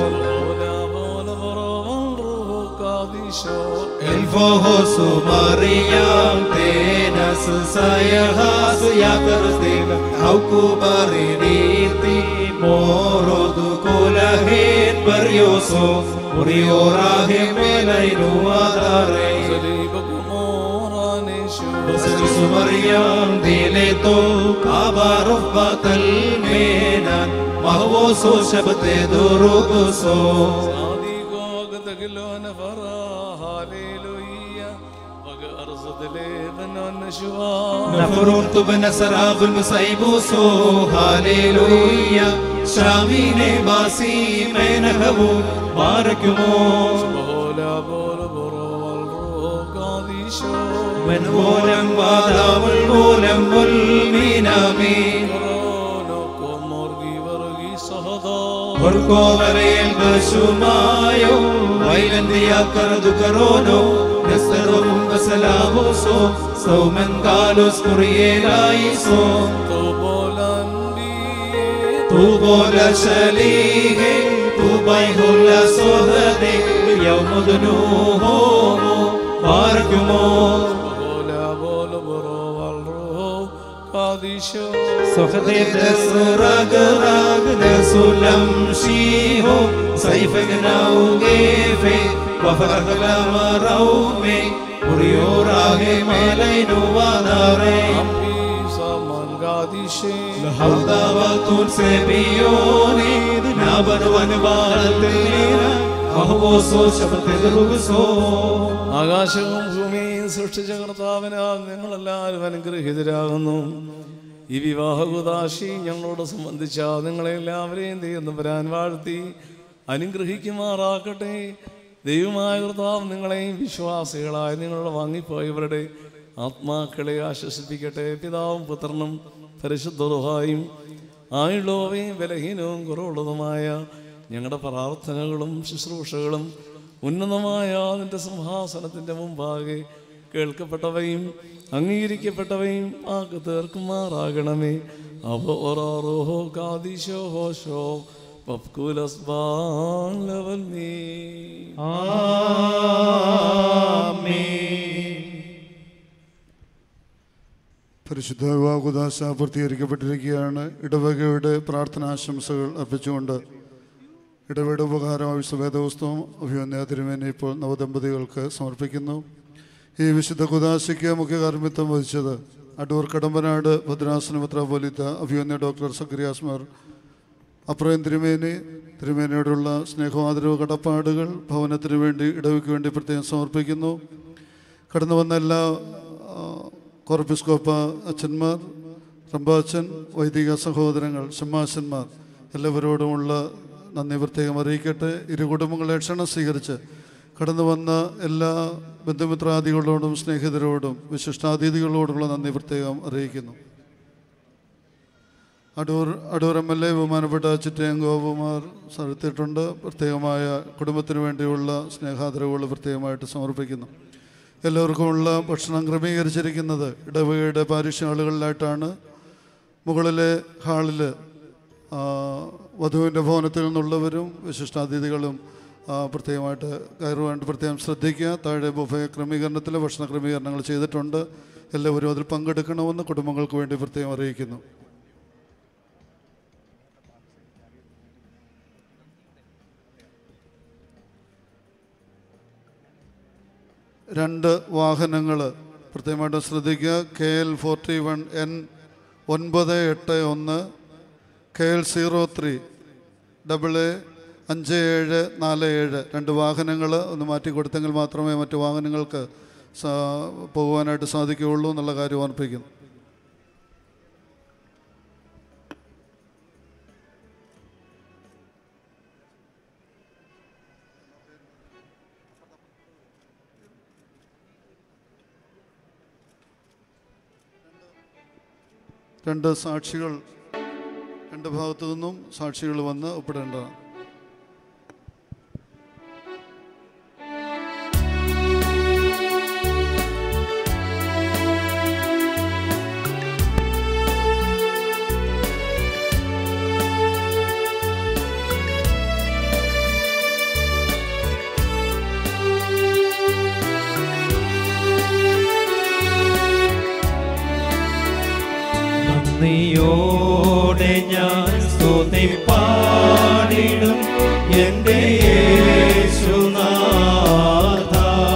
Elfohosu Mariam tenas sayahasu yakarustim Hauku bariniti morodu kulahin baryoso Muriorahe melainu adare Basu Mariam dileto kabaruf batal menan Mahwoso shabte duruguso تقلون فرا هاليلويا وقرصد لبنان نشوار نفرون تبن سراب المسيبوسو هاليلويا شامين باسي من هبو باركمو بولا بولا برو والروح قاديشو من بولم وادا والبولم والمينامي كرونكم مرقي ورقي صهدا والكوبرين بشمايو വൈലന്തിയാക്കർ ദുഃഖറോനോ നെസ്തറും ബസലാമോസോ സൗമൻ കാലോസ് കുറിയേലായിസോ طوبى لشليه طوبى هلا صهدي يوم دنوهم باركمو بولا بولا برو والروح قاديشو صخدت سرق رق نسلم شيهم سيفنا وقيفي وفرق لما رومي وريوراه ملين وداري سامان قاديشي ഹൗദാവത്തുൻ സെബിയോനി നാബനുവൻ ബാലത്തേന മഹവോസോ ശബ്ദത്തിലുഗസോ ആകാശവും ഭൂമിയും സൃഷ്ടിച്ച കർത്താവിനാൽ നിങ്ങളെല്ലാവരും അനുഗ്രഹീതരാകുന്നു ഈ വിവാഹകുദാശി ഞങ്ങളോട് സംബന്ധിച്ച നിങ്ങളെല്ലാവരെയും ദൈവം വരാൻ വാഴ്ത്തി അനുഗ്രഹിക്കുമാറാക്കട്ടെ ദൈവമായ കർത്താവ് നിങ്ങളെയും വിശ്വാസികളായ നിങ്ങളുടെ വാങ്ങിപ്പോയവരുടെ ആത്മാക്കളെ ആശ്വസിപ്പിക്കട്ടെ പിതാവും പുത്രനും പരിശുദ്ധറുഹായും ആയുള്ളവയും ബലഹീനവും കുറവുള്ളതുമായ ഞങ്ങളുടെ പ്രാർത്ഥനകളും ശുശ്രൂഷകളും ഉന്നതമായ അതിൻ്റെ സിംഹാസനത്തിൻ്റെ മുമ്പാകെ കേൾക്കപ്പെട്ടവയും അംഗീകരിക്കപ്പെട്ടവയും ആക്ക് തീർക്കുമാറാകണമേ അവോറോഹോ കാദിശോ ഹോഷോ പപ്കുലസ് ബാലവൽ നീ പരിശുദ്ധ വിവാഹുദാസ പൂർത്തീകരിക്കപ്പെട്ടിരിക്കുകയാണ് ഇടവകയുടെ പ്രാർത്ഥനാശംസകൾ അർപ്പിച്ചുകൊണ്ട് ഇടവയുടെ ഉപകാരം ആവശ്യവേദവസ്തവും അഭിമന്യ തിരുമേനി ഇപ്പോൾ നവദമ്പതികൾക്ക് സമർപ്പിക്കുന്നു ഈ വിശുദ്ധ കുദാശയ്ക്ക് മുഖ്യ കാർമ്മിത്വം വഹിച്ചത് അടൂർ കടമ്പനാട് ഭദ്രാസന മെത്രാപോലിത്ത അഭിമന്യ ഡോക്ടർ സക്രിയാസ്മർ അപ്രയം തിരുമേനി തിരുമേനിയോടുള്ള സ്നേഹമാദരവ് കടപ്പാടുകൾ ഭവനത്തിന് വേണ്ടി ഇടവയ്ക്ക് വേണ്ടി പ്രത്യേകം സമർപ്പിക്കുന്നു കടന്നു വന്ന എല്ലാ ആ, കോർപ്പിസ്കോപ്പ അച്ഛന്മാർ റമ്പാച്ചൻ വൈദിക സഹോദരങ്ങൾ ഷമ്മാശന്മാർ എല്ലാവരോടുമുള്ള നന്ദി പ്രത്യേകം അറിയിക്കട്ടെ ഇരു കുടുംബങ്ങളെ ക്ഷണം സ്വീകരിച്ച് കടന്നു വന്ന എല്ലാ ബന്ധുമിത്രാദികളോടും സ്നേഹിതരോടും വിശിഷ്ടാതിഥികളോടുള്ള നന്ദി പ്രത്യേകം അറിയിക്കുന്നു Adoor Adoor M L A ബഹുമാനപ്പെട്ട ചിറ്റയം ഗോപകുമാർ നടത്തിയിട്ടുണ്ട് പ്രത്യേകമായ കുടുംബത്തിന് വേണ്ടിയുള്ള സ്നേഹാദരവുകൾ പ്രത്യേകമായിട്ട് സമർപ്പിക്കുന്നു എല്ലാവർക്കുമുള്ള ഭക്ഷണം ക്രമീകരിച്ചിരിക്കുന്നത് ഇടവകയുടെ പാരിഷ് ഹാളുകളിലായിട്ടാണ് മുകളിലെ ഹാളിൽ വധുവിൻ്റെ ഭവനത്തിൽ നിന്നുള്ളവരും വിശിഷ്ടാതിഥികളും ആ, പ്രത്യേകമായിട്ട് കയറുവാൻ പ്രത്യേകം ശ്രദ്ധിക്കുക താഴെ ബുഫേ ക്രമീകരണത്തിൽ ഭക്ഷണ ക്രമീകരണങ്ങൾ ചെയ്തിട്ടുണ്ട് എല്ലാവരും അതിൽ പങ്കെടുക്കണമെന്ന് കുടുംബങ്ങൾക്ക് വേണ്ടി പ്രത്യേകം അറിയിക്കുന്നു രണ്ട് വാഹനങ്ങൾ പ്രത്യേകമായിട്ട് ശ്രദ്ധിക്കുക K L forty one N ഒൻപത് എട്ട് ഒന്ന് K L zero three double A അഞ്ച് ഏഴ് നാല് ഏഴ് രണ്ട് വാഹനങ്ങൾ ഒന്ന് മാറ്റി കൊടുത്തെങ്കിൽ മാത്രമേ മറ്റു വാഹനങ്ങൾക്ക് സാ പോകുവാനായിട്ട് സാധിക്കുകയുള്ളൂ എന്നുള്ള കാര്യം ഓർപ്പിക്കുന്നു രണ്ട് സാക്ഷികൾ രണ്ട് ഭാഗത്തു നിന്നും സാക്ഷികൾ വന്ന് ഒപ്പിടേണ്ടതാണ് നന്ദിയോടെ ഞാൻ സ്തുതി പാടിടും എൻ്റെ യേശുനാഥ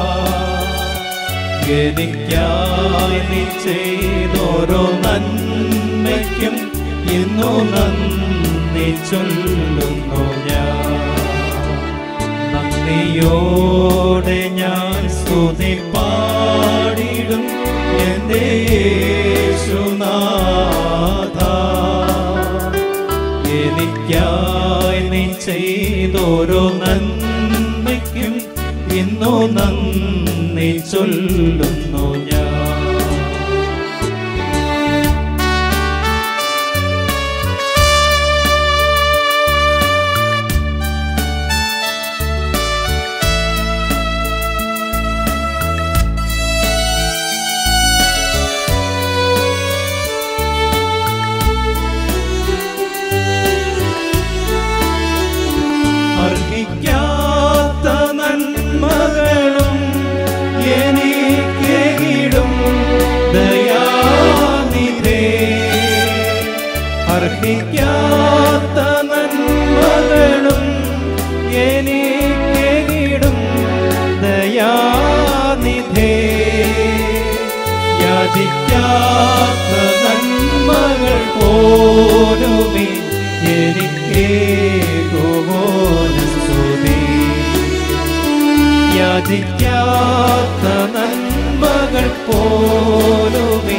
എനിക്കായി നീ ചെയ്തോരോ നന്മയ്ക്കും ഇന്നു നന്ദി ചൊല്ലുന്നു ഞാൻ നന്ദിയോടെ ഞാൻ സ്തുതി പാടിടും എൻ്റെ യേശുനാഥ എനിക്കായി നീ ചെയ്തോരോ നന്മയ്ക്കും ഇന്നു നന്ദി ചൊല്ലുന്നു ഞാൻ അർഹിക്കാത്ത നന്മകളും എനിക്കിടും ദയാനിധേ അർഹിക്കാത്ത നന്മകളും എനിക്കിടും ദയാനിധേ യാചിക്കാത്ത നന്മകൾ പോലുമേ എനിക്കേകോനസ്തുതി യാചിക്കാത്ത നന്മകൾ പോലുമേ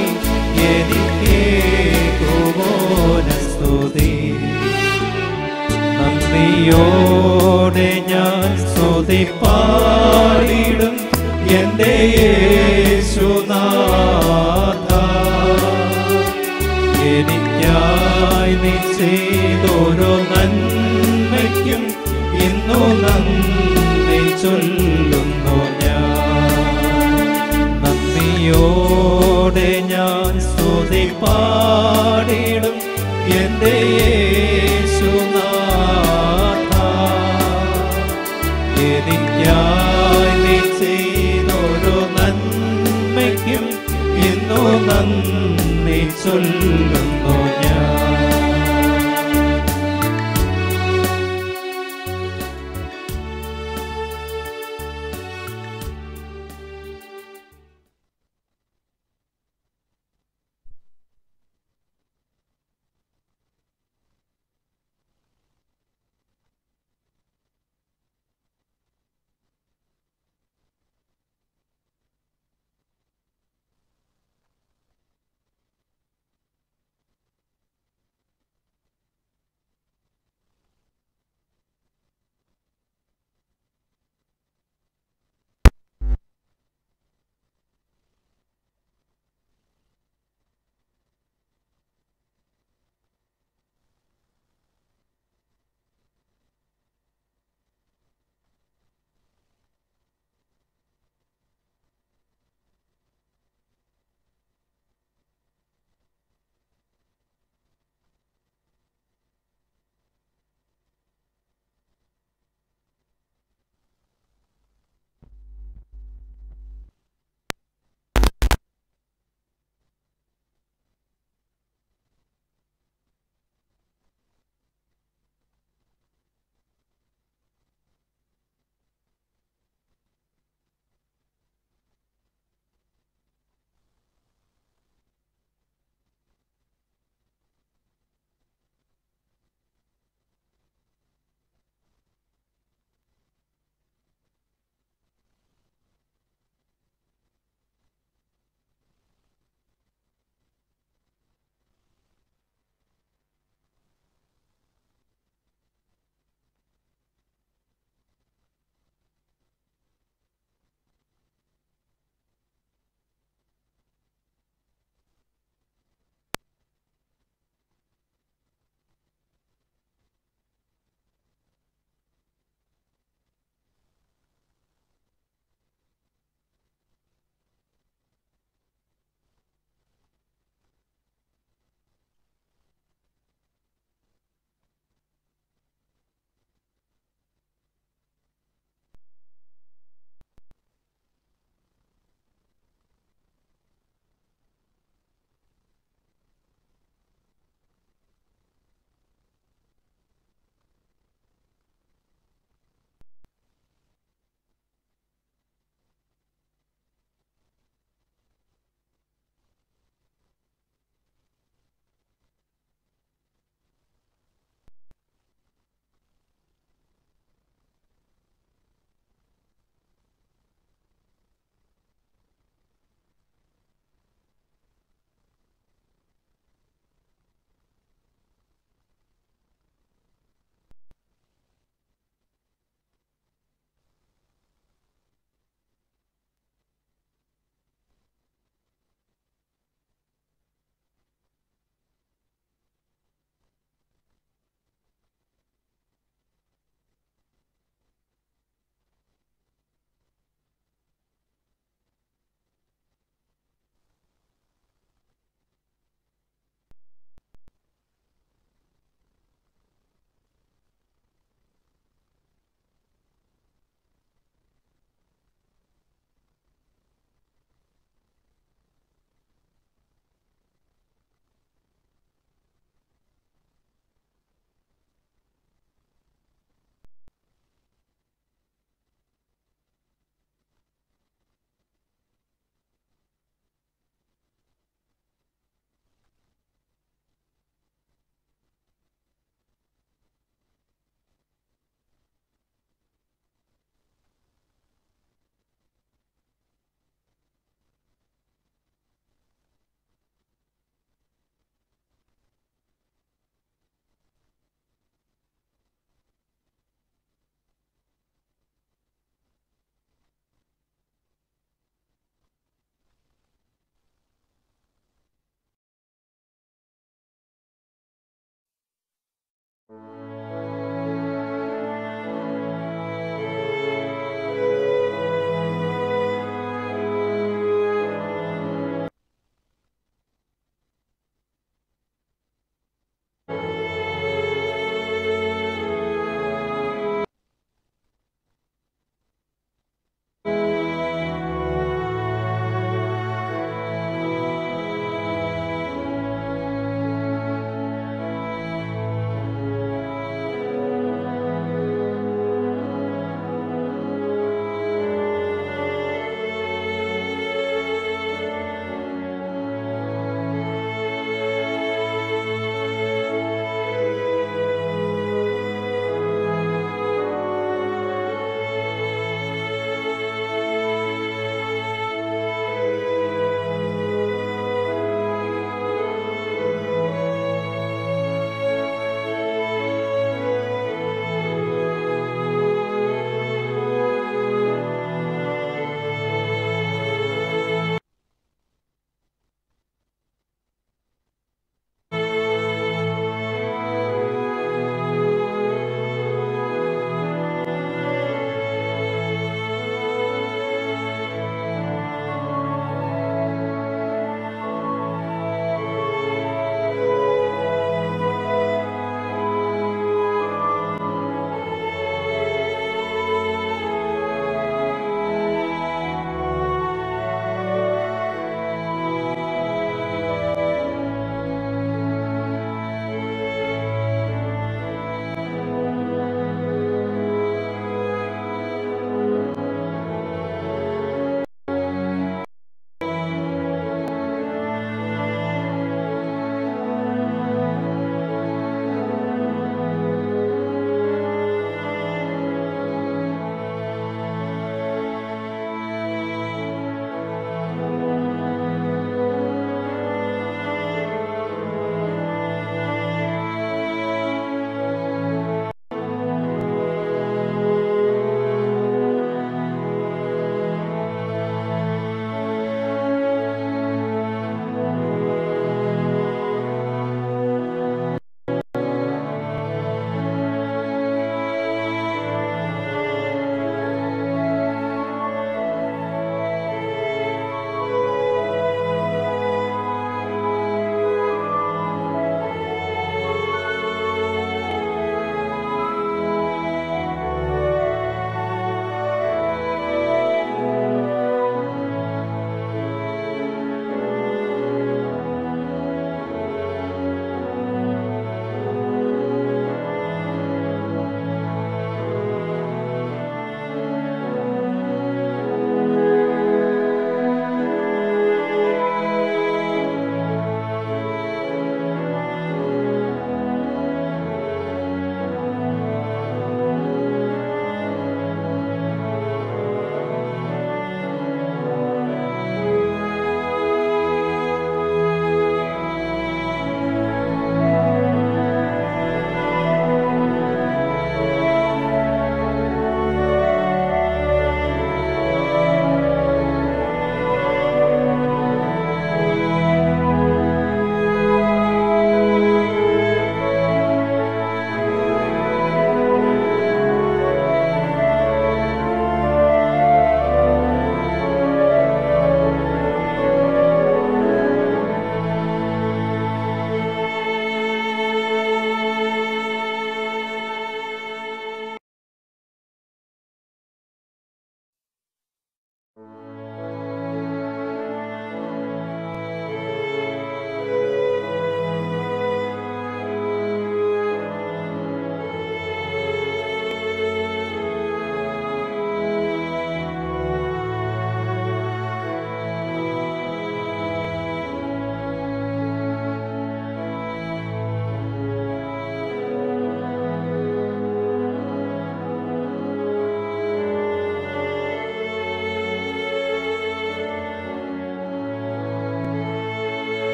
എനിക്കേകോനസ്തുതി നന്ദിയോടെ ഞാൻ സ്തുതി പാടിടും എൻ്റെ യേശുനാഥ എനിക്കായി നീ ചെയ്തോരോ നന്മയ്ക്കും ഇന്നു നന്ദി ചൊല്ലുന്നു ഞാൻ നന്ദിയോടെ ഞാൻ സ്തുതി പാടിടും എൻ്റെ യേശുനാഥ എനിക്കായി നീ ചെയ്തോരോ നന്മയ്ക്കും ഇന്നു നന്ദി ചൊല്ലുന്നു ഞാൻ